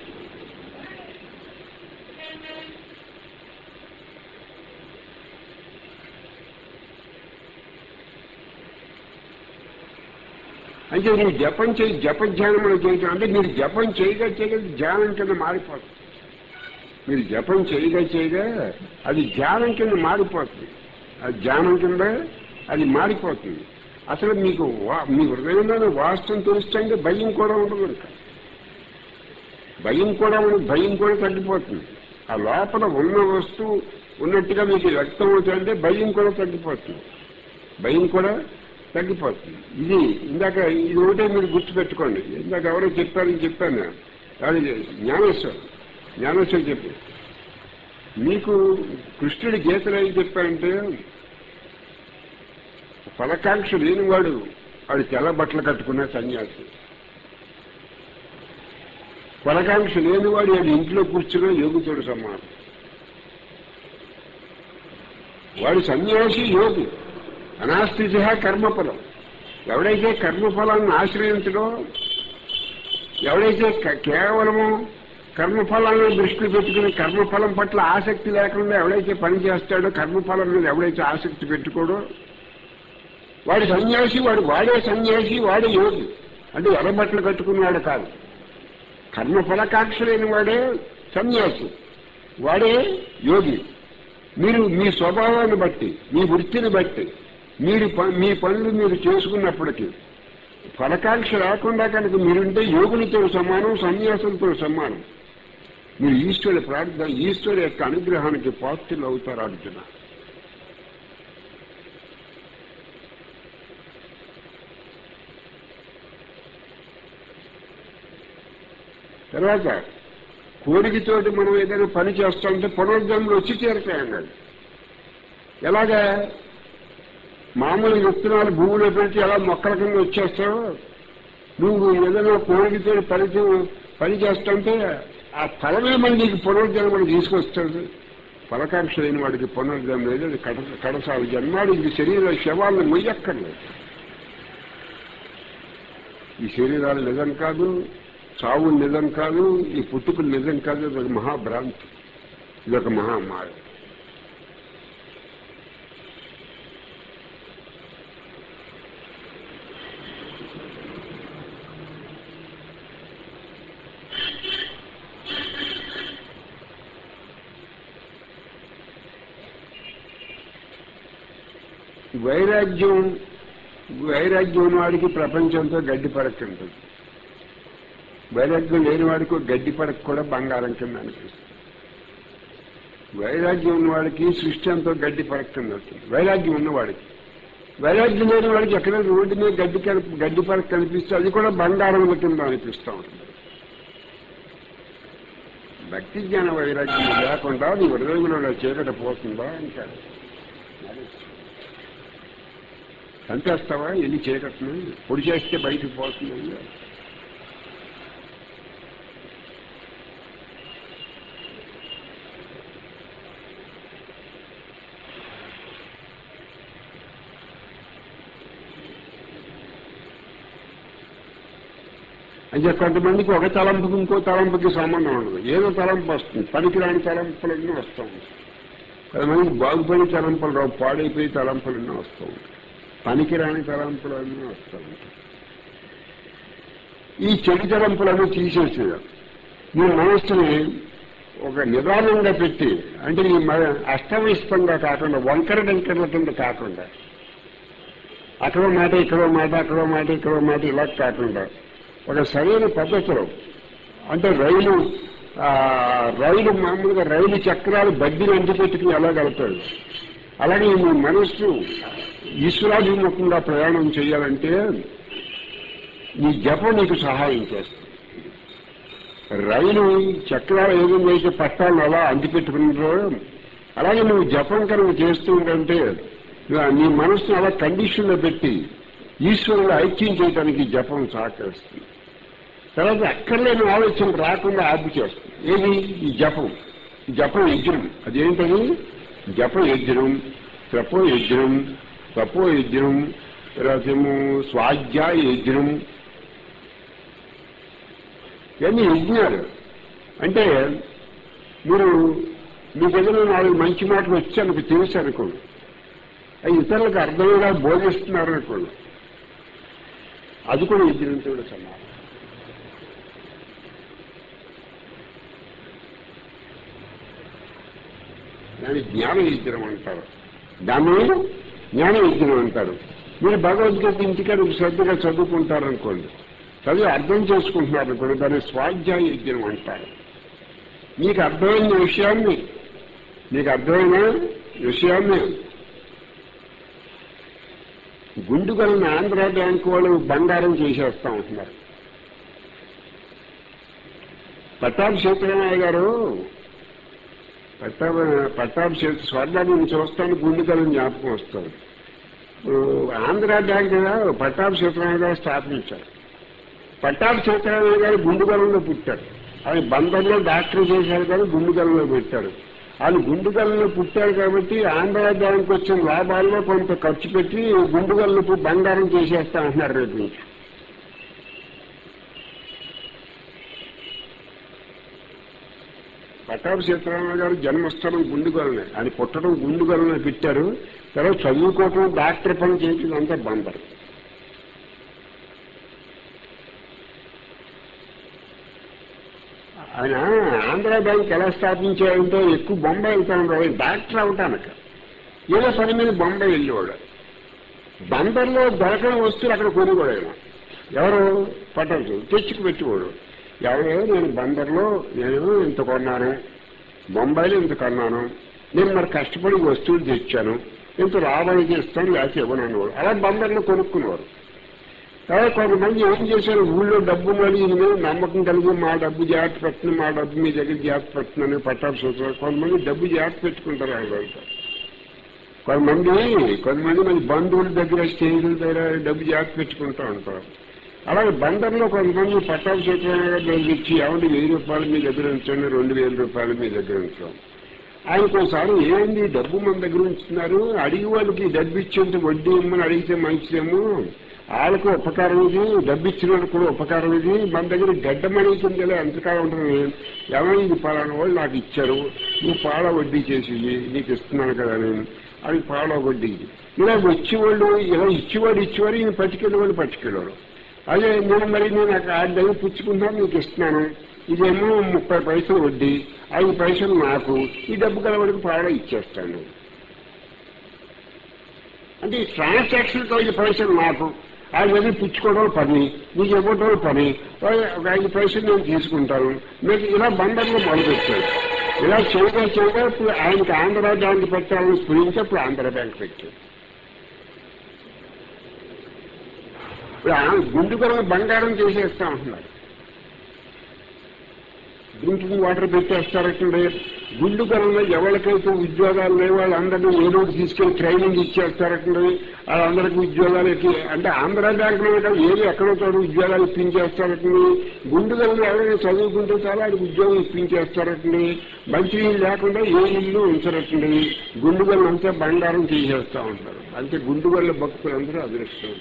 అంటే నువ్వు జపం చేయి జప ధ్యానం అని చేయటం అంటే మీరు జపం చేయగా చేయగా ధ్యానం కింద మారిపోతుంది మీరు జపం చేయగా చేయగా అది ధ్యానం కింద మారిపోతుంది అది ధ్యానం కింద అది మారిపోతుంది అసలు మీకు వా- మీ హృదయంలోని వాస్తవం తెలుస్తుంటే భయం కూడా ఉండదు ఇంకా భయం కూడా ఉండదు భయం కూడా తగ్గిపోతుంది ఆ లోపల ఉన్న వస్తువు ఉన్నట్టుగా మీకు వ్యక్తం అవుతుందంటే భయం కూడా తగ్గిపోతుంది భయం కూడా తగ్గిపోతుంది ఇది ఇందాక ఇది ఒకటే మీరు గుర్తుపెట్టుకోండి ఇందాక ఎవరో చెప్పారని చెప్పాను అది జ్ఞానేశ్వర్ జ్ఞానేశ్వర్ చెప్పు మీకు కృష్ణుడి గీతలు ఏం చెప్పారంటే ఫలకాంక్ష లేనివాడు వాడు తెల్ల బట్టలు కట్టుకున్న సన్యాసి ఫలకాంక్ష లేనివాడు వాడు ఇంట్లో కూర్చున్న యోగుతోడు సమానం వాడు సన్యాసి యోగి అనాస్థిత కర్మఫలం ఎవడైతే కర్మఫలాన్ని ఆశ్రయించడో ఎవడైతే క- కేవలము కర్మఫలాన్ని దృష్టిలో పెట్టుకుని కర్మఫలం పట్ల ఆసక్తి లేకుండా ఎవడైతే పని చేస్తాడో కర్మఫలం మీద ఎవడైతే ఆసక్తి పెట్టుకోడో వాడు సన్యాసి వాడు వాడే సన్యాసి వాడే యోగి అంటే ఎర్రబట్టలు కట్టుకున్నవాడు కాదు కర్మఫలకాంక్ష లేని వాడే సన్యాసి వాడే యోగి మీరు మీ స్వభావాన్ని బట్టి మీ వృత్తిని బట్టి మీరు ప- మీ పనులు మీరు చేసుకున్నప్పటికీ ఫలకాంక్ష లేకుండా కనుక మీరుంటే యోగులతో సమానం సన్యాసులతో సమానం మీరు ఈశ్వరుడి ప్రార్థన ఈశ్వరుడు యొక్క అనుగ్రహానికి పాత్రలు అవుతారు అర్జున తర్వాత కోరికతోటి మనం ఏదైనా పని చేస్తామంటే పునర్జన్మలు వచ్చి తీరుతాయన్నాడు ఎలాగా మామూలు విత్తనాలు భూమిలో పెట్టి ఎలా మొక్కల కింద వచ్చేస్తావో నువ్వు ఏదైనా కోరికతో పని చే- పని చేస్తుంటే ఆ ఫలమే మళ్ళీ నీకు పునర్జన్మలు తీసుకొస్తుంది ఫలకాంక్ష లేని వాడికి పునర్జన్మ లేదు అది కడ కడసారి జన్మాడు ఇది శరీర శవాలను మొయ్యక్కర్లేదు ఈ శరీరాలు నిజం కాదు చావు నిజం కాదు ఈ పుట్టుకులు నిజం కాదు ఇది ఒక మహాభ్రాంతి ఇది ఒక మహామాయ వైరాగ్యం వైరాగ్యం ఉన్నవాడికి ప్రపంచంతో గడ్డి పడక ఉంటుంది వైరాగ్యం లేని వాడికి ఒక గడ్డి పడక కూడా బంగారం కింద అనిపిస్తుంది వైరాగ్యం ఉన్నవాడికి సృష్టి అంతా గడ్డి పడక కింద వస్తుంది వైరాగ్యం ఉన్నవాడికి వైరాగ్యం లేని వాడికి ఎక్కడ రోడ్డు మీద గడ్డి కనిపి గడ్డి పడక కనిపిస్తే అది కూడా బంగారం కింద అనిపిస్తూ ఉంటుంది భక్తి జ్ఞాన వైరాగ్యం లేకుండా నీ హృదయంలో చీకటి పోతుందా అంటాడు చంపేస్తావా ఎన్ని చీకట్ని పొడి చేస్తే బయటకు పోతుంది అంటే కొంతమందికి ఒక తలంపుకి ఇంకో తలంపుకి సంబంధం ఉండదు ఏదో తలంపు వస్తుంది పనికిరాని తలంపులన్నీ వస్తూ ఉంటాయి కొంతమందికి బాగుపడి తలంపులు రావు పాడైపోయి తలంపులన్నీ వస్తూ ఉంటాయి పనికిరాని తలంపులన్నీ వస్తూ ఉంటాయి ఈ చెడు తలంపులన్నీ తీసేసేది నీ మనస్సుని ఒక నిదానంగా పెట్టి అంటే నీ మ- అస్తవ్యస్తంగా కాకుండా వంకర వెంకర్ల కింద కాకుండా అక్కడో మాట ఇక్కడో మాట అక్కడో మాట ఇక్కడో మాట ఇలా కాకుండా ఒక సరైన పద్ధతిలో అంటే రైలు ఆ, రైలు మామూలుగా రైలు చక్రాలు బడ్డీలు అంటి పెట్టుకుని ఎలా కలుపుతాడు అలాగే నీ మనస్సు ఈశ్వరాభిముఖంగా ప్రయాణం చేయాలంటే నీ జపం నీకు సహాయం చేస్తుంది రైలు చక్రాలు ఏ విధంగా అయితే పట్టాలను అలా అంటిపెట్టుకున్నారో అలాగే నువ్వు జపం కనుక చేస్తూ ఉంటే నీ మనసును అలా కండిషన్లో పెట్టి ఈశ్వరుడు ఐక్యం చేయడానికి జపం సహకరిస్తుంది తర్వాత అక్కర్లేని ఆలోచన రాకుండా ఆపు చేస్తుంది ఏది ఈ జపం ఈ జపం యజ్ఞం అదేంటది జపం యజ్ఞం త్రపో యజ్ఞం తపో యజ్ఞం తర్వాతేమో స్వాధ్యాయ యజ్ఞం ఇవన్నీ యజ్ఞాలు అంటే మీరు మీకు ఏదైనా నాలుగు మంచి మాటలు వచ్చి అనుకు తెలుసు అనుకోండి అవి ఇతరులకు అర్థమయ్యేలా బోధిస్తున్నారు అనుకోండి అది కూడా యజ్ఞంతో సమానం దాన్ని జ్ఞాన యజ్ఞం అంటారు దాన్ని జ్ఞాన యజ్ఞం అంటారు మీరు భగవద్గీత ఇంటికాడ శ్రద్ధగా చదువుకుంటారనుకోండి చదివి అర్థం చేసుకుంటున్నారు అనుకోండి దాన్ని స్వాధ్యాయ యజ్ఞం అంటారు మీకు అర్థమైన విషయాన్ని మీకు అర్థమైన విషయాన్ని గుండుగలను ఆంధ్ర బ్యాంక్ వాళ్ళు బంగారం చేసేస్తా ఉంటున్నారు పట్టాభి సీతారామయ్య గారు పట్టాభ పట్టాభి సీత స్వర్ణాన్ని చూస్తాను గుండుగలను జ్ఞాపకం వస్తుంది ఇప్పుడు ఆంధ్ర బ్యాంక్ పట్టాభి సీతారామయ్య గారు స్థాపించారు పట్టాభి సీతారామయ్య గారు గుండుగలంలో పుట్టారు ఆయన బందర్లో డాక్టర్ చేశారు కానీ గుండుగలంలో పెట్టారు ఆయన గుండుగల్లో పుట్టారు కాబట్టి ఆంధ్ర బ్యాంక్ వచ్చిన లాభాల్లో కొంత ఖర్చు పెట్టి గుండుగల్లు బంగారం చేసేస్తా అంటున్నారు రేపు నుంచి పట్టాభి సీతారామరావు గారు జన్మస్థలం గుండుగొలనే ఆయన పుట్టడం గుండుగొలనే పెట్టారు తర్వాత చదువుకోవటం డాక్టర్ పని చేయటం అంతా బందరు ఆయన ఆంధ్ర బ్యాంక్ ఎలా స్థాపించారంటే ఎక్కువ బొంబాయి వెళ్తా ఉండేవాడు డాక్టర్ అవటానికి ఏదో పని మీద బొంబాయి వెళ్ళేవాడు బందర్లో దొరకని వస్తువులు అక్కడ కొనుగోడు ఆయన ఎవరు పట్టదు తెచ్చుకు పెట్టేవాడు ఎవరో నేను బందర్లో నేను ఇంత కొన్నాను బొంబాయిలో ఇంత కొన్నాను నేను మరి కష్టపడి వస్తువులు తెచ్చాను ఇంత రాబడికి ఇస్తాను లేకపోతే ఇవ్వను అనేవాడు అలా బందర్లో కొనుక్కునేవారు తర్వాత కొంతమంది ఏం చేశారు ఊళ్ళో డబ్బు మళ్ళీ ఈయన మీద నమ్మకం కలిగి మా డబ్బు జాగ్రత్త పెట్టిన మా డబ్బు మీ దగ్గర జాగ్రత్త పెట్టినని పట్టాల్సి వస్తారు కొంతమంది డబ్బు జాగ్రత్త పెట్టుకుంటారు వాళ్ళంతా కొంతమంది కొంతమంది మన బంధువుల దగ్గర స్నేహితుల దగ్గర డబ్బు జాగ్రత్త పెట్టుకుంటూ ఉంటారు అలాగే బందర్లో కొంతమంది పట్టాల సూత్రంగా దగ్గర ఇచ్చి ఏమంటే వెయ్యి రూపాయలు మీ దగ్గర ఉంచండి రెండు వేల రూపాయలు మీ దగ్గర ఉంచాం ఆయన ఒకసారి ఏంది డబ్బు మన దగ్గర ఉంచుతున్నారు అడిగి వాళ్ళకి డబ్బు ఇచ్చేంత వడ్డీ ఇమ్మని అడిగితే మంచిదేమో వాళ్ళకు ఉపకారం ఇది డబ్బు ఇచ్చిన వాళ్ళకి కూడా ఉపకారం ఇది మన దగ్గర గడ్డమణి కిందలే ఎంతకాలం ఉంటుంది ఏమైనా ఇది పలానా వాళ్ళు నాకు ఇచ్చారు నువ్వు పాల వడ్డీ చేసి నీకు ఇస్తున్నాను కదా నేను అది పాల వడ్డీ ఇలా వచ్చేవాళ్ళు ఇలా ఇచ్చేవాడు ఇచ్చేవాడు ఈయన పట్టుకెళ్ళేవాళ్ళు పట్టుకెళ్ళాడు అదే నేను మరి నేను ఆ దగ్గర పుచ్చుకుంటాను నీకు ఇస్తున్నాను ఇదేమో ముప్పై పైసలు వడ్డీ ఐదు పైసలు నాకు ఈ డబ్బు కలవడికి పాడ ఇచ్చేస్తాను అంటే ఈ ట్రాన్సాక్షన్కి ఐదు పైసలు నాకు ఐదు దగ్గర పుచ్చుకోవడం పని నీకు ఇవ్వడం పని ఒక ఐదు పైసలు నేను తీసుకుంటాను మీకు ఇలా బందర్లో మొదలుపెట్టాడు ఇలా చేయగా చేయగా ఇప్పుడు ఆయనకి ఆంధ్ర బ్యాంక్ పెట్టాలని స్ఫురించి అప్పుడు ఆంధ్ర బ్యాంక్ పెట్టాడు ఇప్పుడు ఆ గుండు కొరవ బంగారం చేసేస్తా ఉంటున్నారు డ్రింకింగ్ వాటర్ పెట్టేస్తారటండి గుండు కొరంలో ఎవరికైతే ఉద్యోగాలు లేవు వాళ్ళందరినీ ఏదో ఒకటి తీసుకెళ్లి ట్రైనింగ్ ఇచ్చేస్తారటండి వాళ్ళందరికీ ఉద్యోగాలు ఎక్కి అంటే ఆంధ్ర బ్యాంకులో ఏది ఎక్కడో చోట ఉద్యోగాలు ఇప్పించేస్తారటండి గుండు కొరంలో ఎవరైనా చదువుకుంటే చాలా వాడికి ఉద్యోగం ఇప్పించేస్తారటండి మంచి నీళ్ళు లేకుండా ఏ ఇల్లు ఉంచరటండి గుండు గల్లు అంతా బంగారం తీసేస్తా ఉంటారు అంటే గుండు గల్ల భక్తులందరూ అదృష్టం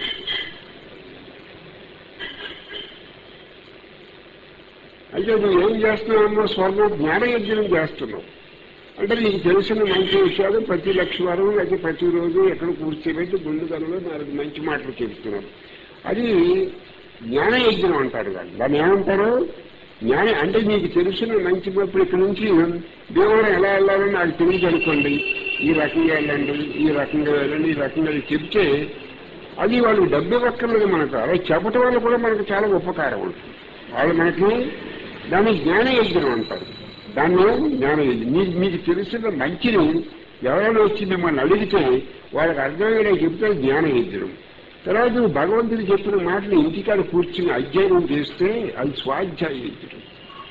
అయితే నువ్వు ఏం చేస్తున్నావు స్వర్ణ జ్ఞానయజ్ఞం చేస్తున్నావు అంటే నీకు తెలిసిన మంచి విషయాలు ప్రతి లక్ష వారం లేకపోతే ప్రతిరోజు ఎక్కడ కూర్చోబెట్టి గుండుగలలో నాలుగు మంచి మాటలు చెప్తున్నావు అది జ్ఞానయజ్ఞం అంటారు దాన్ని దాన్ని ఏమంటారు జ్ఞాన అంటే నీకు తెలిసిన మంచి ఇప్పుడు ఇక్కడ నుంచి దేవరం ఎలా వెళ్ళాలని నాకు తెలియదు అనుకోండి ఈ రకంగా వెళ్ళండి ఈ రకంగా వెళ్ళండి ఈ రకంగా చెప్తే అది వాళ్ళు డబ్బు ఇవ్వక్కర్లేదు మనకు అలా చెప్పటం వల్ల కూడా మనకు చాలా ఉపకారం ఉంటుంది వాళ్ళు మనకి దాన్ని జ్ఞానయజ్ఞం అంటారు దాన్ని జ్ఞానయజ్ఞం మీకు మీకు తెలిసిన మంచిని ఎవరైనా వచ్చి మిమ్మల్ని అడిగితే వాళ్ళకి అర్థమయ్యేలా చెప్తే జ్ఞానయజ్ఞం తర్వాత నువ్వు భగవంతుడు చెప్పిన మాటలు ఇంటికాడ కూర్చుని అధ్యయనం చేస్తే అది స్వాధ్యాయ యజ్ఞం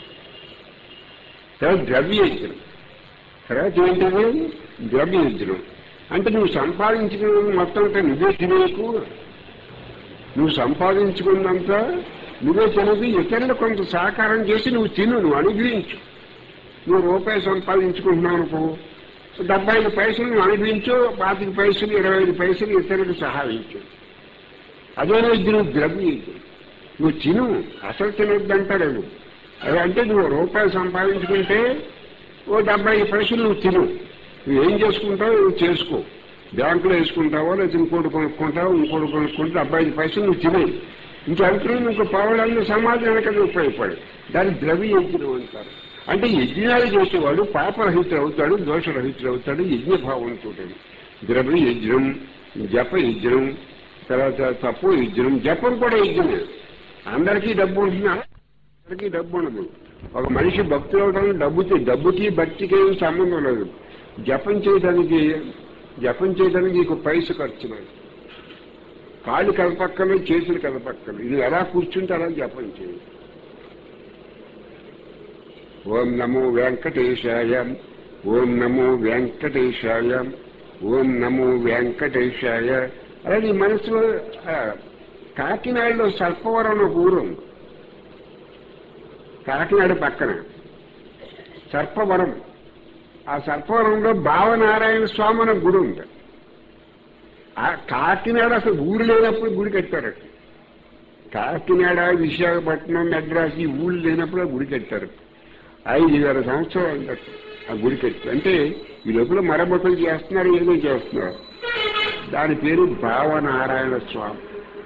తర్వాత ద్రవ్యయజ్ఞం తర్వాత ఏంటది ద్రవ్యయజ్ఞం అంటే నువ్వు సంపాదించిన మొత్తం అంతా నువ్వే తినేకు నువ్వు సంపాదించుకున్నంత నువ్వే తినది ఇతరులు కొంత సహకారం చేసి నువ్వు తిను నువ్వు అనుగ్రహించు నువ్వు రూపాయి సంపాదించుకుంటున్నావు అనుకో డెబ్బై ఐదు పైసలు నువ్వు అనుభవించు పాతిక పైసలు ఇరవై ఐదు పైసలు ఇతరులకు సహాయించు అదే ఇద్దరు ద్రవ్య నువ్వు తిను అసలు తినొద్దంటారు అది అంటే నువ్వు రూపాయి సంపాదించుకుంటే ఓ డెబ్బై ఐదు పైసలు నువ్వు తిను నువ్వు ఏం చేసుకుంటావు నువ్వు చేసుకో బ్యాంకులో వేసుకుంటావో లేదా ఇంకోటి కొనుక్కుంటావు ఇంకోటి కొనుక్కుంటే డెబ్బై ఐదు పైసలు నువ్వు తినేయి ఇంకెంతలో ఇంకో పావులన్నీ సమాజానికి ఉపయోగపడు దాన్ని ద్రవ్య యజ్ఞం అంటారు అంటే యజ్ఞాలు చేసేవాడు పాపరహితుడు అవుతాడు దోషరహితుడు అవుతాడు యజ్ఞభావంతో ద్రవ్య యజ్ఞం జప యజ్ఞం తర్వాత తప్పు యజ్ఞం జపం కూడా యజ్ఞమే అందరికీ డబ్బు ఉంటున్నా అందరికీ డబ్బు ఉండదు ఒక మనిషి భక్తులు అవడానికి డబ్బుకి డబ్బుకి భక్తికి ఏం సంబంధం లేదు జపం చేయడానికి జపం చేయడానికి నీకు పైస ఖర్చు లేదు కాళ్ళు కలపక్కలు చేతులు కలపక్కలు ఇది ఎలా కూర్చుంటే అలా జపం చేయాలి ఓం నమో వెంకటేశాయ ఓం నమో వెంకటేశాయ ఓం నమో వెంకటేశాయ అలా నీ మనసులో ఆ, కాకినాడలో సర్పవరం అని ఒక ఊరు ఉంది. కాకినాడ పక్కన సర్పవరం ఆ సర్పవరంలో భావనారాయణ స్వామి అనే గుడి ఉంది ఆ కాకినాడ అసలు ఊరు లేనప్పుడు గుడి కట్టారు కాకినాడ విశాఖపట్నం మెడ్రాస్ ఈ ఊళ్ళు లేనప్పుడు ఆ గుడి కట్టారు ఐదు వేల సంవత్సరాలు అయిందట ఆ గుడి కట్టి అంటే ఈ లోపల మరమ్మతులు చేస్తున్నారు ఏదో చేస్తున్నారు దాని పేరు భావనారాయణ స్వామి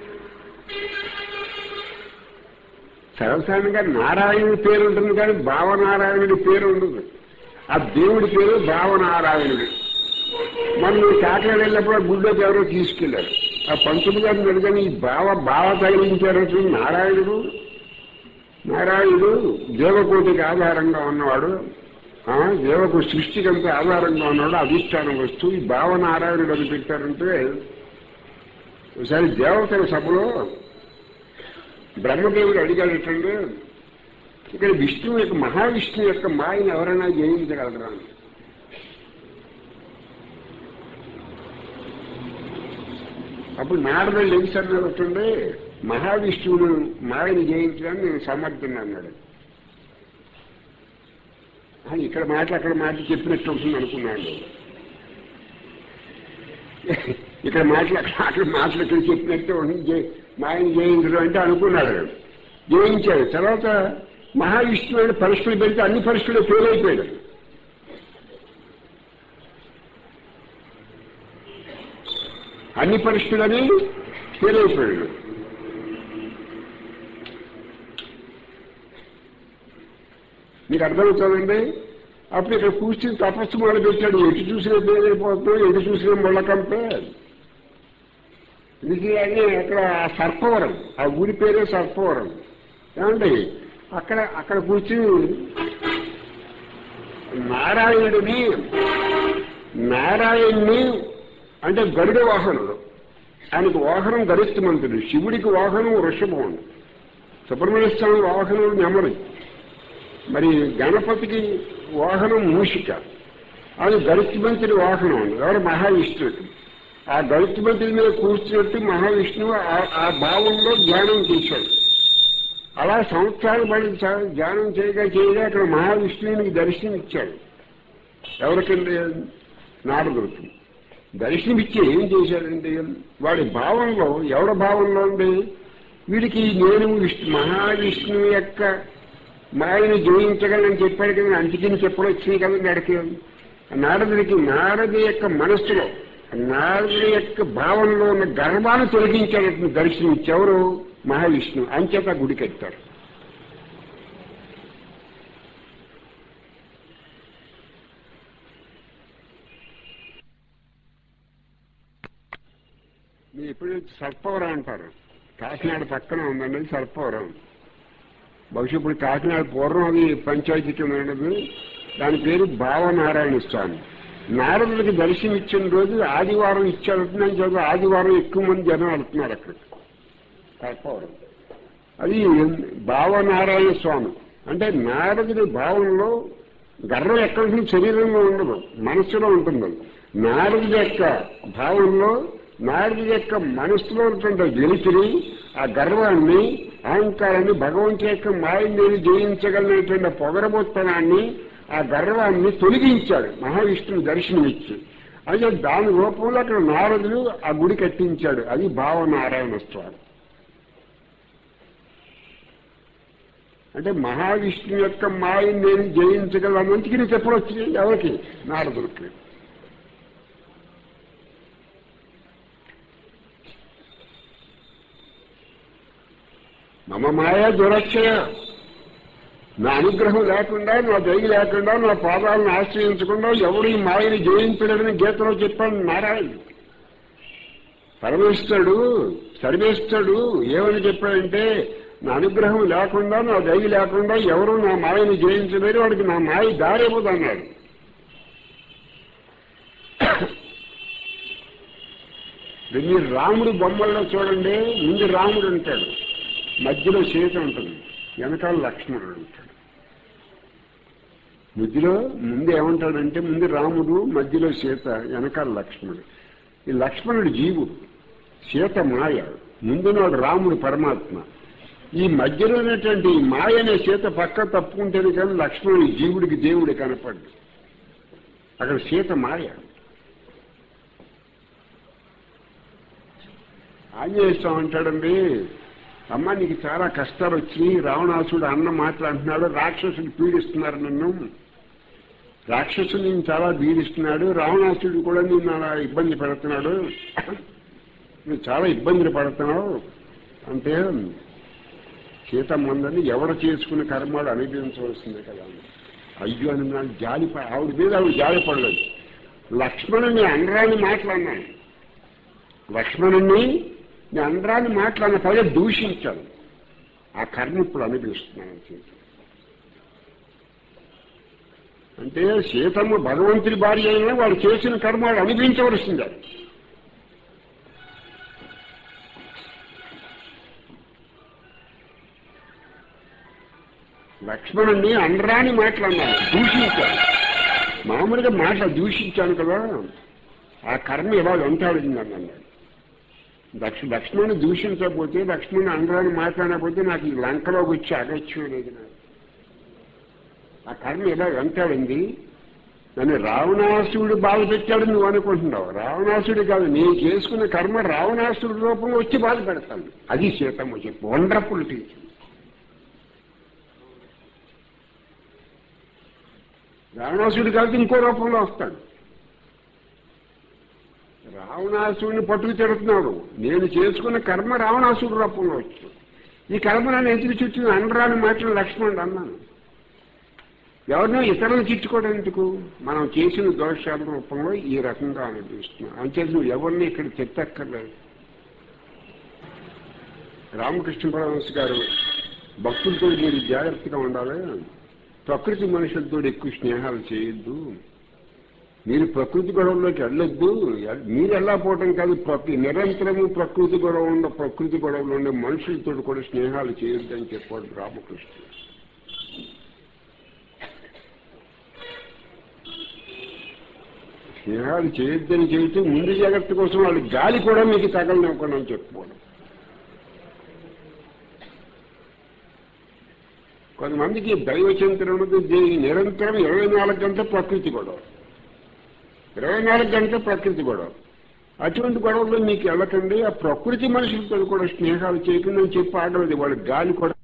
సర్వసాధారణంగా నారాయణుడి పేరు ఉంటుంది కానీ భావనారాయణుడి పేరు ఉండదు ఆ దేవుడి పేరు భావనారాయణుడు మనం కాకినాడ వెళ్ళినప్పుడు ఆ గుడిలోకి ఎవరో తీసుకెళ్లారు ఆ పంతులు గారిని అడిగాను ఈ భావ భావ తగిలించారు నారాయణుడు నారాయణుడు దేవకోటికి ఆధారంగా ఉన్నవాడు ఆ, దేవకు సృష్టికంతా ఆధారంగా ఉన్నాడు అధిష్టానం వస్తూ ఈ భావనారాయణుడు అని పెట్టారంటే ఒకసారి దేవతల సభలో బ్రహ్మదేవుడు అడిగాడటండి ఇక్కడ విష్ణువు యొక్క మహావిష్ణువు యొక్క మాయను ఎవరైనా జయించగలరా అని. అప్పుడు నారదుడు లెగిసి అన్నాడు మహావిష్ణువును మాయని జయించడానికి నేను సమర్థుని అన్నాడు ఆ, ఇక్కడ మాటలు అక్కడ మాటలు చెప్పినట్టు ఉంటుంది అనుకున్నాడు ఇక్కడ మాటలు అక్కడ అక్కడ మాటలు ఇక్కడ చెప్పినట్టు ఉంటుంది జై- మాయని జయించడం అంటే అనుకున్నాడు జయించాడు తర్వాత మహావిష్ణువు అంటే పరీక్షలు పెడితే అన్ని పరీక్షలు ఫెయిల్ అయిపోయాడు అన్ని పరీక్షలని ఫెయిల్ అయిపోయాడు మీకు అర్థమవుతుందండి అప్పుడు ఇక్కడ కూర్చుని తపస్సు మొదలు పెట్టాడు ఎటు చూసినా పేదైపోతున్నాం ఎటు చూసినా ముళ్ళకంపే ఇది అని అక్కడ ఆ సర్పవరం ఆ ఊరి పేరే సర్పవరం ఏమండి అక్కడ అక్కడ కూర్చుని నారాయణుడిని నారాయణ్ణి అంటే గరుడ వాహనుడు ఆయనకు వాహనం గరిష్టమంతుడు శివుడికి వాహనం వృషభం సుబ్రహ్మణ్య స్వామి వాహనం నెమలి మరి గణపతికి వాహనం మూషిక అది గరుత్మంతుడి వాహనం ఉంది ఎవరు మహావిష్ణువుకి ఆ గరుత్మంతుడి మీద కూర్చున్నట్టు మహావిష్ణువు ఆ- ఆ భావంలో ధ్యానం చేశాడు అలా సంవత్సరాలు పడి చ- ధ్యానం చేయగా చేయగా అక్కడ మహావిష్ణువునికి దర్శనం ఇచ్చాడు ఎవరికండి నారదుడికి దర్శనమిచ్చి ఏం చేశాడండి వాడి భావంలో ఎవరి భావంలో ఉంది వీడికి నేను విష్ణు మహావిష్ణువు యొక్క మాయని జయించగలని చెప్పాడు కదా అంతికిని చెప్పడం వచ్చింది కదండి అడికి నారదుడికి నారదు యొక్క మనస్సులో నారదుడి యొక్క భావంలో ఉన్న గర్వాన్ని తొలగించాడు దర్శనమిచ్చి ఎవరు మహావిష్ణువు అంచేత గుడి కట్టారు మీరు ఇప్పుడు సర్పవరం అంటారు కాకినాడ పక్కన ఉందండి సర్పవరం బహుశా ఇప్పుడు కాకినాడ పూర్వం అది పంచాయతీ కింద ఉన్నది దాని పేరు భావనారాయణ స్వామి నారదుడికి దర్శనం ఇచ్చిన రోజు ఆదివారం ఇచ్చాడుతున్నాను చదువు ఆదివారం ఎక్కువ మంది జనం వెళ్తున్నారు అక్కడ సర్పవరం అది భావనారాయణ స్వామి అంటే నారదుడి భావంలో గర్వం ఎక్కడి నుంచి శరీరంలో ఉండదు మనస్సులో ఉంటుంది నారదుడి యొక్క భావంలో నారదుడి యొక్క మనస్సులో ఉంటుండే వెలితిని ఆ గర్వాన్ని అహంకారాన్ని భగవంతు యొక్క మాయని నేను జయించగలిగినటువంటి పొగరబోత్తనాన్ని ఆ గర్వాన్ని తొలగించాడు మహావిష్ణువు దర్శనమిచ్చి అయితే దాని రూపంలో అక్కడ నారదుడు ఆ గుడి కట్టించాడు అది భావనారాయణ స్వామి అంటే మహావిష్ణు యొక్క మాయని నేను జయించగలనందుకు నేను చెప్పవచ్చు ఎవరికి నారదుడికి మమ మాయా దురక్షయ నా అనుగ్రహం లేకుండా నా దయ లేకుండా నా పాదాలను ఆశ్రయించకుండా ఎవడు ఈ మాయని జయించలేదని గీతలో చెప్పాడు నారాయణ పరమేశ్వరుడు సర్వేశ్వరుడు ఏమని చెప్పాడంటే నా అనుగ్రహం లేకుండా నా దయ లేకుండా ఎవరు నా మాయని జయించలేరు వాడికి నా మాయ దారేపోదు అన్నాడు మీరు రాముడు బొమ్మల్లో చూడండి ముందు రాముడు ఉంటాడు మధ్యలో సీత ఉంటుంది వెనకాల లక్ష్మణుడు ఉంటాడు మధ్యలో ముందు ఏమంటాడంటే ముందు రాముడు మధ్యలో సీత వెనకాల లక్ష్మణుడు ఈ లక్ష్మణుడు జీవుడు సీత మాయ ముందున్నాడు రాముడు పరమాత్మ ఈ మధ్యలో ఉన్నటువంటి ఈ మాయ అనే సీత పక్క తప్పుకుంటేనే కానీ లక్ష్మణుడి జీవుడికి దేవుడి కనపడ్డు అక్కడ సీత మాయ ఆంజనేయ స్వామి అంటాడండి అమ్మ నీకు చాలా కష్టాలు వచ్చినాయి రావణాసుడు అన్న మాట్లాడుతున్నాడు రాక్షసుడు పీడిస్తున్నారు నిన్ను రాక్షసుడు నేను చాలా పీడిస్తున్నాడు రావణాసుడు కూడా నిన్ను అలా ఇబ్బంది పెడుతున్నాడు నువ్వు చాలా ఇబ్బందులు పడుతున్నావు అంటే సీతమ్మందని ఎవడు చేసుకున్న కర్మాలు అనుభవించవలసిందే కదా అయ్యో అని నాకు జాలి ప- ఆవిడ మీద ఆవిడ జాలి పడలేదు లక్ష్మణుని అనరాని మాట్లాడినాను లక్ష్మణుని నేను అనరాని మాట్లాడిన పైగా దూషించాను ఆ కర్మ ఇప్పుడు అనుభవిస్తున్నాను సీత అంటే సీతమ్మ భగవంతుడి భార్య అయినా వాడు చేసిన కర్మాలు అనుభవించవలసిందే లక్ష్మణుణ్ణి అనరాని మాట్లాడినాను దూషించాను మామూలుగా మాట దూషించాను కదా ఆ కర్మ ఇలా వెంటాడింది అన్నాడు దక్ష లక్ష్మణుని దూషించకపోతే లక్ష్మణుని అనరాని మాట్లాడకపోతే నాకు ఈ లంకలోకి వచ్చి అగత్యం లేదు నాకు ఆ కర్మ ఇలా వెంటాడింది నన్ను రావణాసుడు బాధ పెట్టాడు నువ్వు అనుకుంటున్నావు రావణాసుడు కాదు నేను చేసుకున్న కర్మ రావణాసుడి రూపంలో వచ్చి బాధ పెడతాను అది సీతమ్మ చెప్పు వండర్ఫుల్ టీచర్ రావణాసుడు కాదు ఇంకో రూపంలో వస్తాడు రావణాసుడిని పట్టుకు తిడుతున్నాడు నేను చేసుకున్న కర్మ రావణాసుడి రూపంలో వచ్చు ఈ కర్మ నన్ను ఎందుకు చుట్టింది అనరాని మాటలు లక్ష్మణుడు అన్నాను ఎవరినో ఇతరులను చిట్టుకోవడం ఎందుకు మనం చేసిన దోషాల రూపంలో ఈ రకంగా అనిపిస్తున్నాం అంతే నువ్వు ఎవరిని ఇక్కడ తిట్టక్కర్లేదు రామకృష్ణ పరమహంస గారు భక్తులతో మీరు జాగ్రత్తగా ఉండాలి ప్రకృతి మనుషులతో ఎక్కువ స్నేహాలు చేయొద్దు మీరు ప్రకృతి గొడవల్లోకి వెళ్ళొద్దు ఎల్- మీరు వెళ్ళకపోవటం కాదు ప్రకృతి నిరంతరము ప్రకృతి గొడవ ఉన్న ప్రకృతి గొడవలు ఉండే మనుషులతో కూడా స్నేహాలు చేయొద్దు అని చెప్పాడు రామకృష్ణ స్నేహాలు చేయొద్దని చెబితే ముందు జాగ్రత్త కోసం వాళ్ళు గాలి కూడా మీకు తగలనివ్వకుండా అని చెప్పుకోవడం కొంతమందికి దైవ చింతన ఉన్నది దే- నిరంతరం ఇరవై నాలుగు గంటల ప్రకృతి గొడవ ఇరవై నాలుగు గంటల ప్రకృతి గొడవ అటువంటి గొడవల్లో మీకు వెళ్ళకండి ఆ ప్రకృతి మనుషులతో కూడా స్నేహాలు చేయకుండా అని చెప్పి ఆగలేదు వాళ్ళు గాలి కూడా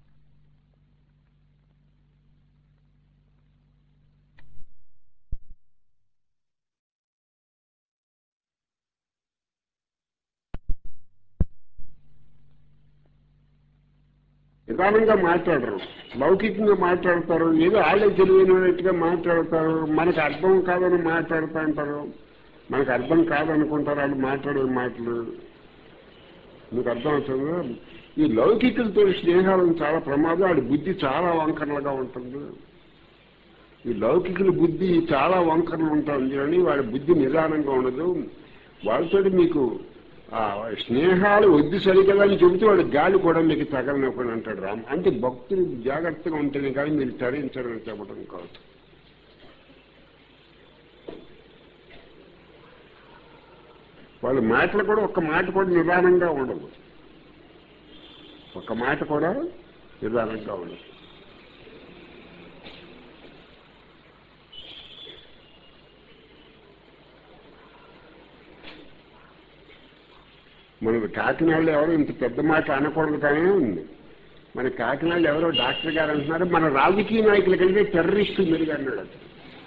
నిదానంగా మాట్లాడరు లౌకికంగా మాట్లాడతారు ఏదో వాళ్ళే తెలియనట్టుగా మాట్లాడతారు మనకు అర్థం కాదని మాట్లాడుతూ ఉంటారు మనకు అర్థం కాదనుకుంటారు వాళ్ళు మాట్లాడే మాటలు మీకు అర్థమవుతుందా ఈ లౌకికులతో స్నేహాలను చాలా ప్రమాదం వాడి బుద్ధి చాలా వంకరలుగా ఉంటుంది ఈ లౌకికుల బుద్ధి చాలా వంకరలు ఉంటుంది అని వాడి బుద్ధి నిదానంగా ఉండదు వాళ్ళతో మీకు ఆ స్నేహాలు వద్దు సరికదా అని చెబితే వాడు గాలి కూడా మీకు తగలనివ్వకుండా అంటాడు రామ్ అంటే భక్తులు జాగ్రత్తగా ఉంటేనే కానీ మీరు తరించారని చెప్పడం కాదు వాళ్ళ మాటలు కూడా ఒక్క మాట కూడా నిదానంగా ఉండదు ఒక్క మాట కూడా నిదానంగా ఉండదు మన కాకినాడలో ఎవరో ఇంత పెద్ద మాట అనకూడదు కానీ మన కాకినాడలో ఎవరో డాక్టర్ గారు అంటున్నారు మన రాజకీయ నాయకుల కంటే టెర్రరిస్టులు మెరుగు అన్నాడు అతను.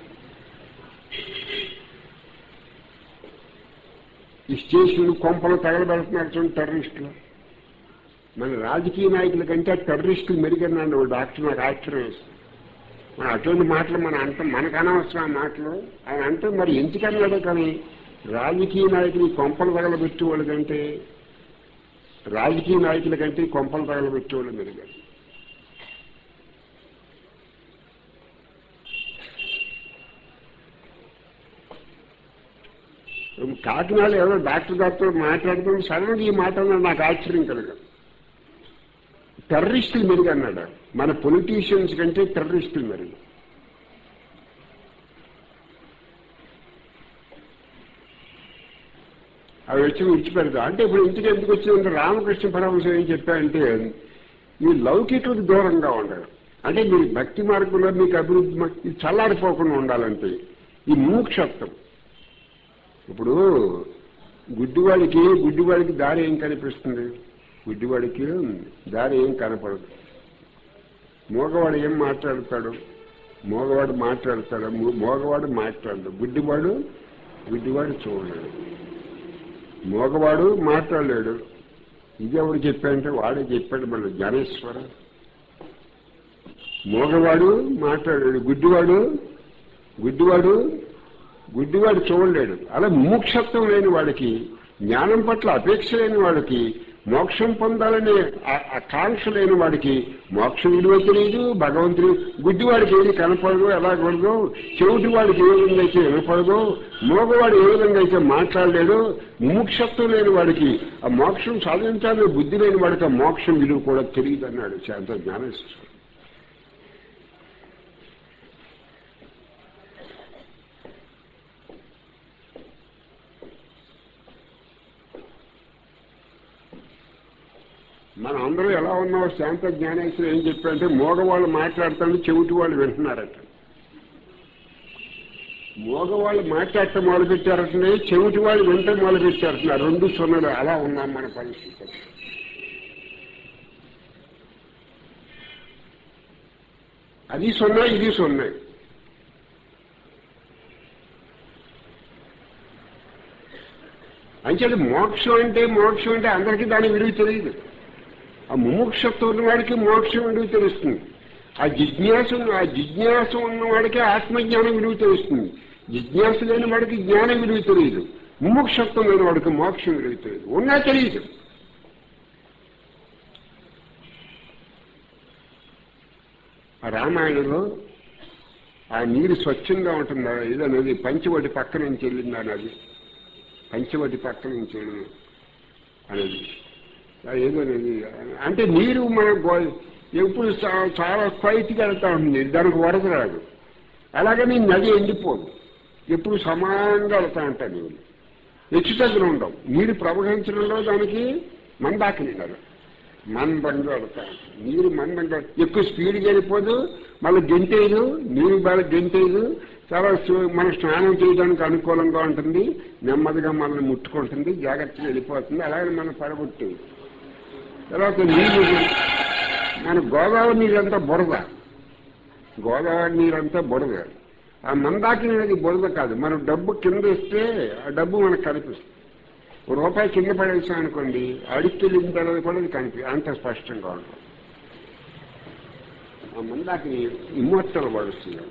ఈ స్టేషన్లు కొంపలు తగలబెడుతున్నారు చూడండి టెర్రరిస్టులు మన రాజకీయ నాయకుల కంటే టెర్రరిస్టులు మెరుగన్నాడు ఓ డాక్టర్ నాకు ఆశ్చర్యం వేస్తుంది మన అటువంటి మాటలు మన అంటాం మనకు అనవసరం ఆ మాటలు ఆయన అంటే మరి ఎందుకన్నాడు కానీ రాజకీయ నాయకులు ఈ కొంపలు తగలబెట్టే వాళ్ళ కంటే రాజకీయ నాయకుల కంటే ఈ కొంపలు తగలబెట్టే వాళ్ళు మెరుగారు కాకినాడలో ఎవరో డాక్టర్ గారితో మాట్లాడుతూ సడన్గా ఈ మాట అన్నాడు నాకు ఆశ్చర్యం కలగదు టెర్రరిస్టులు మెరుగు అన్నాడు మన పొలిటీషియన్స్ కంటే టెర్రరిస్టులు మెరుగు అవి వచ్చి విడిచిపెడతా అంటే ఇప్పుడు ఇంటికి ఎందుకు వచ్చిందంటే రామకృష్ణ పరమహంస ఏం చెప్పారంటే ఈ లౌకికులకు దూరంగా ఉండాలి అంటే మీరు భక్తి మార్గంలో మీకు అభివృద్ధి మా- ఇది చల్లారిపోకుండా ఉండాలంటే ఈ మూక్షత్వం ఇప్పుడు గుడ్డివాడికి గుడ్డివాడికి దారి ఏం కనిపిస్తుంది గుడ్డివాడికి దారి ఏం కనపడదు మోగవాడు ఏం మాట్లాడతాడు మోగవాడు మాట్లాడతాడు మో- మోగవాడు మాట్లాడడు గుడ్డివాడు గుడ్డివాడు చూడలేడు మోగవాడు మాట్లాడలేడు ఇది ఎవడు చెప్పాడంటే వాడే చెప్పాడు మళ్ళీ జ్ఞానేశ్వర మోగవాడు మాట్లాడాడు గుడ్డివాడు గుడ్డివాడు గుడ్డివాడు చూడలేడు అలా ముముక్షత్వం లేని వాడికి జ్ఞానం పట్ల అపేక్ష లేని వాడికి మోక్షం పొందాలనే ఆ- ఆ కాంక్ష లేని వాడికి మోక్షం విలువ తెలియదు భగవంతుడు గుడ్డివాడికి ఏది కనపడదు ఎలాగూడదు చెవిటి వాడికి ఏ విధంగా అయితే వినపడదు మోగవాడు ఏ విధంగా అయితే మాట్లాడలేడు ముముక్షత్వం లేని వాడికి ఆ మోక్షం సాధించాలని బుద్ధి లేని వాడికి ఆ మోక్షం విలువ కూడా తెలియదు అన్నాడు శాంత జ్ఞానేశ్వరుడు మనం అందరూ ఎలా ఉన్నామో శాంత జ్ఞానేశ్వరు ఏం చెప్పారంటే మోగవాళ్ళు మాట్లాడుతుంటే చెవిటి వాళ్ళు వింటున్నారట మోగవాళ్ళు మాట్లాడటం మొదలు పెట్టారటనే చెవిటి వాళ్ళు వింటే మొదలు పెట్టారట రెండు సున్నలు అలా ఉన్నాం మన పరిస్థితి అది సున్నా ఇది సున్నా అంచేది మోక్షం అంటే మోక్షం అంటే అందరికీ దాని విలువ తెలియదు ఆ ముముక్షత్వం ఉన్నవాడికి మోక్షం విలువ తెలుస్తుంది ఆ జిజ్ఞాస ఉన్న- ఆ జిజ్ఞాస ఉన్నవాడికి ఆత్మజ్ఞానం విలువ తెలుస్తుంది జిజ్ఞాస లేని వాడికి జ్ఞానం విలువ తెలియదు ముముక్షత్వం లేని వాడికి మోక్షం విలువ తెలియదు ఉన్నా తెలియదు ఆ రామాయణంలో ఆ నీరు స్వచ్ఛంగా ఉంటుందా ఏదో నది పంచవటి పక్క నుంచి వెళ్ళిందా నది పంచవటి పక్క నుంచి వెళ్ళింది అనేది ఆ ఏదో నది అంటే నీరు మన గో- ఎప్పుడు చా- చాలా క్వైట్గా వెళ్తా ఉంటుంది దానికి వరద రాదు అలాగని నది ఎండిపోదు ఎప్పుడు సమానంగా వెళ్తా ఉంటాయి నీళ్ళు హెచ్చు తగ్గులు ఉండవు నీరు ప్రవహించడంలో దానికి మందాకిని ఉండదు మందంగా వెళ్తా ఉంటుంది. నీరు మందంగా ఎక్కువ స్పీడ్గా వెళ్ళిపోదు మళ్ళీ గెంటేదు నీరు బాగా గెంటేదు చాలా సు- మన స్నానం చేయడానికి అనుకూలంగా ఉంటుంది నెమ్మదిగా మనల్ని ముట్టుకుంటుంది జాగ్రత్తగా వెళ్ళిపోతుంది అలాగే మనం పడగొట్టేది తర్వాత నీళ్ళు మన గోదావరి నీరంతా బురద గోదావరి నీరంతా బురద ఆ మందాకిని అనేది బురద కాదు మనం డబ్బు కింద ఇస్తే ఆ డబ్బు మనకు కనిపిస్తుంది ఓ రూపాయి కింద పడేసాం అనుకోండి అడిక్కెళ్ళిన తర్వాత కూడా అది కనిపి అంత స్పష్టంగా ఉంటుంది ఆ మందాకిని ఇమ్మోర్తలు పడుస్తుంది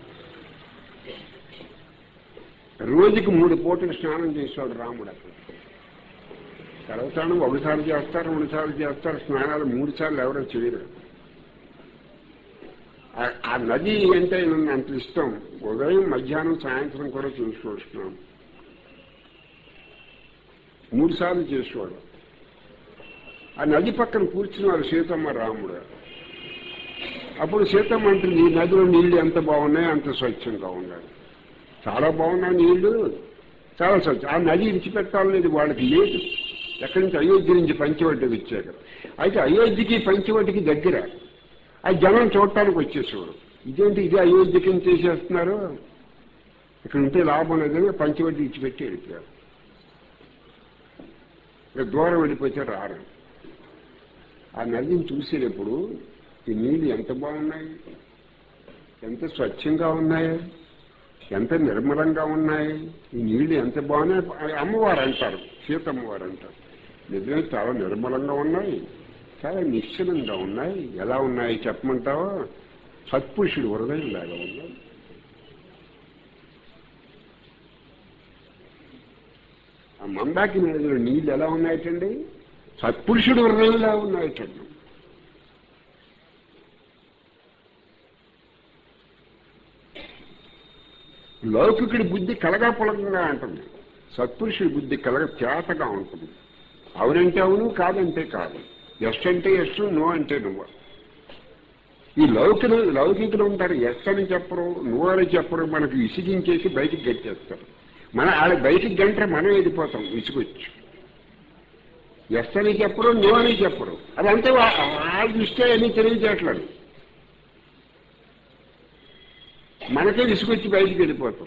రోజుకి మూడు పూటలు స్నానం చేసేవాడు రాముడు అక్కడ సర్వసానం ఒకసారి చేస్తారు రెండుసార్లు చేస్తారు స్నానాలు మూడు సార్లు ఎవరో చేయరు ఆ- ఆ నది అంటే నన్ను అంత ఇష్టం ఉదయం మధ్యాహ్నం సాయంత్రం కూడా చూసుకొస్తున్నాం మూడు సార్లు చేసేవాడు ఆ నది పక్కన కూర్చున్నారు సీతమ్మ రాముడు అప్పుడు సీతమ్మ అంటుంది ఈ నదిలో నీళ్లు ఎంత బాగున్నాయి అంత స్వచ్ఛంగా ఉన్నాయి చాలా బాగున్నాయి నీళ్లు చాలా స్వచ్ఛ ఆ నది విడిచిపెట్టాలనేది వాళ్ళకి లేదు ఎక్కడి నుంచి అయోధ్య నుంచి పంచవడ్డకి వచ్చాక అయితే అయోధ్యకి పంచవడ్డకి దగ్గర ఆ జనం చూడటానికి వచ్చేసేవాడు ఇదేంటి ఇది అయోధ్యకి ఏం చేసేస్తున్నారు ఇక్కడ ఉంటే లాభం లేదని పంచవడ్డీ ఇచ్చిపెట్టి వెళ్ళిపోయారు ఇక దూరం వెళ్ళిపోతే రారు ఆ నదిని చూసేటప్పుడు ఈ నీళ్ళు ఎంత బాగున్నాయి ఎంత స్వచ్ఛంగా ఉన్నాయి ఎంత నిర్మలంగా ఉన్నాయి ఈ నీళ్లు ఎంత బాగున్నాయి అమ్మవారు అంటారు సీతమ్మవారు అంటారు నిజమే చాలా నిర్మలంగా ఉన్నాయి చాలా నిశ్చలంగా ఉన్నాయి ఎలా ఉన్నాయి చెప్పమంటావా సత్పురుషుడు హృదయంలాగా ఉన్నాయి ఆ మందాకి నదిలో నీళ్ళు ఎలా ఉన్నాయటండి సత్పురుషుడు హృదయంలా ఉన్నాయటండి లౌకికుడి బుద్ధి కలగా పొలకంగా ఉంటుంది సత్పురుషుడి బుద్ధి కలగ చేతగా ఉంటుంది అవునంటే అవును కాదంటే కాదు ఎస్ అంటే ఎస్ నో అంటే నువ్వు ఈ లౌకికులు లౌకికులు ఉంటారు ఎస్ అని చెప్పరు నువ్వు అని చెప్పరు మనకు విసిగించేసి బయటికి గట్టేస్తారు మన వాళ్ళ బయటికి గంటే మనం వెళ్ళిపోతాం విసుగొచ్చు ఎస్ అని చెప్పరు నో అని చెప్పరు అదంతే వా- వాళ్ళ దృష్ట్యా అని తెలియజేయట్లేదు మనకే విసుగొచ్చి బయటికి వెళ్ళిపోతాం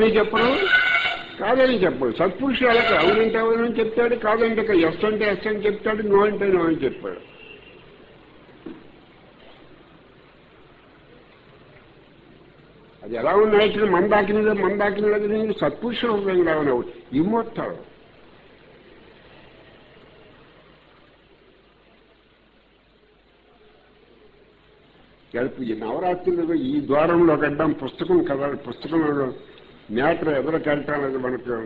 అవునని చెప్పరు కాదని చెప్పడు సత్పురుషుడు అలా అవునంటే అవునని చెప్తాడు కాదంటే కాదు. ఎస్ అంటే ఎస్ అని చెప్తాడు నో అంటే నో అని చెప్పాడు అది ఎలా ఉన్నాయి మందాకినది మందాకినది సత్పురుషుడు హృదయంగా ఉన్నావు ఇమ్మొత్తాడు గడుపు ఈ నవరాత్రులు ఈ ద్వారంలో గడ్డం పుస్తకం కదా పుస్తకంలో మ్యాటర్ ఎదురకెళ్తానది మనకు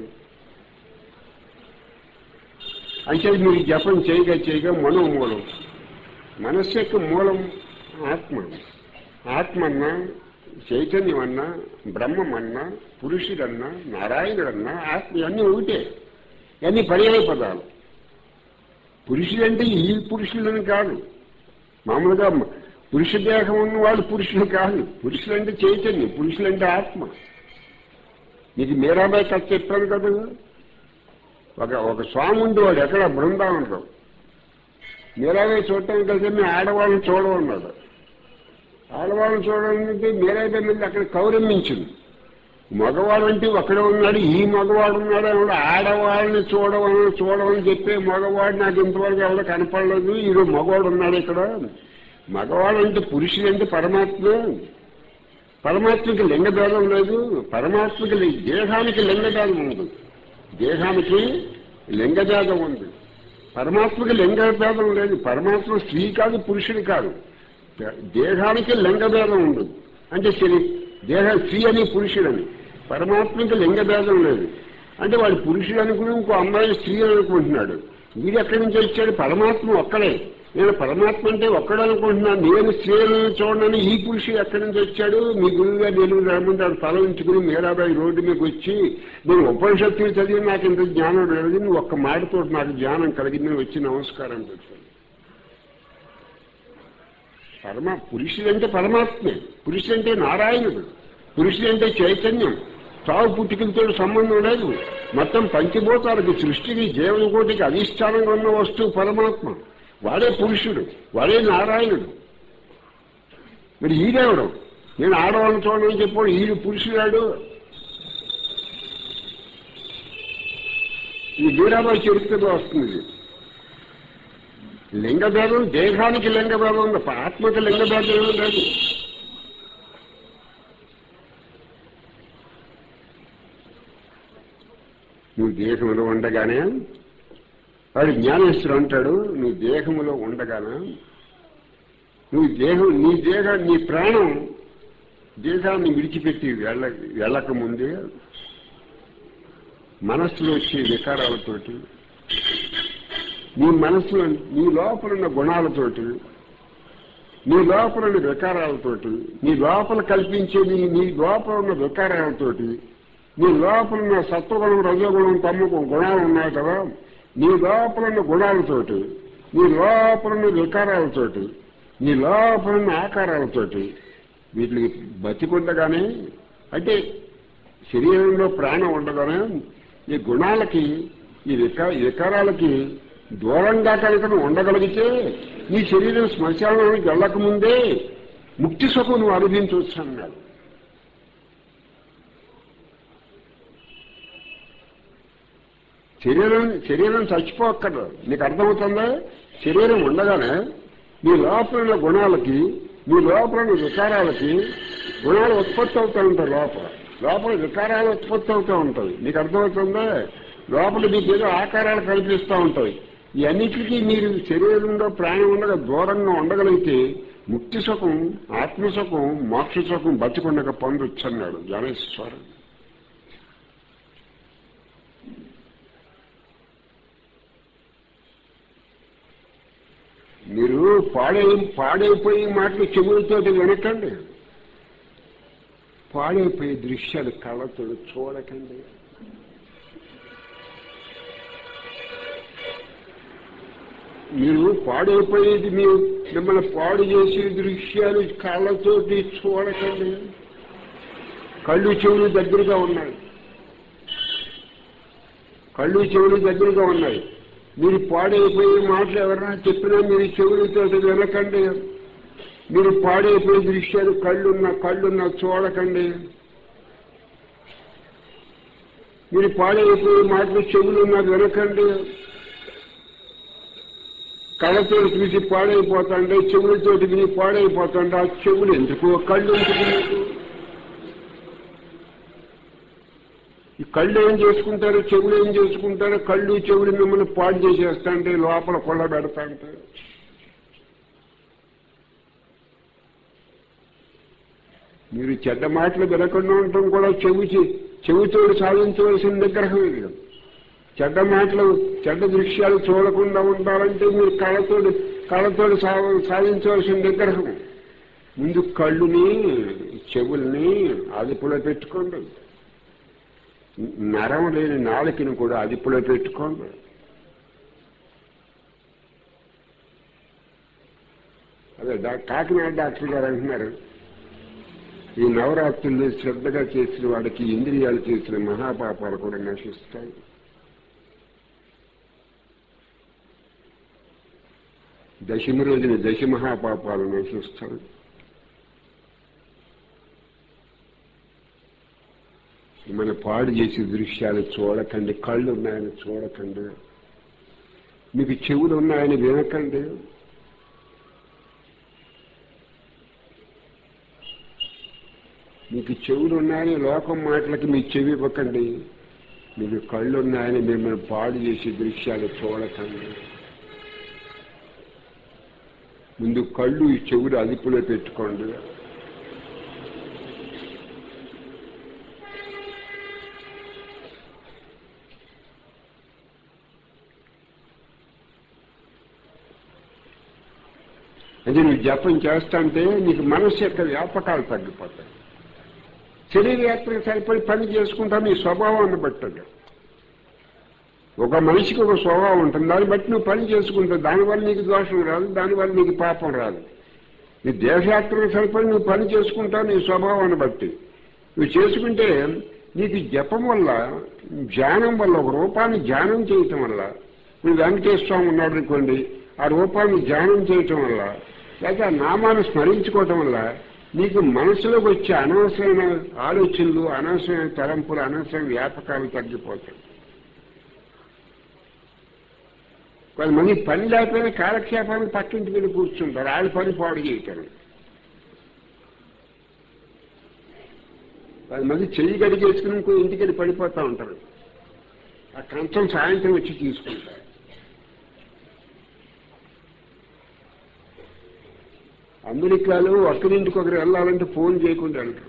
అంటే మీరు జపం చేయగా చేయగా మనోమూలం మనస్సు యొక్క మూలం ఆత్మ ఆత్మ అన్నా చైతన్యం అన్నా బ్రహ్మం అన్నా పురుషుడన్నా నారాయణుడన్నా ఆత్మ ఇవన్నీ ఒకటే ఇవన్నీ పర్యాయ పదాలు పురుషుడంటే ఈ పురుషులని కాదు మామూలుగా పురుష దేహం ఉన్నవాడు పురుషులు కాదు పురుషులంటే చైతన్యం పురుషులంటే ఆత్మ నీకు మీరాబాయి కథ చెప్పాను కదా ఒక ఒక స్వామి ఉండేవాడు ఎక్కడ బృందావనంలో మీరాబాయి చూడటానికి కలిసి మేము ఆడవాళ్ళని చూడమన్నాడు ఆడవాళ్ళని చూడాలంటే మీరాబాయి మీద అక్కడ కౌరమ్మించింది మగవాడు అంటే ఒక్కడే ఉన్నాడు ఈ మగవాడు ఉన్నాడు ఎవడు ఆడవాళ్ళని చూడవని చూడవని చెప్పే మగవాడు నాకు ఇంతవరకు ఎవడో కనపడలేదు ఈరోజు మగవాడు ఉన్నాడు ఇక్కడ మగవాడు అంటే పురుషుడు అంటే పరమాత్మ పరమాత్మకి లింగభేదం లేదు పరమాత్మకి లి- దేహానికి లింగభేదం ఉంది దేహానికి లింగభేదం ఉంది పరమాత్మకి లింగభేదం లేదు పరమాత్మ స్త్రీ కాదు పురుషుడు కాదు దేహానికి లింగభేదం ఉంది అంటే శరీ దేహ స్త్రీ అని పురుషుడని పరమాత్మకి లింగభేదం లేదు అంటే వాడు పురుషుడు అనుకుని ఇంకో అమ్మాయి స్త్రీ అని అనుకుంటున్నాడు వీడు ఎక్కడి నుంచి వచ్చాడు పరమాత్మ ఒక్కడే నేను పరమాత్మ అంటే ఒక్కడు అనుకుంటున్నాను నేను స్త్రీలను చూడనని ఈ పురుషుడు ఎక్కడి నుంచి వచ్చాడు మీ గురువుగా నేను రమ్మంటాడు తల ఉంచుకుని మీరాబాయి రోడ్డు మీదకి వచ్చి నేను ఉపనిషత్తులు చదివి నాకు ఇంత జ్ఞానం లేదు నువ్వు ఒక్క మాటతో నాకు జ్ఞానం కలిగింది నేను వచ్చి నమస్కారం పెట్టాను పరమా పురుషుడంటే పరమాత్మే పురుషుడంటే నారాయణుడు పురుషుడంటే చైతన్యం చావు పుట్టుకలతో సంబంధం లేదు మొత్తం పంచభూతాలకి సృష్టికి జీవనకోటికి అధిష్టానంగా ఉన్న వస్తువు పరమాత్మ వాడే పురుషుడు వాడే నారాయణుడు మరి ఈడేవడం నేను ఆడవాళ్ళని చూడని చెప్పాడు ఈడు పురుషుడాడు ఈ వీరాబాయి చరిత్రలో వస్తుంది ఇది. లింగభేదం దేహానికి లింగభేదం ఉంది ఆత్మకి లింగభేదం ఏమీ లేదు నువ్వు దేహంలో ఉండగానే వాడు జ్ఞానేశ్వరుడు అంటాడు నువ్వు దేహంలో ఉండగానే నువ్వు దేహం నీ దేహ నీ ప్రాణం దేహాన్ని విడిచిపెట్టి వెళ్ళ వెళ్ళక ముందే మనస్సులో వచ్చే వికారాలతోటి నీ మనసులో నీ లోపల ఉన్న గుణాలతోటి నీ లోపల ఉన్న వికారాలతోటి నీ లోపల కల్పించే నీ నీ లోపల ఉన్న వికారాలతోటి నీ లోపల ఉన్న సత్వగుణం రజోగుణం తమ్ముకు గుణాలు ఉన్నాయి కదా నీ లోపల ఉన్న గుణాలతోటి నీ లోపల ఉన్న వికారాలతోటి నీ లోపల ఉన్న ఆకారాలతోటి వీటికి బతికుండగానే అంటే శరీరంలో ప్రాణం ఉండగానే ఈ గుణాలకి ఈ విక వికారాలకి దూరంగా కనుక నువ్వు ఉండగలిగితే నీ శరీరం శ్మశానానికి వెళ్ళకముందే ముక్తి సుఖం నువ్వు అనుభవించవచ్చు అన్నాడు శరీరం శరీరం చచ్చిపోక్కర్లేదు నీకు అర్థమవుతుందా శరీరం ఉండగానే నీ లోపల ఉన్న గుణాలకి నీ లోపల ఉన్న వికారాలకి గుణాలు ఉత్పత్తి అవుతూ ఉంటాయి లోపల లోపల వికారాలు ఉత్పత్తి అవుతూ ఉంటాయి నీకు అర్థమవుతుందా లోపల మీకు ఏదో ఆకారాలు కల్పిస్తూ ఉంటాయి ఈ అన్నిటికీ మీరు శరీరంలో ప్రాణం ఉండగా దూరంగా ఉండగలిగితే ముక్తి సుఖం ఆత్మసుఖం మోక్ష సుఖం బతికుండగా పొందొచ్చు అన్నాడు జ్ఞానేశ్వరం మీరు పాడై పాడైపోయి మాటలు చెవులతోటి వినకండి పాడైపోయే దృశ్యాలు కళ్ళతో చూడకండి మీరు పాడైపోయేది మీరు మిమ్మల్ని పాడు చేసే దృశ్యాలు కళ్ళతోటి చూడకండి కళ్ళు చెవులు దగ్గరగా ఉన్నాయి కళ్ళు చెవులు దగ్గరగా ఉన్నాయి మీరు పాడైపోయే మాటలు ఎవరైనా చెప్పినా మీరు చెవులతో వినకండి మీరు పాడైపోయే దృశ్యాలు కళ్ళున్న కళ్ళున్న చూడకండి మీరు పాడైపోయే మాటలు చెవులు నాకు వినకండి కళ్ళతో చూసి పాడైపోతాండే చెవులతో విని పాడైపోతాండే ఆ చెవులు ఎందుకు కళ్ళు ఎందుకు మీకు ఈ కళ్ళు ఏం చేసుకుంటారు చెవులు ఏం చేసుకుంటారు కళ్ళు చెవులు మిమ్మల్ని పాడు చేసేస్తాంటే లోపల కొల్ల పెడతాంటే మీరు చెడ్డ మాటలు వినకుండా ఉండటం కూడా చెవి చెవితో సాధించవలసిన నిగ్రహం ఇది చెడ్డ మాటలు చెడ్డ దృశ్యాలు చూడకుండా ఉండాలంటే మీరు కళ్ళతో కళ్ళతో సాధించవలసిన నిగ్రహం ముందు కళ్ళుని చెవుల్ని అదుపులో పెట్టుకోండి నరం లేని నాలుకని కూడా అదుపులో పెట్టుకోండి అదే డా- కాకినాడ డాక్టర్ గారు అంటున్నారు ఈ నవరాత్రులు శ్రద్ధగా చేసిన వాడికి ఇంద్రియాలు చేసిన మహాపాపాలు కూడా నశిస్తాయి దశమి రోజున దశ మహాపాపాలు నశిస్తాయి మన పాడు చేసే దృశ్యాలు చూడకండి కళ్ళు ఉన్నాయని చూడకండి మీకు చెవులు ఉన్నాయని వినకండి మీకు చెవులు ఉన్నాయని లోకం మాటలకి మీ చెవి ఇవ్వకండి మీకు కళ్ళు ఉన్నాయని మిమ్మల్ని పాడు చేసే దృశ్యాలు చూడకండి ముందు కళ్ళు ఈ చెవులు అదుపులో పెట్టుకోండి అంటే నువ్వు జపం చేస్తాంటే నీకు మనస్సు యొక్క వ్యాపకాలు తగ్గిపోతాయి శరీర యాత్రకు సరిపడి పని చేసుకుంటా నీ స్వభావాన్ని బట్టదు ఒక మనిషికి ఒక స్వభావం ఉంటుంది దాన్ని బట్టి నువ్వు పని చేసుకుంటావు దానివల్ల నీకు దోషం రాదు దానివల్ల నీకు పాపం రాదు నీ దేశయాత్రకు సరిపడి నువ్వు పని చేసుకుంటావు నీ స్వభావాన్ని బట్టి నువ్వు చేసుకుంటే నీకు జపం వల్ల ధ్యానం వల్ల ఒక రూపాన్ని ధ్యానం చేయటం వల్ల ఇప్పుడు వెంకటేశ్వర స్వామి ఉన్నాడు అనుకోండి ఆ రూపాన్ని ధ్యానం చేయటం వల్ల లేకపోతే ఆ నామాన్ని స్మరించుకోవటం వల్ల నీకు మనసులోకి వచ్చే అనవసరమైన ఆలోచనలు అనవసరమైన తలంపులు అనవసరమైన వ్యాపకాలు తగ్గిపోతాయి కొంతమంది పని లేకపోయినా కాలక్షేపానికి పక్కింటికి వెళ్ళి కూర్చుంటారు వాళ్ళ పని పాడు చేయటం కొంతమంది చెయ్యి గడిగేసుకుని ఇంకో ఇంటికి వెళ్ళి పడిపోతూ ఉంటారు ఆ కంచం సాయంత్రం వచ్చి తీసుకుంటారు అమెరికాలో ఒకరింటికి ఒకరు వెళ్ళాలంటే ఫోన్ చేయకుండా వెళ్ళరు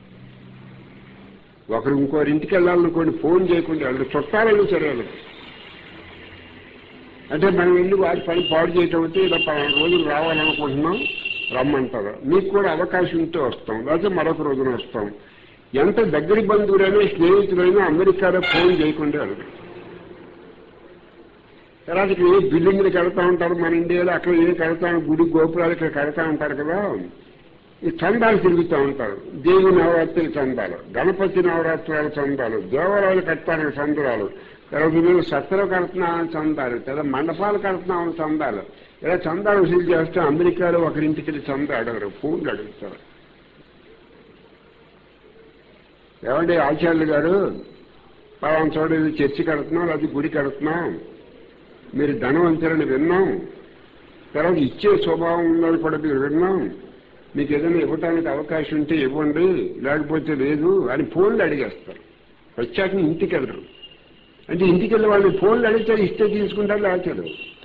ఒకరు ఇంకోరి ఇంటికి వెళ్ళాలనుకోండి ఫోన్ చేయకుండా వెళ్ళరు చుట్టాలని సరే వెళ్ళరు అంటే మనం వెళ్ళి వారి పని పాడు చేయటం అయితే ఇలా పలానా రోజులు రావాలనుకుంటున్నాం రమ్మంటారు మీకు కూడా అవకాశం ఉంటే వస్తాం లేకపోతే మరొక రోజున వస్తాం ఎంత దగ్గరి బంధువులైనా స్నేహితులైనా అమెరికాలో ఫోన్ చేయకుండా వెళ్ళరు తర్వాత ఇక్కడ ఏ బిల్డింగ్లు కడతా ఉంటారు మన ఇండియాలో అక్కడ ఏ కడతా గుడి గోపురాలు ఇక్కడ కడతా ఉంటారు కదా ఈ చందాలు తిరుగుతూ ఉంటారు దేవి నవరాత్రి చందాలు గణపతి నవరాత్రుల చందాలు దేవాలయాలు కడతానికి చందాలు తర్వాత మీరు సత్తలు కడుతున్నామని చందాలు లేదా మండపాలు కడుతున్నామని చందాలు ఇలా చందాలు వసూలు చేస్తే అమెరికాలో ఒకరింటికి వెళ్ళి చందా అడగరు ఫోన్లు అడుగుతారు ఏమండి ఆచార్యులు గారు పలానా చోట ఇది చర్చి కడుతున్నాం అది గుడి కడుతున్నాం మీరు ధనవంతులని విన్నాం తర్వాత ఇచ్చే స్వభావం ఉన్నది కూడా మీరు విన్నాం మీకు ఏదైనా ఇవ్వడానికి అవకాశం ఉంటే ఇవ్వండి లేకపోతే లేదు అని ఫోన్లు అడిగేస్తారు వచ్చాక ఇంటికి వెళ్ళరు అంటే ఇంటికి వెళ్ళి వాళ్ళు ఫోన్లు అడిగితే ఇస్తే తీసుకుంటారు లేచారు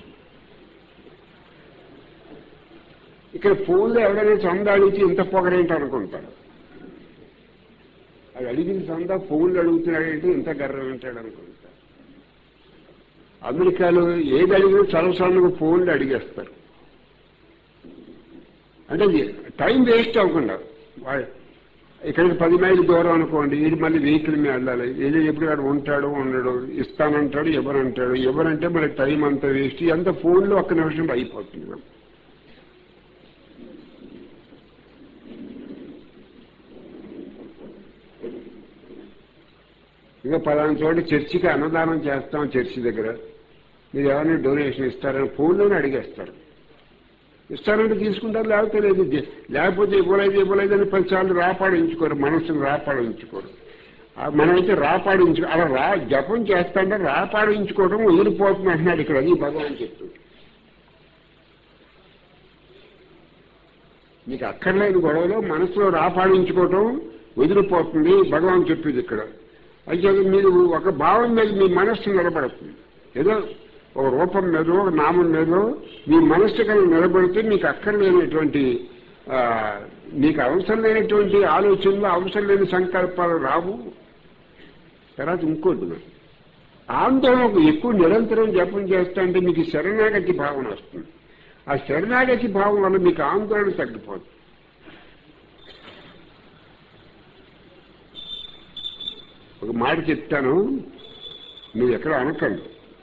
ఇక్కడ ఫోన్లో ఎవరైనా చందా అడిగితే ఇంత పొగరేంటి అనుకుంటారు అది అడిగిన చందా ఫోన్లు అడుగుతున్నాడంటే ఇంత గర్వం ఉంటాడు అనుకుంటారు అమెరికాలో ఏది అడిగినా సర్వసాధారణంగా ఫోన్లు అడిగేస్తారు అంటే ఇది టైం వేస్ట్ అవ్వకుండా వా- ఇక్కడికి పది మైలు దూరం అనుకోండి ఇది మళ్ళీ వెహికల్ మీద వెళ్ళాలి ఏదో ఎప్పుడు వాడు ఉంటాడు ఉండడు ఇస్తానంటాడు ఎవరంటాడు ఎవరంటే మరి టైం అంతా వేస్ట్ ఎంత ఫోన్లో ఒక్క నిమిషం అయిపోతుంది మనం. ఇక పలానా చోట చర్చికి అన్నదానం చేస్తాం చర్చి దగ్గర మీరు ఎవరైనా డొనేషన్ ఇస్తారని ఫోన్లోనే అడిగేస్తారు ఇస్తారంటే తీసుకుంటారు లేకపోతే లేదు జ- లేకపోతే ఇవ్వలేదు ఇవ్వలేదని పదిసార్లు రాపాడించుకోరు మనసును రాపాడించుకోరు ఆ మనమైతే రాపాడించు అలా రా జపం చేస్తాంటే రాపాడించుకోవడం వదిలిపోతుంది అంటున్నాడు ఇక్కడ అది భగవాన్ చెప్తుంది నీకు అక్కర్లేని గొడవలో మనసులో రాపాడించుకోవటం వదిలిపోతుంది భగవాన్ చెప్పింది ఇక్కడ అయితే మీరు ఒక భావం మీద మీ మనస్సు నిలబడుతుంది ఏదో ఒక రూపం మీదో ఒక నామం మీదో మీ మనస్సు కనుక నిలబడితే మీకు అక్కర్లేనటువంటి ఆ, మీకు అవసరం లేనటువంటి ఆలోచనలు అవసరం లేని సంకల్పాలు రావు తర్వాత ఇంకోటి మరి. ఆందోళనకు ఎక్కువ నిరంతరం జపం చేస్తా అంటే మీకు శరణాగతి భావన వస్తుంది ఆ శరణాగతి భావం వల్ల మీకు ఆందోళన తగ్గిపోతుంది ఒక మాట చెప్తాను మీరు ఎక్కడ అనకండి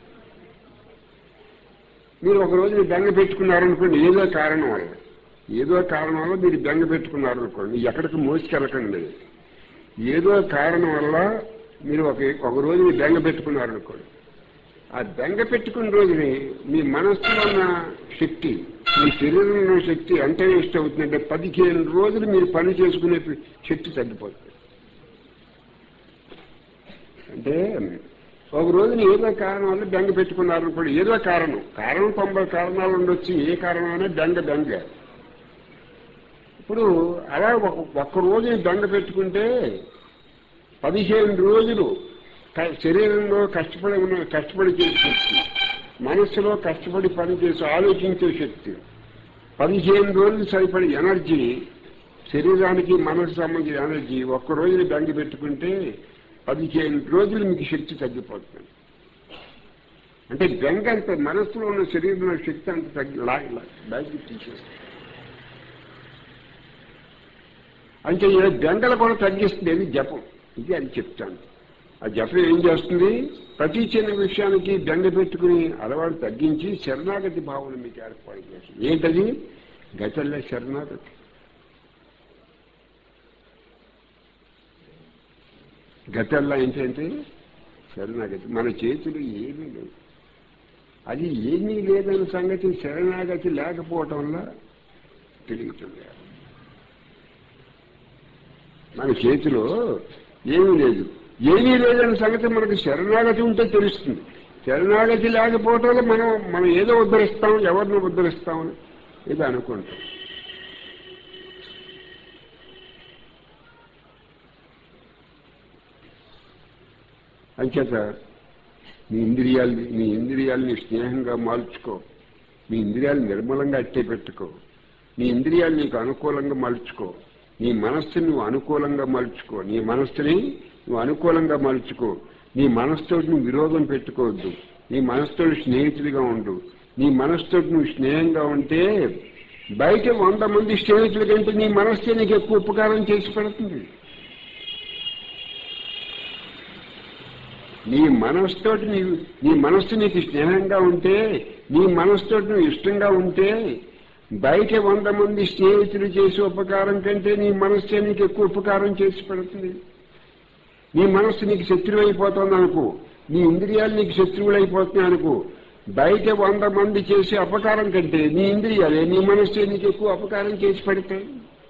మీరు ఒక రోజు మీరు బెంగ పెట్టుకున్నారనుకోండి ఏదో కారణం వల్ల ఏదో కారణం వల్ల మీరు బెంగ పెట్టుకున్నారనుకోండి ఎక్కడికి మోసుకెళ్ళకండి ఏదో కారణం వల్ల మీరు ఒక ఒక రోజు మీరు బెంగ పెట్టుకున్నారనుకోండి ఆ బెంగ పెట్టుకున్న రోజుని మీ మనస్సులో ఉన్న శక్తి మీ శరీరంలో ఉన్న శక్తి ఎంత వేస్ట్ అవుతుందంటే పదిహేను రోజులు మీరు పని చేసుకునే శక్తి తగ్గిపోతుంది అంటే ఒక రోజున ఏదో కారణం వల్ల బెంగ పెట్టుకున్నారు అనుకోండి ఏదో కారణం కారణం తొంభై కారణాలు ఉండొచ్చు ఏ కారణమైనా బెంగ బెంగ ఇప్పుడు అలా ఒక ఒక్క రోజుని బెంగ పెట్టుకుంటే పదిహేను రోజులు క- శరీరంలో కష్టపడి ఉన్న కష్టపడి చేసే శక్తి మనస్సులో కష్టపడి పని చేసి ఆలోచించే శక్తి పదిహేను రోజులు సరిపడి ఎనర్జీ శరీరానికి మనసు సంబంధించిన ఎనర్జీ ఒక్క రోజుని బెంగ పెట్టుకుంటే పదిహేను రోజులు మీకు శక్తి తగ్గిపోతుంది అంటే బెంగ అంత మనస్సులో ఉన్న శరీరంలో శక్తి అంత తగ్గి లాగి బయటికి తీసేస్తుంది అంటే ఈ బెంగలు కూడా తగ్గిస్తుంది అది జపం ఇది అది చెప్తాను ఆ జపం ఏం చేస్తుంది ప్రతి చిన్న విషయానికి బెంగ పెట్టుకుని అలవాటు తగ్గించి శరణాగతి భావన మీకు ఏర్పాటు చేస్తుంది ఏంటది గతల్లో శరణాగతి గతల్లో ఏంటంటే శరణాగతి మన చేతులు ఏమీ లేవు అది ఏమీ లేదన్న సంగతి శరణాగతి లేకపోవటం వల్ల తెలియటం మన చేతిలో ఏమీ లేదు ఏమీ లేదన్న సంగతి మనకు శరణాగతి ఉంటే తెలుస్తుంది శరణాగతి లేకపోవటం వల్ల మనం మనం ఏదో ఉద్ధరిస్తాం ఎవరిని ఉద్ధరిస్తాం ఏదో అనుకుంటాం అంచేత నీ ఇంద్రియాల్ని నీ ఇంద్రియాల్ని స్నేహంగా మార్చుకో నీ ఇంద్రియాలు నిర్మలంగా అట్టే పెట్టుకో నీ ఇంద్రియాలు నీకు అనుకూలంగా మలుచుకో నీ మనస్సుని నువ్వు అనుకూలంగా మలుచుకో నీ మనస్సుని నువ్వు అనుకూలంగా మలుచుకో నీ మనస్సుతో నువ్వు విరోధం పెట్టుకోవద్దు నీ మనస్సుతో స్నేహితుడిగా ఉండు నీ మనస్సుతో నువ్వు స్నేహంగా ఉంటే బయట వంద మంది స్నేహితుల కంటే నీ మనస్సే నీకు ఎక్కువ ఉపకారం చేసి పెడుతుంది నీ మనస్సుతోటి నీ నీ మనస్సు నీకు స్నేహంగా ఉంటే నీ మనస్సుతోటి నువ్వు ఇష్టంగా ఉంటే బయట వంద మంది స్నేహితులు చేసే ఉపకారం కంటే నీ మనస్సే నీకు ఎక్కువ ఉపకారం చేసి పెడుతుంది నీ మనస్సు నీకు శత్రువు అయిపోతుంది అనుకో నీ ఇంద్రియాలు నీకు శత్రువులు అయిపోతున్నాయి అనుకో బయట వంద మంది చేసే అపకారం కంటే నీ ఇంద్రియాలే నీ మనస్సే నీకు ఎక్కువ అపకారం చేసి పెడతాయి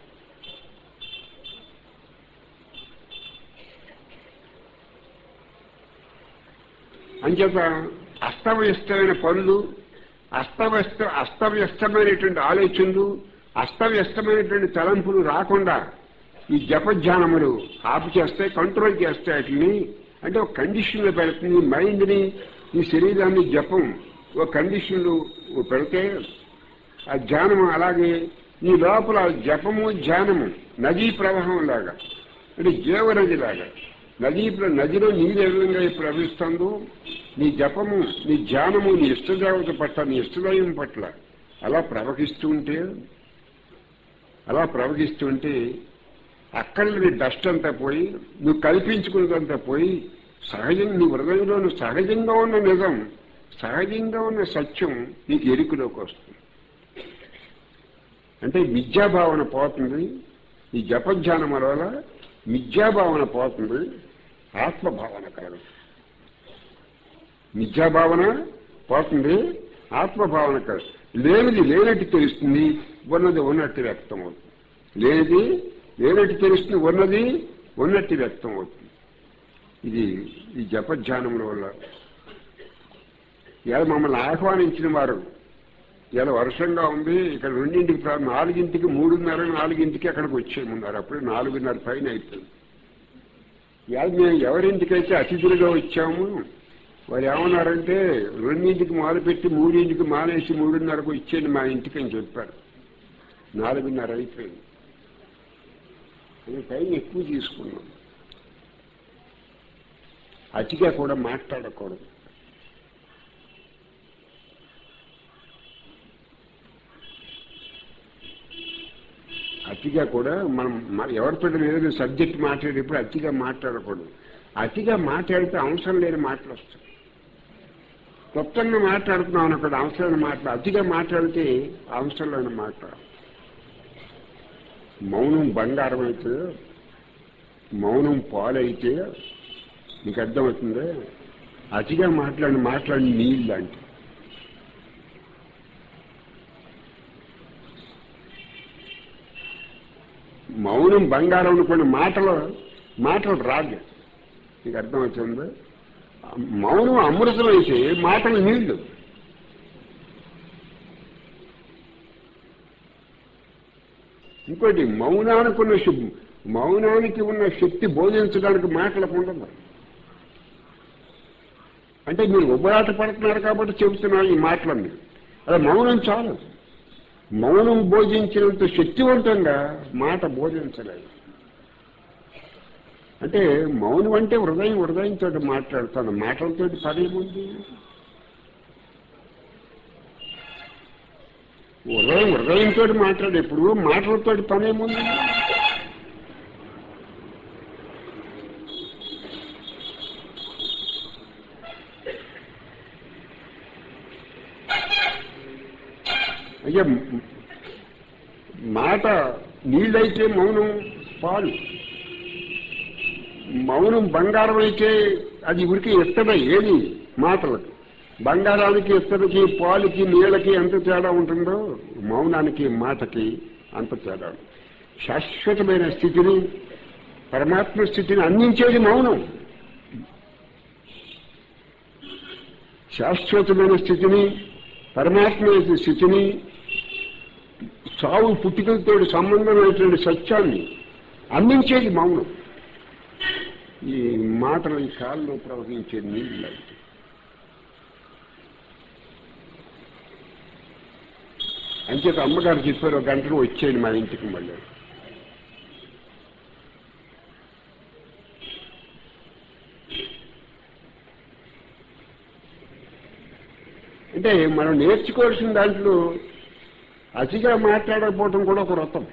అంచేత అస్తవ్యస్తమైన పనులు అస్తవ్యస్త అస్తవ్యస్తమైనటువంటి ఆలోచనలు అస్తవ్యస్తమైనటువంటి తలంపులు రాకుండా ఈ జపధ్యానములు ఆపు చేస్తాయి కంట్రోల్ చేస్తాయి వాటిని అంటే ఒక కండిషన్లో పెడుతుంది మైండ్ని ఈ శరీరాన్ని జపం ఒక కండిషన్లో పెడితే ఆ ధ్యానం అలాగే ఈ లోపల జపము ధ్యానము నదీ ప్రవాహం లాగా అంటే జీవనది లాగా నదీ ప్ర- నదిలో నీరు ఏ విధంగా ప్రవహిస్తుందో నీ జపము నీ ధ్యానము నీ ఇష్టదేవత పట్ల నీ ఇష్టదైవం పట్ల అలా ప్రవహిస్తూ ఉంటే అలా ప్రవహిస్తుంటే అక్కడ నీ డస్ట్ అంతా పోయి నువ్వు కల్పించుకున్నదంతా పోయి సహజంగా నీ హృదయంలో నువ్వు సహజంగా ఉన్న నిజం సహజంగా ఉన్న సత్యం నీకు ఎరుకులోకి వస్తుంది అంటే విద్యాభావన పోతుంది ఈ జపధ్యానం వల్ల మిథ్యాభావన పోతుంది ఆత్మభావన కలదు మిథ్యాభావన పోతుంది ఆత్మభావన కలదు లేనిది లేనట్టు తెలుస్తుంది ఉన్నది ఉన్నట్టు వ్యక్తం అవుతుంది లేనిది లేనట్టు తెలుస్తుంది ఉన్నది ఉన్నట్టు వ్యక్తం అవుతుంది ఇది ఈ జపధ్యానముల వల్ల ఇలా మమ్మల్ని ఆహ్వానించిన వారు ఇలా వర్షంగా ఉంది ఇక్కడ రెండింటికి ప్రా- నాలుగింటికి మూడున్నర నాలుగింటికి అక్కడికి వచ్చేయమన్నారు అప్పుడు నాలుగున్నర పైన అయిపోయింది ఇవాళ మేము ఎవరింటికైతే అతిథులుగా వచ్చాము వారు ఏమన్నారంటే రెండింటికి మొదలుపెట్టి మూడింటికి మానేసి మూడున్నరకు ఇచ్చేయండి మా ఇంటికి అని చెప్పారు నాలుగున్నర అయిపోయింది అది టైం ఎక్కువ తీసుకున్నాం అతిగా కూడా మాట్లాడకూడదు అతిగా కూడా మనం మ- ఎవరితో ఏదైనా సబ్జెక్ట్ మాట్లాడేటప్పుడు అతిగా మాట్లాడకూడదు అతిగా మాట్లాడితే అవసరం లేని మాటలు వస్తాయి క్లుప్తంగా మాట్లాడుతున్నాం అనుకోండి అవసరం లేని మాటలు అతిగా మాట్లాడితే అవసరం లేని మాట మౌనం బంగారం అయితే మౌనం పాలైతే నీకు అర్థమవుతుంది అతిగా మాట్లాడి మాట్లాడి నీళ్ళు అంటే మౌనం బంగారం అనుకున్న మాటలు మాటలు రాదు నీకు అర్థమవుతుంది మౌనం అమృతం అయితే మాటలు నీళ్లు ఇంకోటి మౌనానికి ఉన్న శు- మౌనానికి ఉన్న శక్తి బోధించడానికి మాటలకు ఉండదు అంటే మీరు ఉబరాట పడుతున్నారు కాబట్టి చెబుతున్నారు ఈ మాటలన్నీ అదే మౌనం చాలు మౌనం బోధించినంత శక్తివంతంగా మాట బోధించలేదు అంటే మౌనం అంటే హృదయం హృదయంతో మాట్లాడుతాను మాటలతో పదేముంది హృదయం హృదయంతో మాట్లాడేప్పుడు మాటలతో పనేముంది అయ్యా మాట నీళ్ళైతే మౌనం పాలు మౌనం బంగారం అయితే అది ఉరికి ఎత్తడ ఏది మాటలకు బంగారానికి ఎత్తడికి పాలుకి నీళ్ళకి ఎంత తేడా ఉంటుందో మౌనానికి మాటకి అంత తేడా ఉంటుంది. శాశ్వతమైన స్థితిని పరమాత్మ స్థితిని అందించేది మౌనం శాశ్వతమైన స్థితిని పరమాత్మ యొక్క స్థితిని చావు పుట్టుకలతో సంబంధమైనటువంటి సత్యాన్ని అందించేది మౌనం ఈ మాటలు ఈ కాల్లో ప్రవహించే నీళ్ళు లాంటివి. అంచేత అమ్మగారు చెప్పారు ఒక గంటలో వచ్చేయండి మా ఇంటికి మళ్ళీ అంటే మనం నేర్చుకోవాల్సిన దాంట్లో అతిగా మాట్లాడకపోవడం కూడా ఒక వ్రతం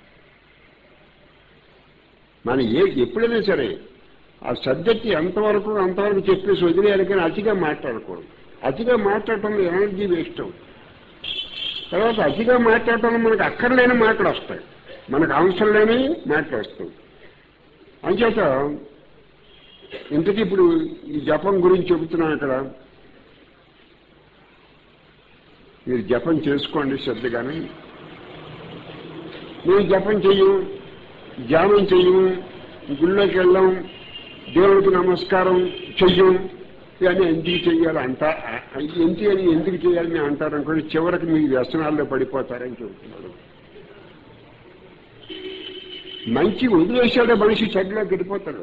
మనం ఏ ఎప్పుడైనా సరే ఆ సబ్జెక్ట్ ఎంతవరకు అంతవరకు చెప్పేసి వదిలేయాలి కానీ అతిగా మాట్లాడకూడదు అతిగా మాట్లాడటంలో ఎనర్జీ వేస్ట్ అవుతుంది తర్వాత అతిగా మాట్లాడటంలో మనకు అక్కర్లేని మాటలు వస్తాయి మనకు అవసరం లేని మాటలు వస్తాయి అంచేత ఇంతకీ ఇప్పుడు ఈ జపం గురించి చెబుతున్నాను ఇక్కడ మీరు జపం చేసుకోండి శ్రద్ధగానే మేము జపం చెయ్యం ధ్యానం చెయ్యం గుళ్ళోకి వెళ్ళాం దేవుడికి నమస్కారం చెయ్యం ఇవన్నీ ఎందుకు చెయ్యాలి అంట ఎంటి అని ఎందుకు చేయాలని అంటారు అనుకోండి చివరికి మీ వ్యసనాల్లో పడిపోతారని చెబుతున్నాడు మంచి వదిలేశాడే మనిషి చెడ్లోకి వెళ్ళిపోతాడు